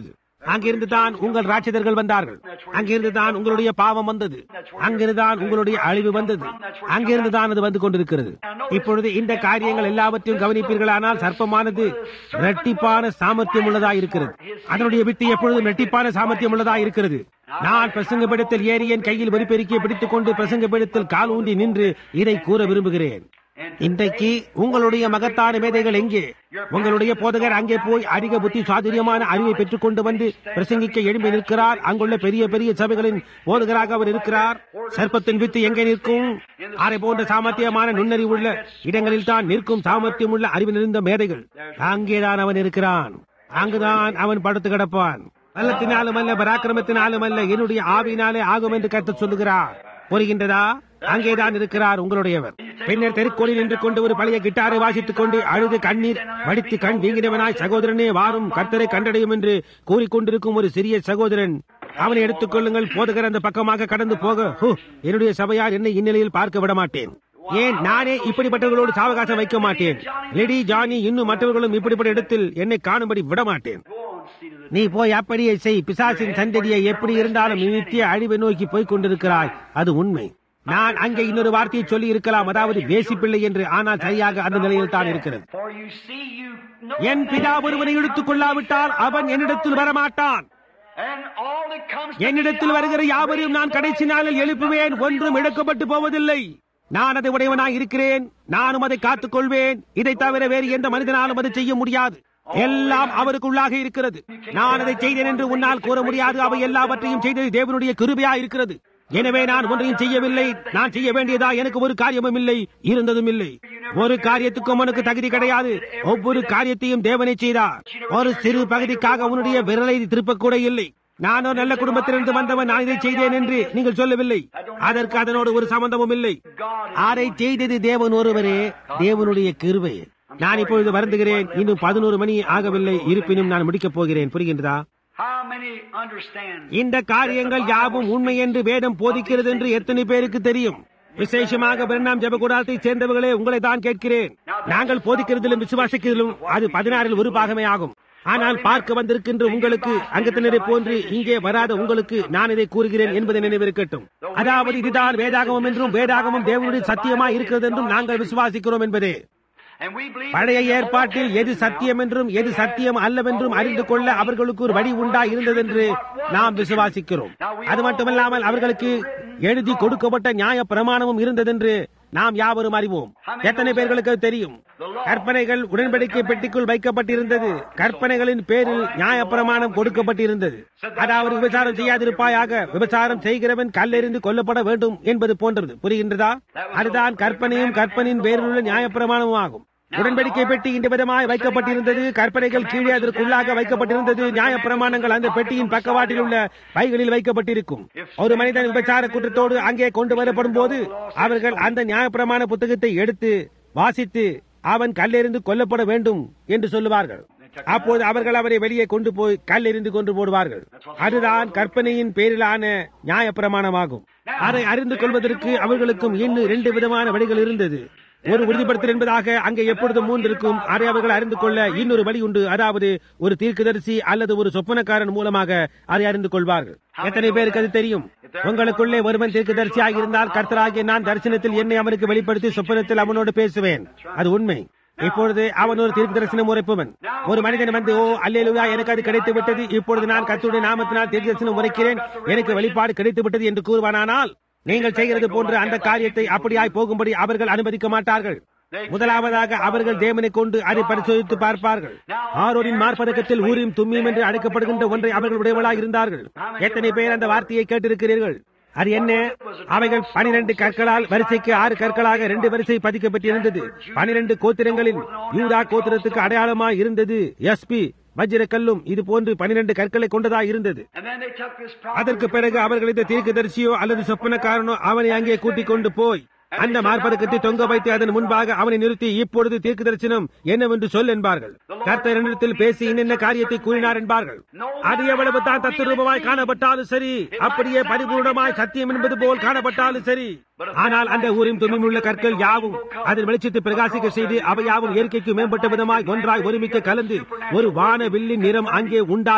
அங்கிருந்து தான் உங்கள் ராட்சதர்கள் வந்தார்கள் அங்கிருந்து தான் உங்களுடைய பாவம் வந்தது அங்கிருந்து தான் உங்களுடைய அழிவு வந்தது அங்கிருந்து தான் அது வந்து கொண்டிருக்கிறது இப்பொழுது இந்த காரியங்கள் எல்லாவற்றையும் கவனிப்பீர்களானால் சர்ப்பமானது இரட்டிப்பான சாமர்த்தியம் உள்ளதா இருக்கிறது அதனுடைய வித்து எப்பொழுதும் இரட்டிப்பான சாமர்த்தியம் உள்ளதா இருக்கிறது நான் பிரசங்க பீடத்தில் ஏறி என் கையில் வரிப்பெருக்கியை பிடித்துக் கொண்டு பிரசங்க பீடத்தில் கால் ஊன்றி நின்று இதை கூற விரும்புகிறேன் இன்றைக்கு உங்களுடைய மகத்தான மேதைகள் எங்கே உங்களுடைய போதகர் அங்கே போய் அதிக புத்தி சாதுரியமான அறிவை பெற்றுக் கொண்டு வந்து பிரசங்கிக்க எழும்பி நிற்கிறார் அங்குள்ள பெரிய பெரிய சபைகளின் போதகராக அவர் இருக்கிறார் சர்ப்பத்தின் வித்து எங்கே நிற்கும் அதை போன்ற சாமர்த்தியமான நுண்ணறிவுள்ள இடங்களில் தான் நிற்கும் சாமர்த்தியம் உள்ள அறிவு நிறைந்த மேதைகள் அங்கேதான் அவன் இருக்கிறான் அங்குதான் அவன் படுத்து கிடப்பான் பள்ளத்தினாலும் அல்ல பராக்கிரமத்தினாலும் அல்ல என்னுடைய ஆவினாலே ஆகும் என்று கருத்து சொல்லுகிறார் புரிகின்றதா அங்கேதான் இருக்கிறார் உங்களுடையவர் பின்னர் தெருக்கோளில் நின்று கொண்டு ஒரு பழைய கிட்டாரை வாசித்துக் கொண்டு அழுது கண்ணீர் வடித்து கண் வீங்கினவனாய் சகோதரனே வாரும் கர்த்தரை கண்டடையும் என்று கூறிக்கொண்டிருக்கும் ஒரு சிறிய சகோதரன் அவனை எடுத்துக் கொள்ளுங்கள் போதகர் அந்த பக்கமாக கடந்து போக "ஹு, என்னுடைய சபையார் என்னை இந்நிலையில் பார்க்க விட மாட்டேன் ஏன் நானே இப்படிப்பட்டவர்களோடு சாவகாசம் வைக்க மாட்டேன் லெடி ஜானி இன்னும் மற்றவர்களும் இப்படிப்பட்ட இடத்தில் என்னை காணும்படி விட மாட்டேன் நீ போய் அப்படியே செய் பிசாசின் சந்ததியை எப்படி இருந்தாலும் நீ நித்திய அழிவை நோக்கி போய்க் கொண்டிருக்கிறாய் அது உண்மை நான் அங்கே இன்னொரு வார்த்தையை சொல்லி இருக்கலாம் அதாவது வேசிப்பிள்ளை என்று ஆனால் சரியாக அந்த நிலையில் தான் இருக்கிறது For you see, you know என் பிதா ஒருவனை எடுத்துக் கொள்ளாவிட்டால் அவன் என்னிடத்தில் வரமாட்டான் and all that comes to என்னிடத்தில் வருகிற யாவரையும் நான் கடைசி நாளில் எழுப்புவேன் ஒன்றும் இழக்கப்பட்டு போவதில்லை நான் அதை உடையவனாய் இருக்கிறேன் நானும் அதை காத்துக் கொள்வேன் இதை தவிர வேறு எந்த மனிதனாலும் அதை செய்ய முடியாது எல்லாம் அவருக்குள்ளாக இருக்கிறது நான் அதை செய்தேன் என்று உன்னால் கூற முடியாது அவை எல்லாவற்றையும் செய்தது தேவனுடைய கிருபையா இருக்கிறது எனவே நான் ஒன்றையும் செய்யவில்லை நான் செய்ய வேண்டியதா எனக்கு ஒரு காரியமும் இல்லை இருந்ததும் இல்லை ஒரு காரியத்துக்கும் உனக்கு தகுதி கிடையாது ஒவ்வொரு காரியத்தையும் தேவனை செய்தார் ஒரு சிறு பகுதிக்காக உன்னுடைய விரலை திருப்பக் கூட இல்லை நான் ஒரு நல்ல குடும்பத்திலிருந்து வந்தவன் நான் இதை செய்தேன் என்று நீங்கள் சொல்லவில்லை அதற்கு அதனோடு ஒரு சம்பந்தமும் இல்லை அதை செய்தது தேவன் ஒருவரே தேவனுடைய கிருபை நான் இப்பொழுது வருந்துகிறேன் இன்னும் பதினோரு மணி ஆகவில்லை இருப்பினும் நான் முடிக்கப் போகிறேன் புரிகின்றதா How many understand? இந்த காரியங்கள் யாவும் உண்மை என்று வேதம் போதிக்கிறது என்று எத்தனை பேருக்கு தெரியும் விசேஷமாக பிரணாம் ஜபகுடாத்தை சேர்ந்தவர்களே உங்களை தான் கேட்கிறேன் நாங்கள் போதிக்கிறதிலும் விசுவாசிக்கிறதிலும் அது பதினாறில் ஒரு பாகமே ஆகும் ஆனால் பார்க்க வந்திருக்கின்ற உங்களுக்கு அங்கத்தினரை போன்று இங்கே வராத உங்களுக்கு நான் இதை கூறுகிறேன் என்பதை நினைவிருக்கட்டும் அதாவது இதுதான் வேதாகமம் என்றும் வேதாகமம் தேவனுடைய சத்தியமா இருக்கிறது என்றும் நாங்கள் விசுவாசிக்கிறோம் என்பதே And we believe பழைய ஏற்பாட்டில் எது சத்தியம் என்றும் எது சத்தியம் அல்லவென்றும் அறிந்து கொள்ள அவர்களுக்கு ஒரு வழி உண்டா இருந்ததென்று நாம் விசுவாசிக்கிறோம் அது மட்டுமல்லாமல் அவர்களுக்கு எழுதி கொடுக்கப்பட்ட நியாய பிரமாணமும் இருந்ததென்று நாம் யாவரும் அறிவோம் எத்தனை பேர்களுக்கு அது தெரியும் கற்பனைகள் உடன்படிக்கை பெட்டிக்குள் வைக்கப்பட்டிருந்தது கற்பனைகளின் பேரில் நியாய பிரமாணம் கொடுக்கப்பட்டிருந்தது அதாவது விபச்சாரம் செய்யாதிருப்பாயாக விபச்சாரம் செய்கிறவன் கல்லெறிந்து கொல்லப்பட வேண்டும் என்பது போன்றது புரிகின்றதா அதுதான் கற்பனையும் கற்பனையின் பேரில் உள்ள நியாய பிரமாணமும் ஆகும் உடன்படிக்கை பெட்டி இந்த விதமாய் வைக்கப்பட்டிருந்தது கற்பனைகள் கீழே அதற்குள்ளாக வைக்கப்பட்டிருந்தது நியாய பிரமாணங்கள் அந்த பெட்டியின் பக்கவாட்டில் உள்ள பைகளில் வைக்கப்பட்டிருக்கும் ஒரு மனிதன் விபச்சார குற்றத்தோடு அங்கே கொண்டு வரப்படும் போது அவர்கள் அந்த நியாய பிரமாண புத்தகத்தை எடுத்து வாசித்து அவன் கல்லெறிந்து கொல்லப்பட வேண்டும் என்று சொல்லுவார்கள் அப்போது அவர்கள் அவரை வெளியே கொண்டு போய் கல்லெறிந்து கொண்டு போடுவார்கள் அதுதான் கற்பனையின் பேரிலான நியாய பிரமாணமாகும் அதை அறிந்து கொள்வதற்கு அவர்களுக்கும் இன்னும் இரண்டு விதமான வழிகள் இருந்தது ஒரு உறுதிப்படுத்தல் என்பதாக அங்கே எப்பொழுதும் மூன்று இருக்கும் அதை அவர்கள் அறிந்து கொள்ள இன்னொரு வழி உண்டு அதாவது ஒரு தீர்க்கதரிசி அல்லது ஒரு சொப்பனக்காரன் மூலமாக அதை அறிந்து கொள்வார்கள் எத்தனை பேருக்கு அது தெரியும் உங்களுக்குள்ளே ஒருவன் தீர்க்கதரிசியாக இருந்தால் கர்த்தராகிய நான் தரிசனத்தில் என்னை அவனுக்கு வெளிப்படுத்தி சொப்பனத்தில் அவனோடு பேசுவேன் அது உண்மை இப்பொழுது அவன் ஒரு தீர்க்க தரிசனம் உரைப்பவன் ஒரு மனிதன் வந்து ஓ அல்லேலுயா எனக்கு அது கிடைத்து விட்டது இப்பொழுது நான் கர்த்தருடைய நாமத்தினால் தீர்க்க தரிசனம் உரைக்கிறேன் எனக்கு வெளிப்பாடு கிடைத்து விட்டது என்று கூறுவானானால் நீங்கள் செய்கிறது போன்ற அந்த காரியத்தை அப்படியாய் போகும்படி அவர்கள் அனுமதிக்க மாட்டார்கள் முதலாவதாக அவர்கள் தேவனை கொண்டு அதை பரிசோதித்து பார்ப்பார்கள் ஆரோரின் மார்பதக்கத்தில் ஊரியும் தும்மியும் என்று அழைக்கப்படுகின்ற ஒன்றை அவர்கள் உடையவளாக இருந்தார்கள் எத்தனை பேர் அந்த வார்த்தையை கேட்டிருக்கிறீர்கள் அது என்ன அவைகள் பனிரெண்டு கற்களால் வரிசைக்கு ஆறு கற்களாக ரெண்டு வரிசை பதிக்கப்பட்டிருந்தது பனிரெண்டு கோத்திரங்களில் யூதா கோத்திரத்துக்கு அடையாளமாய் இருந்தது எஸ்பி வஜ்ரக்கல்லும் இது போன்று பனிரெண்டு கற்களை கொண்டதா இருந்தது And then they took this அதற்கு பிறகு அவர்கள் இந்த தீர்க்கதரிசியோ அல்லது சொப்பனக்காரனோ அவனை அங்கே கூட்டிக் கொண்டு போய் அந்த மார்பதக்கத்தை தொங்க வைத்து அதன் முன்பாக அவனை நிறுத்தி இப்பொழுது தீர்க்க தரிசனம் என்னவென்று சொல் என்பார்கள் கர்த்தர் என்னிடத்தில் பேசி இன்னென்ன காரியத்தை கூறினார் என்பார்கள் அது எவ்வளவு தான் தத்துரூபமாய் காணப்பட்டாலும் சரி அப்படியே பரிபூர்ணமாய் சத்தியம் என்பது போல் காணப்பட்டாலும் சரி ஆனால் அந்த ஊரின் துணியும் உள்ள கற்கள் யாவும் அதன் வெளிச்சத்தை பிரகாசிக்க செய்து அவை யாவும் இயற்கைக்கு மேம்பட்ட விதமாய் ஒன்றாய் ஒருமிக்க கலந்து ஒரு வான வில்லின் நிறம் அங்கே உண்டாக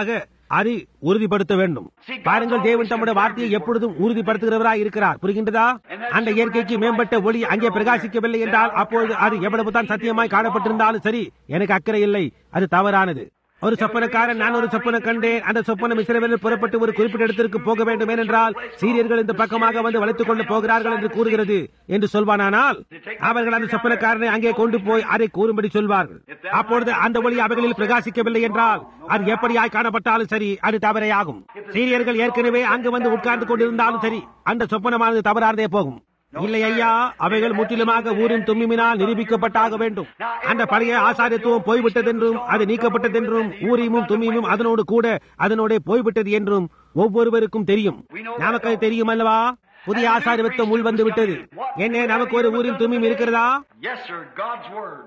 அதை உறுதிப்படுத்த வேண்டும் பாருங்கள் தேவன் தம்முடைய வார்த்தையை எப்பொழுதும் உறுதிப்படுத்துகிறவராய் இருக்கிறார் புரிகின்றதா அந்த இயற்கைக்கு மேம்பட்ட ஒளி அங்கே பிரகாசிக்கவில்லை என்றால் அப்பொழுது அது எவ்வளவு தான் சத்தியமாய் காணப்பட்டிருந்தாலும் சரி எனக்கு அக்கறை இல்லை அது தவறானது ஒரு சொப்பனக்காரன் நான் ஒரு சொப்பனை கண்டேன் அந்த சொப்பனம் இஸ்ரவேலில் புறப்பட்டு ஒரு குறிப்பிட்ட இடத்திற்கு போக வேண்டும் ஏனென்றால் சீரியர்கள் இந்த பக்கமாக வந்து வளைத்துக் கொண்டு போகிறார்கள் என்று கூறுகிறது என்று சொல்வானானால் அவர்கள் அந்த சொப்பனக்காரனை அங்கே கொண்டு போய் அதை கூறும்படி சொல்வார்கள் அப்பொழுது அந்த ஒளி அவைகளில் பிரகாசிக்கவில்லை என்றால் அது எப்படியாய் காணப்பட்டாலும் சரி அது தவறே ஆகும் சீரியர்கள் ஏற்கனவே அங்கு வந்து உட்கார்ந்து கொண்டிருந்தாலும் சரி அந்த சொப்பனமானது தவறானதே போகும் இல்லை ஐயா அவைகள் முற்றிலுமாக ஊரின் தும்மினால் நிரூபிக்கப்பட்டாக வேண்டும் அந்த பழைய ஆசாரியத்துவம் போய்விட்டதென்றும் அது நீக்கப்பட்டதென்றும் ஊரியும் தும்மியும் அதனோடு கூட அதனோட போய்விட்டது என்றும் ஒவ்வொருவருக்கும் தெரியும் நமக்கு அது தெரியும் அல்லவா புதிய ஆசாரியத்துவம் உள் வந்து விட்டது என்ன நமக்கு ஒரு ஊரின் தும்மியும் இருக்கிறதா Yes, sir, God's Word.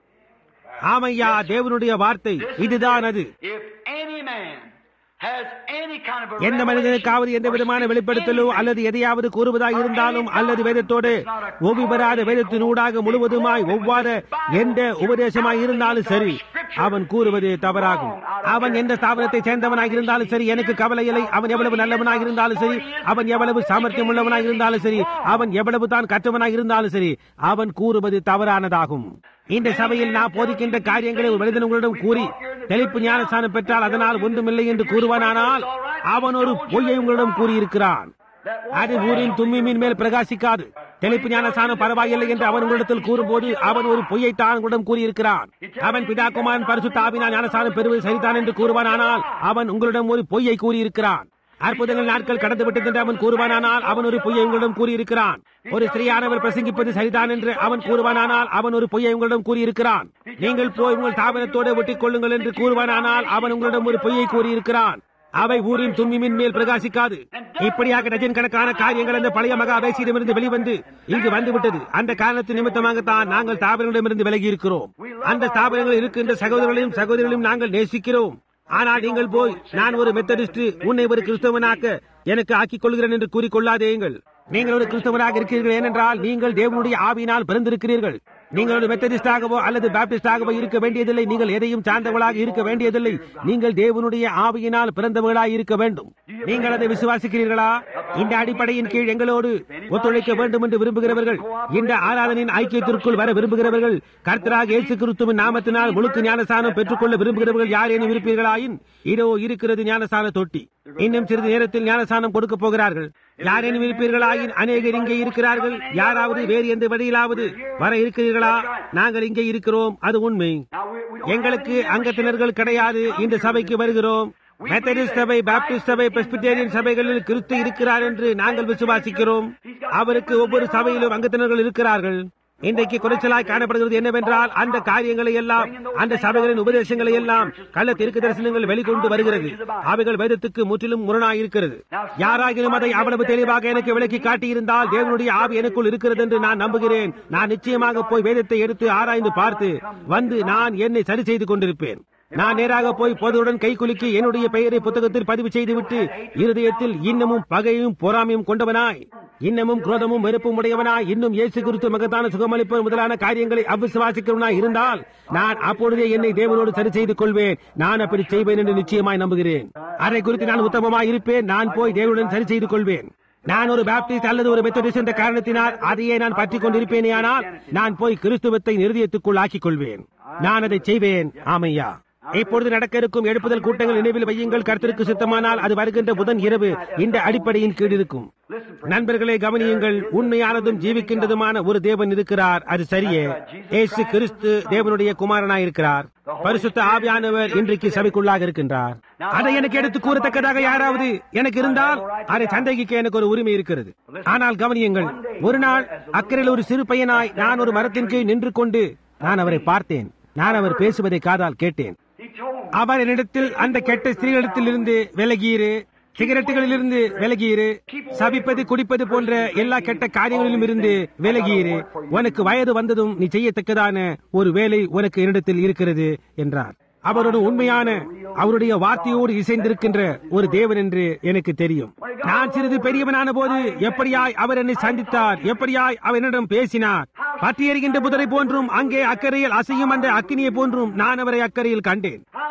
ஆமையா தேவனுடைய வார்த்தை இதுதான் அது If any man has any kind of a எந்த மனிதனுக்காவது எந்த விதமான வெளிப்படுத்தலோ அல்லது எதையாவது கூறுவதாய் இருந்தாலும் அல்லது வேதத்தோடு ஓவி பெறாத வேதத்தினூடாக முழுவதுமாய் ஒவ்வாத எந்த உபதேசமாய் இருந்தாலும் சரி அவன் கூறுவது தவறாகும் அவன் எந்த ஸ்தாபனத்தை சேர்ந்தவனாக இருந்தாலும் சரி எனக்கு கவலை இல்லை அவன் எவ்வளவு நல்லவனாக இருந்தாலும் சரி அவன் எவ்வளவு சாமர்த்தியம் உள்ளவனாக இருந்தாலும் சரி அவன் எவ்வளவு தான் கற்றவனாக இருந்தாலும் சரி அவன் கூறுவது தவறானதாகும் இந்த சபையில் நான் போதிக்கின்ற காரியங்களை ஒரு மனிதன் உங்களிடம் கூறி தெளிப்பு ஞானஸ்தானம் பெற்றால் அதனால் ஒன்றுமில்லை என்று கூறுவானானால் அவன் ஒரு பொய்யை உங்களிடம் கூறியிருக்கிறான் அது ஊரின் தும்மிமின் மேல் பிரகாசிக்காது தெளிப்பு ஞானஸ்தானம் பரவாயில்லை என்று அவன் உங்களிடத்தில் கூறும்போது அவன் ஒரு பொய்யை தான் உங்களிடம் கூறியிருக்கிறான் அவன் பிதாக்குமாரன் பரிசுத்த ஆவினால் ஞானஸ்தானம் பெறுவது சரிதான் என்று கூறுவானானால் அவன் உங்களிடம் ஒரு பொய்யை கூறியிருக்கிறான் அற்புதங்கள் நாட்கள் கடந்து விட்டது என்று அவன் கூறுவானானால் அவன் ஒரு பொய்யை உங்களிடம் கூறியிருக்கிறான் ஒரு ஸ்திரீயானவர் பிரசங்கிப்பது சரிதான் என்று அவன் கூறுவானானால் அவன் ஒரு பொய்யை உங்களிடம் கூறியிருக்கிறான் நீங்கள் போய் உங்கள் தாபனத்தோடு ஒட்டிக் கொள்ளுங்கள் என்று கூறுவானானால் அவன் உங்களிடம் ஒரு பொய்யை கூறியிருக்கிறான் அவை ஊரின் தும்மிமின் மேல் பிரகாசிக்காது இப்படியாக டஜன் கணக்கான காரியங்கள் அந்த பழைய மகா வேசியிடமிருந்து வெளிவந்து இங்கு வந்துவிட்டது அந்த காரணத்தின் நிமித்தமாகத்தான் நாங்கள் தாபனங்களிடமிருந்து விலகி இருக்கிறோம் அந்த ஸ்தாபனங்கள் இருக்கின்ற சகோதரர்களையும் சகோதரிகளையும் நாங்கள் நேசிக்கிறோம் ஆனால் நீங்கள் போய் நான் ஒரு மெத்தடிஸ்ட் உன்னை ஒரு கிறிஸ்தவனாக்க எனக்கு ஆக்கிக் கொள்கிறேன் என்று கூறிக்கொள்ளாதேங்கள் நீங்கள் ஒரு கிறிஸ்தவனாக இருக்கிறீர்கள் ஏனென்றால் நீங்கள் தேவனுடைய ஆவியினால் பிறந்திருக்கிறீர்கள் நீங்கள் ஒரு மெத்தடிஸ்டாகவோ அல்லது பாப்டிஸ்டாகவோ இருக்க வேண்டியதில்லை நீங்கள் எதையும் சார்ந்தவர்களாக இருக்க வேண்டியதில்லை நீங்கள் தேவனுடைய ஆவியினால் பிறந்தவர்களாக இருக்க வேண்டும் நீங்கள் அதை விசுவாசிக்கிறீர்களா இந்த அடிப்படையின் கீழ் எங்களோடு ஒத்துழைக்க வேண்டும் என்று விரும்புகிறவர்கள் இந்த ஆராதனையின் ஐக்கியத்திற்குள் வர விரும்புகிறவர்கள் கர்த்தராக இயேசு கிறிஸ்துவின் நாமத்தினால் முழுக்கு ஞானஸ்தானம் பெற்றுக்கொள்ள விரும்புகிறவர்கள் யாரேனும் இருப்பீர்களாயின் இதோ இருக்கிறது ஞானஸ்தான தொட்டி இன்னும் சிறிது நேரத்தில் ஞானஸ்தானம் கொடுக்க போகிறார்கள் யாரேனும் இருப்பீர்களாயின் அநேகர் இங்கே இருக்கிறார்கள் யாராவது வேறு எந்த வழியிலாவது வர இருக்கிறீர்களா நாங்கள் இங்கே இருக்கிறோம் அது உண்மை எங்களுக்கு அங்கத்தினர்கள் கிடையாது இந்த சபைக்கு வருகிறோம் மெத்தடிஸ்ட் சபை பாப்டிஸ்ட் சபை பிரஸ்பிட்டேரியன் சபைகளில் கிறிஸ்து இருக்கிறார் என்று நாங்கள் விசுவாசிக்கிறோம் அவருக்கு ஒவ்வொரு சபையிலும் அங்கத்தினர்கள் இருக்கிறார்கள் இன்றைக்கு குறைச்சலாய் காணப்படுகிறது என்னவென்றால் அந்த காரியங்களை எல்லாம் அந்த சபைகளின் உபதேசங்களை எல்லாம் கள்ள தெற்கு தரிசனங்கள் வெளிக்கொண்டு வருகிறது அவைகள் வேதத்துக்கு முற்றிலும் முரணாய் இருக்கிறது யாராகிலும் அதை அவ்வளவு தெளிவாக எனக்கு விளக்கி காட்டியிருந்தால் தேவனுடைய ஆவி எனக்குள் இருக்கிறது என்று நான் நம்புகிறேன் நான் நிச்சயமாக போய் வேதத்தை எடுத்து ஆராய்ந்து பார்த்து வந்து நான் என்னை சரி செய்து கொண்டிருப்பேன் நான் நேராக போய் பொதுவுடன் கை குலுக்கி என்னுடைய பெயரை புத்தகத்தில் பதிவு செய்துவிட்டு இருதயத்தில் இன்னமும் பகையும் பொறாமையும் கொண்டவனாய் இன்னமும் குரோதமும் வெறுப்பும் உடையவனாய் இன்னும் இயேசு குறித்து மகத்தான சுகமளிப்பு முதலான காரியங்களை அவிசுவாசிக்கிறவனாய் இருந்தால் நான் அப்பொழுதே என்னை தேவனோடு சரி செய்து கொள்வேன் நான் அப்படி செய்வேன் என்று நிச்சயமாய் நம்புகிறேன் அதை குறித்து நான் உத்தமமாய் இருப்பேன் நான் போய் தேவனுடன் சரி செய்து கொள்வேன் நான் ஒரு பாப்டிஸ்ட் அல்லது ஒரு மெத்தடிஸ்ட் என்ற காரணத்தினால் அதையே நான் பற்றிக் கொண்டிருப்பேனே ஆனால் நான் போய் கிறிஸ்துவத்தை நிறுதியத்துக்குள் ஆக்கிக் கொள்வேன் நான் அதை செய்வேன் ஆமையா இப்பொழுது நடக்க இருக்கும் எழுப்புதல் கூட்டங்கள் நினைவில் வையுங்கள் கருத்திற்கு சுத்தமானால் அது வருகின்ற புதன் இரவு இந்த அடிப்படையின் கீழ் இருக்கும் நண்பர்களே கவனியுங்கள் உண்மையானதும் ஜீவிக்கின்றதுமான ஒரு தேவன் இருக்கிறார் அது சரியே ஏசு கிறிஸ்து தேவனுடைய குமாரனாய் இருக்கிறார் பரிசுத்த ஆவியானவர் இன்றைக்கு சபைக்குள்ளாக இருக்கின்றார் அதை எனக்கு எடுத்து கூறத்தக்கதாக யாராவது எனக்கு இருந்தால் அதை சந்தேகிக்க எனக்கு ஒரு உரிமை இருக்கிறது ஆனால் கவனியுங்கள் ஒரு நாள் அக்கறையில் ஒரு சிறு பையனாய் நான் ஒரு மரத்தின் கீழ் நின்று கொண்டு நான் அவரை பார்த்தேன் நான் அவர் பேசுவதை காதால் கேட்டேன் அவர் என்னிடத்தில் அந்த கெட்ட ஸ்திரீகளிடத்தில் இருந்து விலகியிரு சிகரெட்டுகளிலிருந்து விலகியிரு சபிப்பது குடிப்பது போன்ற எல்லா கெட்ட காரியங்களிலும் இருந்து விலகியிரு உனக்கு வயது வந்ததும் நீ செய்யத்தக்கதான ஒரு வேலை உனக்கு என்னிடத்தில் இருக்கிறது என்றார் அவரோட உண்மையான அவருடைய வார்த்தையோடு இசைந்திருக்கின்ற ஒரு தேவன் என்று எனக்கு தெரியும் நான் சிறிது பெரியவனான போது எப்படியாய் அவர் என்னை சந்தித்தார் எப்படியாய் அவர் என்னிடம் பேசினார் பற்றி எறிகின்ற புதரை போன்றும் அங்கே அக்கறையில் அசையும் அந்த அக்கினியை போன்றும் நான் அவரை அக்கறையில் கண்டேன்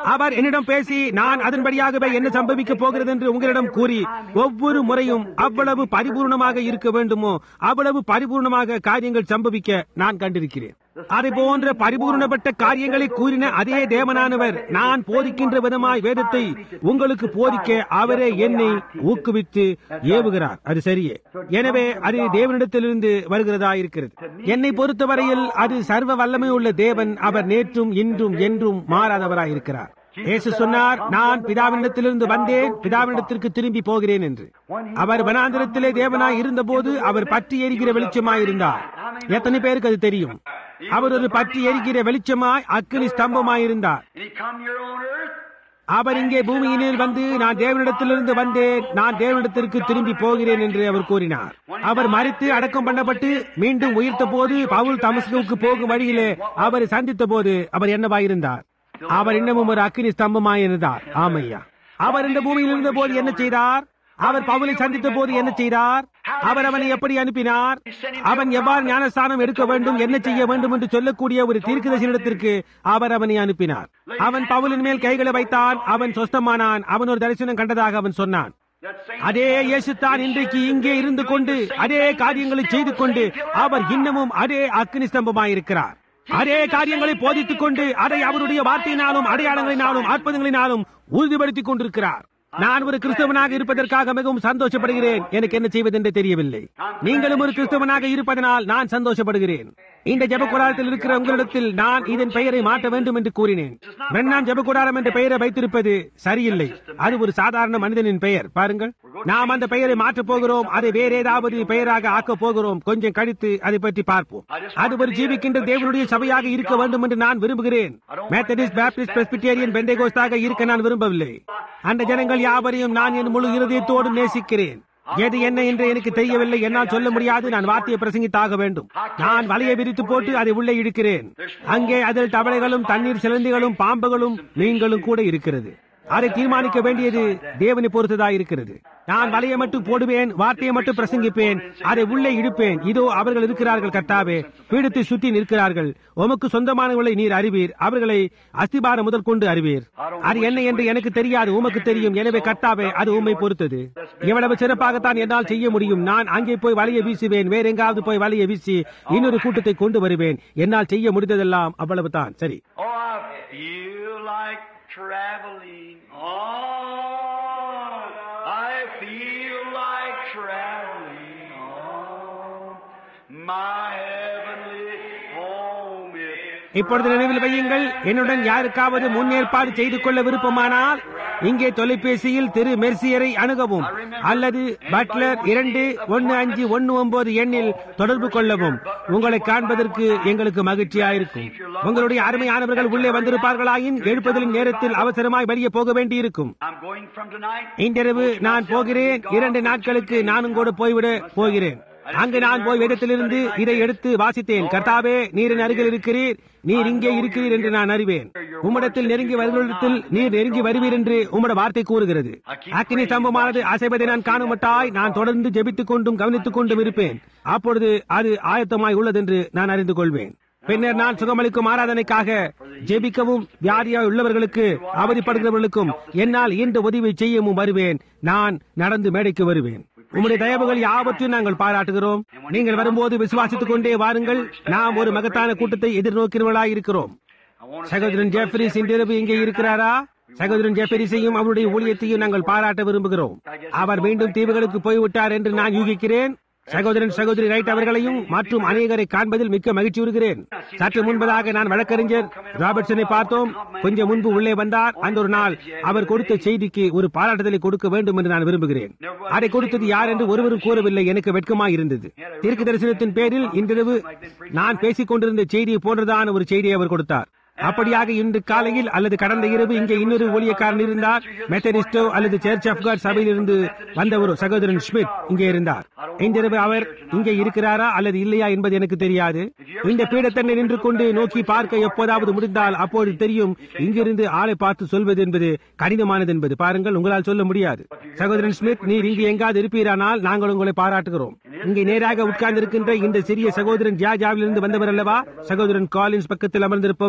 அவர் என்னிடம் பேசி நான் அதன்படியாகவே என்ன சம்பவிக்கப் போகிறது என்று உங்களிடம் கூறி ஒவ்வொரு முறையும் அவ்வளவு பரிபூர்ணமாக இருக்க வேண்டுமோ அவ்வளவு பரிபூர்ணமாக காரியங்கள் சம்பவிக்க நான் கண்டிருக்கிறேன் அதை போன்ற பரிபூர்ணப்பட்ட காரியங்களை கூறின அதே தேவனானவர் நான் போதிக்கின்ற விதமாய் வேதத்தை உங்களுக்கு போதிக்க அவரே என்னை ஊக்குவித்து ஏவுகிறார் அது சரியே எனவே அது தேவனிடத்திலிருந்து வருகிறதா இருக்கிறது என்னை பொறுத்தவரையில் அது சர்வ வல்லமை உள்ள தேவன் அவர் நேற்றும் இன்றும் என்றும் மாறாதவராய் இருக்கிறார் இயேசு சொன்னார் நான் பிதாவினிடத்திலிருந்து வந்தேன் பிதாவினிடத்திற்கு திரும்பி போகிறேன் என்று அவர் வனாந்திரத்திலே தேவனாய் இருந்தபோது அவர் பற்றி எரிகிற வெளிச்சமாய் இருந்தார் எத்தனை பேருக்கு அது தெரியும் அவர் ஒரு பற்றி எரிகிற வெளிச்சமாய் அக்கினி ஸ்தம்பமாய் இருந்தார் And he come here on earth. அவர் இங்கே பூமியினில் வந்து நான் தேவனிடத்திலிருந்து வந்தேன் நான் தேவனிடத்திற்கு திரும்பி போகிறேன் என்று அவர் கூறினார் அவர் மறித்து அடக்கம் பண்ணப்பட்டு மீண்டும் உயிர்த்த போது பவுல் தமஸ்குவுக்கு போகும் வழியிலே அவரை சந்தித்த போது அவர் என்னவாயிருந்தார் அவர் இன்னமும் ஒரு அக்கினி ஸ்தம்பமாயிருந்தார் ஆமையா அவர் இந்த பூமியில் இருந்த போது என்ன செய்தார் அவர் பவுலை சந்தித்த போது என்ன செய்தார் அவர் அவனை எப்படி அனுப்பினார் அவன் எவ்வாறு ஞானஸ்தானம் எடுக்க வேண்டும் என்ன செய்ய வேண்டும் என்று சொல்லக்கூடிய ஒரு தீர்க்கதரிசனத்திற்கு அவர் அவனை அனுப்பினார் அவன் பவுலின் மேல் கைகளை வைத்தான் அவன் சொஸ்தமானான் அவன் ஒரு தரிசனம் கண்டதாக அவன் சொன்னான் That same அதே இயேசுத்தான் இன்றைக்கு இங்கே இருந்து கொண்டு அதே காரியங்களை செய்து கொண்டு அவர் இன்னமும் அதே அக்னி ஸ்தம்பமாயிருக்கிறார் அதே காரியங்களை போதித்துக் கொண்டு அதை அவருடைய வார்த்தையினாலும் அடையாளங்களினாலும் அற்புதங்களினாலும் உறுதிப்படுத்திக் கொண்டிருக்கிறார் நான் ஒரு கிறிஸ்தவனாக இருப்பதற்காக மிகவும் சந்தோஷப்படுகிறேன் எனக்கு என்ன செய்வதென்று தெரியவில்லை நீங்களும் ஒரு கிறிஸ்தவனாக இருப்பதனால் நான் சந்தோஷப்படுகிறேன் இந்த ஜெபக்கூடாரத்தில் இருக்கிற உங்களிடத்தில் நான் இதன் பெயரை மாற்ற வேண்டும் என்று கூறினேன் பிரண்ணாம் ஜெபக்கூடாரம் என்ற பெயரை வைத்திருப்பது சரியில்லை அது ஒரு சாதாரண மனிதனின் பெயர் பாருங்கள் நாம் அந்த பெயரை மாற்றப் போகிறோம் அதை வேற ஏதாவது பெயராக ஆக்கப் போகிறோம் கொஞ்சம் கழித்து அதை பற்றி பார்ப்போம் அது ஒரு ஜீவிக்கின்ற தேவனுடைய சபையாக இருக்க வேண்டும் என்று நான் விரும்புகிறேன் மெத்தடிஸ்ட் பேப்டிஸ்ட் பிரஸ்பிட்டேரியன் பெண்டேகோஸ்தாக இருக்க நான் விரும்பவில்லை அந்த ஜனங்கள் யாவரையும் நான் என் முழு இருதயத்தோடு நேசிக்கிறேன் எது என்ன என்று எனக்கு தெரியவில்லை என்னால் சொல்ல முடியாது நான் வார்த்தையை பிரசங்கித்தாக வேண்டும் நான் வலையை விரித்து போட்டு அதை உள்ளே இழுக்கிறேன் அங்கே அதில் தவளைகளும் தண்ணீர் சிலந்திகளும் பாம்புகளும் மீன்களும் கூட இருக்கிறது அதை தீர்மானிக்க வேண்டியது தேவனை பொறுத்ததா இருக்கிறது நான் வலையை மட்டும் போடுவேன் வார்த்தையை மட்டும் பிரசங்கிப்பேன் அதை உள்ளே இழுப்பேன் இதோ அவர்கள் இருக்கிறார்கள் கர்த்தாவே பீடத்தை சுற்றி நிற்கிறார்கள் உமக்கு சொந்தமானவர்களை நீர் அறிவீர் அவர்களை அஸ்திபாரம் முதல் கொண்டு அறிவீர் அது என்ன என்று எனக்கு தெரியாது உமக்கு தெரியும் எனவே கர்த்தாவே அது உம்மை பொறுத்தது எவ்வளவு சிறப்பாகத்தான் என்னால் செய்ய முடியும் நான் அங்கே போய் வலையை வீசுவேன் வேற எங்காவது போய் வலையை வீசி இன்னொரு கூட்டத்தை கொண்டு வருவேன் என்னால் செய்ய முடிந்ததெல்லாம் அவ்வளவுதான் சரி Oh, I feel like traveling on. I feel like traveling on. My heavenly home is. இப்பொழுது நினைவில் வையுங்கள் என்னுடன் யாருக்காவது முன்னேற்பாடு செய்து கொள்ள விருப்பமானால் இங்கே தொலைபேசியில் திரு மெர்சியரை அணுகவும் அல்லது பட்லர் இரண்டு ஒன்னு அஞ்சு ஒன்னு ஒன்பது எண்ணில் தொடர்பு கொள்ளவும் உங்களை காண்பதற்கு எங்களுக்கு மகிழ்ச்சியாயிருக்கும் உங்களுடைய அருமையானவர்கள் உள்ளே வந்திருப்பார்களாயின் எழுப்பதின் நேரத்தில் அவசரமாய் வெளியே போக வேண்டியிருக்கும் I'm going from tonight. இன்றிரவு நான் போகிறேன் இரண்டு நாட்களுக்கு நானும் கூட போய்விட போகிறேன் அங்கு நான் போய் வேதத்திலிருந்து இதை எடுத்து வாசித்தேன் கர்த்தாவே நீரின் அருகில் இருக்கிறீர் நீர் இங்கே இருக்கிறீர் என்று நான் அறிவேன் உம்மிடத்தில் நெருங்கி வருவதிடத்தில் நீர் நெருங்கி வருவீர் என்று உம்முடைய வார்த்தை கூறுகிறது அக்கினி ஸ்தம்பமானது அசைவதை நான் காணுமட்டாய் நான் தொடர்ந்து ஜெபித்துக் கொண்டும் கவனித்துக் கொண்டும் இருப்பேன் அப்பொழுது அது ஆயத்தமாய் உள்ளதென்று நான் அறிந்து கொள்வேன் பின்னர் நான் சுகமளிக்கும் ஆராதனைக்காக ஜெபிக்கவும் வியாதியாய் உள்ளவர்களுக்கு அவதிப்படுகிறவர்களுக்கும் என்னால் இயன்ற உதவி செய்யவும் வருவேன் நான் நடந்து மேடைக்கு வருவேன் உம்முடைய தயவுகள் யாவற்றையும் நாங்கள் பாராட்டுகிறோம் நீங்கள் வரும்போது விசுவாசித்துக் கொண்டே வாருங்கள் நாம் ஒரு மகத்தான கூட்டத்தை எதிர்நோக்கிறவர்களாய் இருக்கிறோம் I want to சகோதரன் ஜெஃபரிஸ் இன்றிரவு இங்கே இருக்கிறாரா சகோதரன் ஜெஃபரிஸையும் அவருடைய ஊழியத்தையும் நாங்கள் பாராட்ட விரும்புகிறோம் அவர் மீண்டும் தீவுகளுக்கு போய்விட்டார் என்று நான் யூகிக்கிறேன் சகோதரன் சகோதரி ரைட் அவர்களையும் மற்றும் அநேகரை காண்பதில் மிக்க மகிழ்ச்சி வருகிறேன் சற்று முன்பதாக நான் வழக்கறிஞர் ராபர்ட்சனை பார்த்தோம் கொஞ்சம் முன்பு உள்ளே வந்தார் அந்த ஒரு நாள் அவர் கொடுத்த செய்திக்கு ஒரு பாராட்டுதலை கொடுக்க வேண்டும் என்று நான் விரும்புகிறேன் அதை கொடுத்தது யார் என்று ஒருவரும் கூறவில்லை எனக்கு வெட்கமாய் இருந்தது தீர்க்க தரிசனத்தின் பேரில் இன்றிரவு நான் பேசிக் கொண்டிருந்த செய்தியை போன்றதான ஒரு செய்தியை அவர் கொடுத்தார் அப்படியாக இன்று காலையில் அல்லது கடந்த இரவு இங்கே இன்னொரு ஊழியக்காரன் இருந்தார் மெத்தடிஸ்டோ அல்லது சர்ச் ஆஃப் காட் சபையில் இருந்து வந்த ஒரு சகோதரன் ஸ்மித் இங்கே இருந்தார் இன்றிரவு அவர் இங்கே இருக்கிறாரா அல்லது இல்லையா என்பது எனக்கு தெரியாது இந்த பீடத்தன்னை நின்று கொண்டு நோக்கி பார்க்க எப்போதாவது முடிந்தால் அப்போது தெரியும் இங்கிருந்து ஆளை பார்த்து சொல்வது என்பது கடினமானது என்பது பாருங்கள் உங்களால் சொல்ல முடியாது சகோதரன் ஸ்மித் நீர் இங்கு எங்காவது இருப்பீரானால் நாங்கள் உங்களை பாராட்டுகிறோம் இங்கே நேராக உட்கார்ந்திருக்கின்ற இந்த சிறிய சகோதரன் ஜாஜாவிலிருந்து வந்தவர் அல்லவா சகோதரன் காலின்ஸ் பக்கத்தில் அமர்ந்திருப்பவர்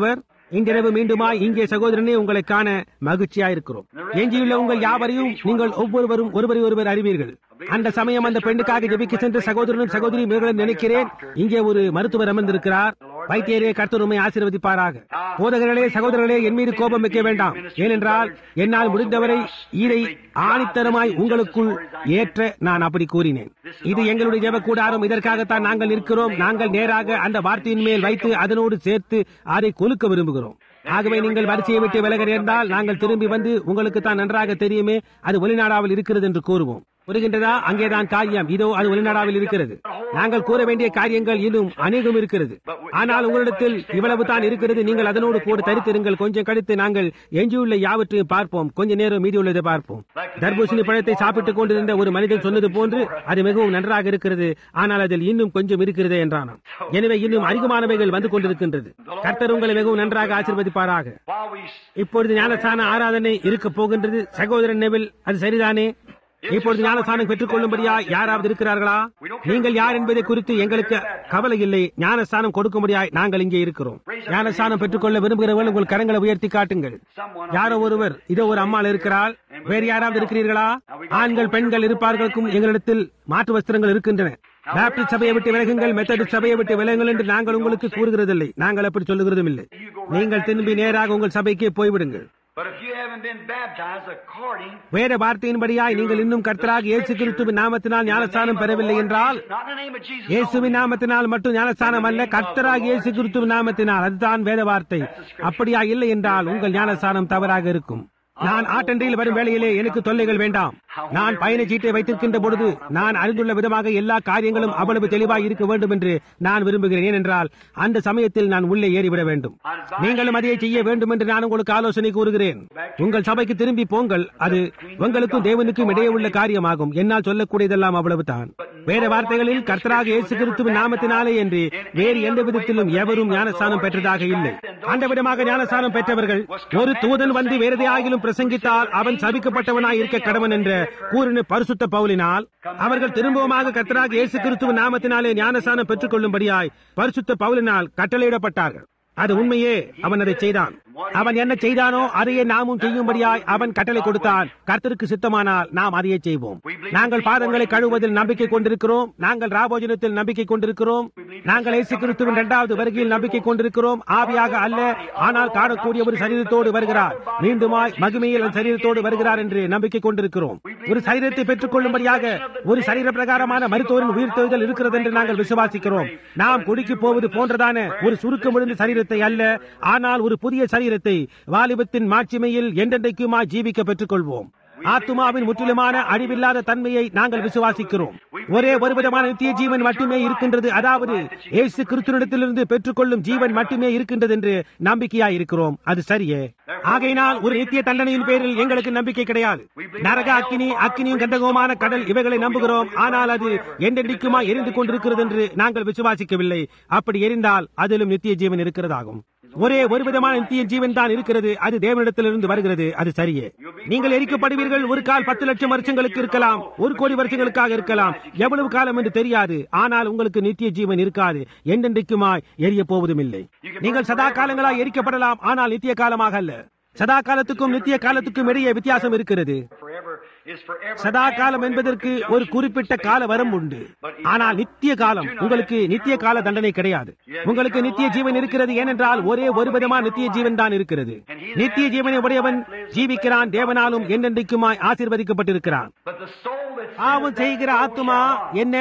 இன்றிரவு மீண்டுமாய் இங்கே சகோதரனே உங்களை காண மகிழ்ச்சியா இருக்கிறோம் எஞ்சியுள்ள உங்கள் யாவரையும் நீங்கள் ஒவ்வொருவரும் ஒருவரை ஒருவர் அறிவீர்கள் அந்த சமயம் அந்த பெண்ணுக்காக ஜெபிக்க சென்ற சகோதரனும் சகோதரி மேலும் நினைக்கிறேன் இங்கே ஒரு மருத்துவர் அமர்ந்திருக்கிறார் வைத்தியரே கர்த்தர் உண்மை ஆசீர்வதிப்பாராக போதகர்களே சகோதரர்களே என் மீது கோபம் வைக்க வேண்டாம் ஏனென்றால் என்னால் முடிந்தவரை இதை ஆணித்தரமாய் உங்களுக்குள் ஏற்ற நான் அப்படி கூறினேன் இது எங்களுடைய ஜெப கூடாரம் இதற்காகத்தான் நாங்கள் நிற்கிறோம் நாங்கள் நேராக அந்த வார்த்தையின் மேல் வைத்து அதனோடு சேர்த்து அதை கொலுக்க விரும்புகிறோம் ஆகவே நீங்கள் வரிசையை விட்டு விலக நேர்ந்தால் நாங்கள் திரும்பி வந்து உங்களுக்கு தான் நன்றாக தெரியுமே அது வெளிநாடாவில் இருக்கிறது என்று கூறுவோம் புரிகின்றதா அங்கேதான் காரியம் இதோ அது வெளிநாடாவில் இருக்கிறது நாங்கள் கூற வேண்டிய காரியங்கள் இன்னும் அநேகம் இருக்கிறது ஆனால் உங்களிடத்தில் இவ்வளவு தான் இருக்கிறது நீங்கள் அதனோடு கூட தரித்திருங்கள் கொஞ்சம் கழித்து நாங்கள் எஞ்சியுள்ள யாவற்றையும் பார்ப்போம் கொஞ்ச நேரம் மீதி உள்ளதை பார்ப்போம் தர்பூசணி பழத்தை சாப்பிட்டுக் கொண்டிருந்த ஒரு மனிதன் சொன்னது போன்று அது மிகவும் நன்றாக இருக்கிறது ஆனால் அதில் இன்னும் கொஞ்சம் இருக்கிறது என்றானாம் எனவே இன்னும் அதிகமானவைகள் வந்து கொண்டிருக்கின்றது கர்த்தர் உங்களை மிகவும் நன்றாக ஆசீர்வதிப்பாராக While we இப்பொழுது ஞானஸ்தான ஆராதனை இருக்க போகின்றது சகோதரன் நெவில் அது சரிதானே இப்பொழுது ஞானஸ்தானம் பெற்றுக் கொள்ளும்படியா யாராவது இருக்கிறார்களா நீங்கள் யார் என்பதை குறித்து எங்களுக்கு கவலை இல்லை ஞானஸ்தானம் கொடுக்கும்படியாய் நாங்கள் இங்கே இருக்கிறோம் ஞானஸ்தானம் பெற்றுக்கொள்ள விரும்புகிறவர்கள் உங்கள் கரங்களை உயர்த்தி காட்டுங்கள் யாரோ ஒருவர் இதோ ஒரு அம்மாள் இருக்கிறாள் வேறு யாராவது இருக்கிறீர்களா ஆண்கள் பெண்கள் இருப்பார்களுக்கும் எங்களிடத்தில் மாற்று வஸ்திரங்கள் இருக்கின்றன பேப்டிஸ்ட் சபையை விட்டு விலகுங்கள் மெத்தடிஸ்ட் சபையை விட்டு விலகுங்கள் என்று நாங்கள் உங்களுக்கு கூறுகிறதில்லை நாங்கள் அப்படி சொல்லுகிறதும் இல்லை நீங்கள் திரும்பி நேராக உங்கள் சபைக்கே போய்விடுங்கள் But if you haven't been baptized according வேத வார்த்தையின்படியாய் நீங்கள் இன்னும் கர்த்தராக இயேசு கிறிஸ்துவின் நாமத்தினால் ஞானஸ்தானம் பெறவில்லை என்றால் not in the name of Jesus, இயேசுவின் நாமத்தினால் மட்டும் ஞானஸ்தானம் அல்ல கர்த்தராக இயேசு கிறிஸ்துவின் நாமத்தினால் அதுதான் வேத வார்த்தை அப்படியா இல்லை என்றால் உங்கள் ஞானஸ்தானம் தவறாக இருக்கும் நான் ஆட்டன்றியில் வரும் வேளையிலே எனக்கு தொல்லைகள் வேண்டாம் நான் பயணச்சீட்டை வைத்திருக்கின்ற பொழுது நான் அறிந்துள்ள விதமாக எல்லா காரியங்களும் அவ்வளவு தெளிவாய் இருக்க வேண்டும் என்று நான் விரும்புகிறேன் ஏனென்றால் அந்த சமயத்தில் நான் உள்ளே ஏறிவிட வேண்டும் நீங்களும் அதையே செய்ய வேண்டும் என்று நான் உங்களுக்கு ஆலோசனை கூறுகிறேன் உங்கள் சபைக்கு திரும்பி போங்கள் அது உங்களுக்கும் தேவனுக்கும் இடையே உள்ள காரியமாகும் என்னால் சொல்லக்கூடியதெல்லாம் அவ்வளவுதான் வேற வார்த்தைகளில் கர்த்தராக இயேசு கிறிஸ்துவின் நாமத்தினாலே என்று வேறு எந்த விதத்திலும் எவரும் ஞானஸ்தானம் பெற்றதாக இல்லை அந்த விதமாக ஞானஸ்தானம் பெற்றவர்கள் ஒரு தூதன் வந்து வேறதை ஆகிலும் பிரசங்கித்தால் அவன் சபிக்கப்பட்டவனாய் இருக்க கடவன் என்ற கூறின பரிசுத்த பவுலினால் அவர்கள் திரும்பவுமாக கர்த்தராக இயேசு கிறிஸ்துவின் நாமத்தினாலே ஞானஸ்தானம் பெற்றுக் கொள்ளும்படியாய் பரிசுத்த பவுலினால் கட்டளையிடப்பட்டார்கள் அது உண்மையே அவன் அதை செய்தான் அவன் என்ன செய்தானோ அதையே நாமும் செய்யும்படியாய் அவன் கட்டளை கொடுத்தான் கர்த்தருக்கு சித்தமானால் நாம் அதையே செய்வோம் நாங்கள் பாதங்களை கழுவுவதில் நம்பிக்கை கொண்டிருக்கிறோம் நாங்கள் ராபோஜனத்தில் நம்பிக்கை கொண்டிருக்கிறோம் நாங்கள் இயேசு கிறிஸ்துவின் இரண்டாவது வருகையில் நம்பிக்கை கொண்டிருக்கிறோம் ஆவியாக அல்ல ஆனால் காணக்கூடிய ஒரு சரீரத்தோடு வருகிறார் மீண்டுமாய் மகிமையில் ஒரு சரீரத்தோடு வருகிறார் என்று நம்பிக்கை கொண்டிருக்கிறோம் ஒரு சரீரத்தை பெற்றுக் கொள்ளும்படியாக ஒரு சரீர பிரகாரமான மருத்துவரின் உயிர்த்தெழுதல் இருக்கிறது என்று நாங்கள் விசுவாசிக்கிறோம் நாம் குடிக்கு போவது போன்றதான ஒரு சுருக்கம் விழுந்த சரீரத்தை அல்ல ஆனால் ஒரு புதிய சரீரத்தை வாலிபத்தின் மாட்சிமையில் என்றென்றைக்குமாய் ஜீவிக்க பெற்றுக் கொள்வோம் ஆத்துமாவின் முற்றிலுமான அழிவில்லாத தன்மையை நாங்கள் விசுவாசிக்கிறோம் ஒரே ஒரு விதமான நித்திய ஜீவன் மட்டுமே இருக்கின்றது அதாவது இயேசு கிறிஸ்துவிடத்திலிருந்து பெற்றுக்கொள்ளும் ஜீவன் மட்டுமே இருக்கின்றது என்று நம்பிக்கையாய் இருக்கிறோம் அது சரியே ஆகையினால் ஒரு நித்திய தண்டனையின் பேரில் எங்களுக்கு நம்பிக்கை கிடையாது நரக அக்கினி அக்கினியும் கண்டகமான கடல் இவைகளை நம்புகிறோம் ஆனால் அது என்றென்றைக்குமா எரிந்து கொண்டிருக்கிறது என்று நாங்கள் விசுவாசிக்கவில்லை அப்படி எரிந்தால் அதிலும் நித்திய ஜீவன் இருக்கிறதாகும் ஒரே ஒரு விதமான நித்திய ஜீவன் தான் இருக்கிறது அது தேவனிடத்திலிருந்து வருகிறது அது சரியே நீங்கள் எரிக்கப்படுவீர்கள் ஒரு கால் பத்து லட்சம் வருஷங்களுக்கு இருக்கலாம் ஒரு கோடி வருஷங்களுக்காக இருக்கலாம் எவ்வளவு காலம் என்று தெரியாது ஆனால் உங்களுக்கு நித்திய ஜீவன் இருக்காது என்றென்றைக்குமாய் எரிய போவதும் இல்லை நீங்கள் சதா காலங்களாய் எரிக்கப்படலாம் ஆனால் நித்திய காலமாக அல்ல சதா காலத்துக்கும் நித்திய காலத்துக்கும் இடையே வித்தியாசம் இருக்கிறது forever is forever. சதா காலம் என்பதற்கு ஒரு குறிப்பிட்ட கால வரம்பு உண்டு ஆனால் நித்திய காலம் உங்களுக்கு நித்திய கால தண்டனை கிடையாது உங்களுக்கு நித்திய ஜீவன் இருக்கிறது ஏனென்றால் ஒரே ஒரு விதமான நித்திய ஜீவன் தான் இருக்கிறது நித்திய ஜீவனை உடையவன் ஜீவிக்கிறான் தேவனாலும் என்னென்றைக்குமாய் ஆசீர்வதிக்கப்பட்டிருக்கிறான் But the soul that's பாவம் செய்கிற ஆத்துமா என்ன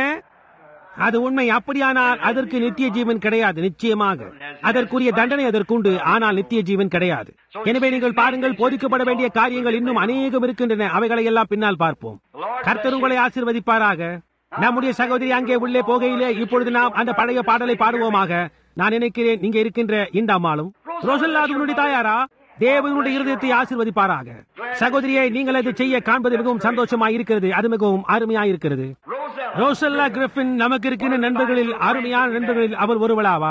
அது உண்மை அப்படியானால் அதற்கு நித்திய ஜீவன் கிடையாது நிச்சயமாக அதற்குரிய தண்டனை அதற்குண்டு ஆனால் நித்திய ஜீவன் கிடையாது எனவே நீங்கள் பாருங்கள் போதிக்கப்பட வேண்டிய காரியங்கள் இன்னும் அநேகம் இருக்கின்றன அவைகளை எல்லாம் பின்னால் பார்ப்போம் கர்த்தர் உங்களை ஆசீர்வதிப்பாராக நம்முடைய சகோதரி அங்கே உள்ளே போகையிலே இப்பொழுது நாம் அந்த பழைய பாடலை பாடுவோமாக நான் நினைக்கிறேன் இங்க இருக்கின்ற இந்த அம்மாளும் ரோசல்லாதுவனுடைய தாயாரா தேவனுடைய இருதயத்தை ஆசீர்வதிப்பாராக சகோதரியை நீங்கள் அதை செய்ய காண்பது மிகவும் சந்தோஷமாய் இருக்கிறது அது மிகவும் அருமையாய் இருக்கிறது Rosella. ரோசல்லா கிரிஃபின் நமக்கு இருக்கின்ற நண்பர்களில் அருமையான நண்பர்களில் அவர் ஒருவளாவாள்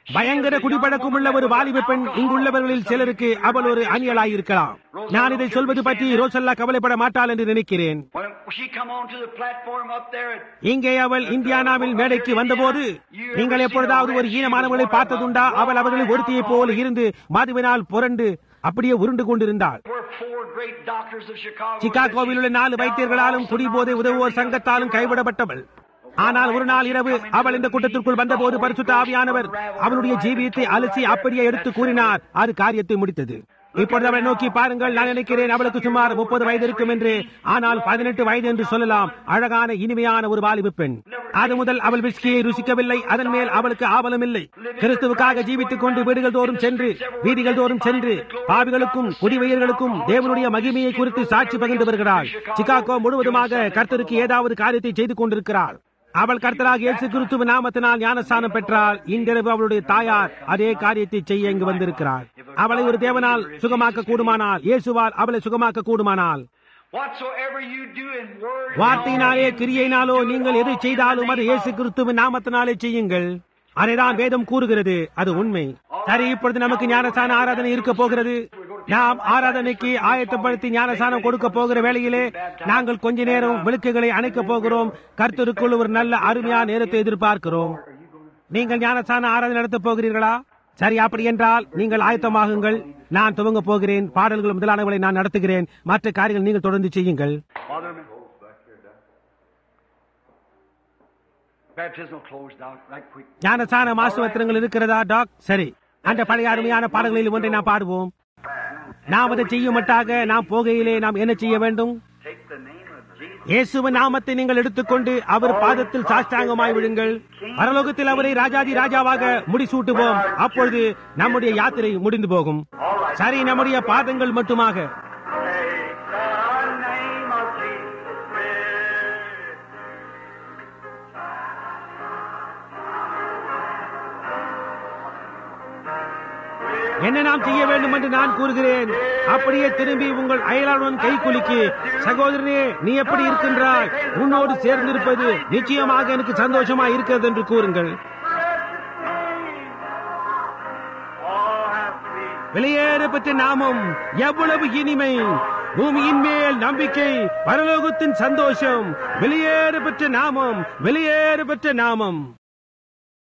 பயங்கர குடிப்பழக்கம் உள்ள ஒரு வாலிப பெண் இங்குள்ளவர்களில் சிலருக்கு அவள் ஒரு அணியலாயிருக்கலாம் நான் இதை சொல்வது பற்றி ரோசல்லா கவலைப்பட மாட்டாள் என்று நினைக்கிறேன் When she come onto the platform up there at இங்கே அவள் இந்தியானாவில் மேடைக்கு வந்தபோது நீங்கள் எப்பொழுதாவது ஒரு ஈனமானவர்களை பார்த்ததுண்டா அவள் அவர்களில் ஒருத்தியைப் போல இருந்து மதுவினால் புரண்டு அப்படியே உருண்டு கொண்டிருந்தாள் where four great doctors of Chicago. சிகாகோவில் உள்ள நாலு வைத்தியர்களாலும் குடிபோதை உதவுவோர் சங்கத்தாலும் கைவிடப்பட்டவள் ஆனால் ஒரு நாள் இரவு அவள் இந்த கூட்டத்திற்குள் வந்தபோது பரிசுத்த ஆவியானவர் அவளுடைய ஜீவியத்தை அலசி அப்படியே எடுத்து கூறினார் அது காரியத்தை முடித்தது இப்பொழுது அவளை நோக்கி பாருங்கள் நான் நினைக்கிறேன் அவளுக்கு சுமார் முப்பது வயது இருக்கும் என்று ஆனால் பதினெட்டு வயது என்று சொல்லலாம் அழகான இனிமையான ஒரு வாலிப பெண் அது முதல் அவள் விஸ்கியை ருசிக்கவில்லை அதன் மேல் அவளுக்கு ஆவலும் இல்லை கிறிஸ்துவுக்காக ஜீவித்துக் கொண்டு வீடுகள் தோறும் சென்று வீதிகள் தோறும் சென்று பாவிகளுக்கும் குடிவெயர்களுக்கும் தேவனுடைய மகிமையை குறித்து சாட்சி பகிர்ந்து வருகிறாள் சிகாகோ முழுவதுமாக கர்த்தருக்கு ஏதாவது காரியத்தை செய்து கொண்டிருக்கிறாள் அவள் கர்த்தராக இயேசு கிறிஸ்துவ நாமத்தினால் ஞானஸ்தானம் பெற்றால் இன்றிரவு அவளுடைய தாயார் அதே காரியத்தை செய்ய இங்கு வந்திருக்கிறாள் அவளை ஒரு தேவனால் சுகமாக்க கூடுமானால் இயேசுவால் அவளை சுகமாக்க கூடுமானால் Whatsoever you do in word. வார்த்தையினாலே கிரியையினாலோ நீங்கள் எதை செய்தாலும் அது இயேசு கிறிஸ்துவின் நாமத்தினாலே செய்யுங்கள் அதைதான் வேதம் கூறுகிறது அது உண்மை சரி இப்பொழுது நமக்கு ஞானசான ஆராதனை இருக்க போகிறது நாம் ஆராதனைக்கு ஆயத்தப்படுத்தி ஞானசானம் கொடுக்க போகிற வேளையிலே நாங்கள் கொஞ்ச நேரம் விளக்குகளை அணைக்கப் போகிறோம் கர்த்தருக்குள் ஒரு நல்ல அருமையான நேரத்தை எதிர்பார்க்கிறோம் நீங்கள் ஞானசான ஆராதனை நடத்தப் போகிறீர்களா சரி அப்படி என்றால் நீங்கள் ஆயத்தமாகுங்கள் நான் துவங்க போகிறேன் பாடல்கள் முதலானவர்களை நான் நடத்துகிறேன் மற்ற காரியங்கள் நீங்கள் தொடர்ந்து செய்யுங்கள் Father, baptismal closed out right quick. ஞானசான மாசுவத்திரங்கள் இருக்கிறதா டாக் சரி அந்த பழைய அருமையான பாடல்களில் ஒன்றை நாம் பாடுவோம் நாம் அதை செய்யுமட்டாக நாம் போகையிலே நாம் என்ன செய்ய வேண்டும் Take the name of Jesus. இயேசுவின் நாமத்தை நீங்கள் எடுத்துக்கொண்டு அவர் பாதத்தில் சாஷ்டாங்கமாய் விடுங்கள் பரலோகத்தில் அவரை ராஜாதி ராஜாவாக முடிசூட்டுவோம் அப்பொழுது நம்முடைய யாத்திரை முடிந்து போகும் சரி நம்முடைய பாதங்கள் மட்டுமாக Take the name of Jesus. என்ன நாம் செய்ய வேண்டும் என்று நான் கூறுகிறேன் அப்படியே திரும்பி உங்கள் அயலாளன் கை குலுக்கி சகோதரனே நீ எப்படி இருக்கின்றாய் உன்னோடு சேர்ந்திருப்பது நிச்சயமாக எனக்கு சந்தோஷமா இருக்கிறது என்று கூறுங்கள் All have been. வெளியேறப்பட்ட நாமம் எவ்வளவு இனிமை பூமியின் மேல் நம்பிக்கை பரலோகத்தின் சந்தோஷம் வெளியேறப்பட்ட நாமம் வெளியேறப்பட்ட நாமம்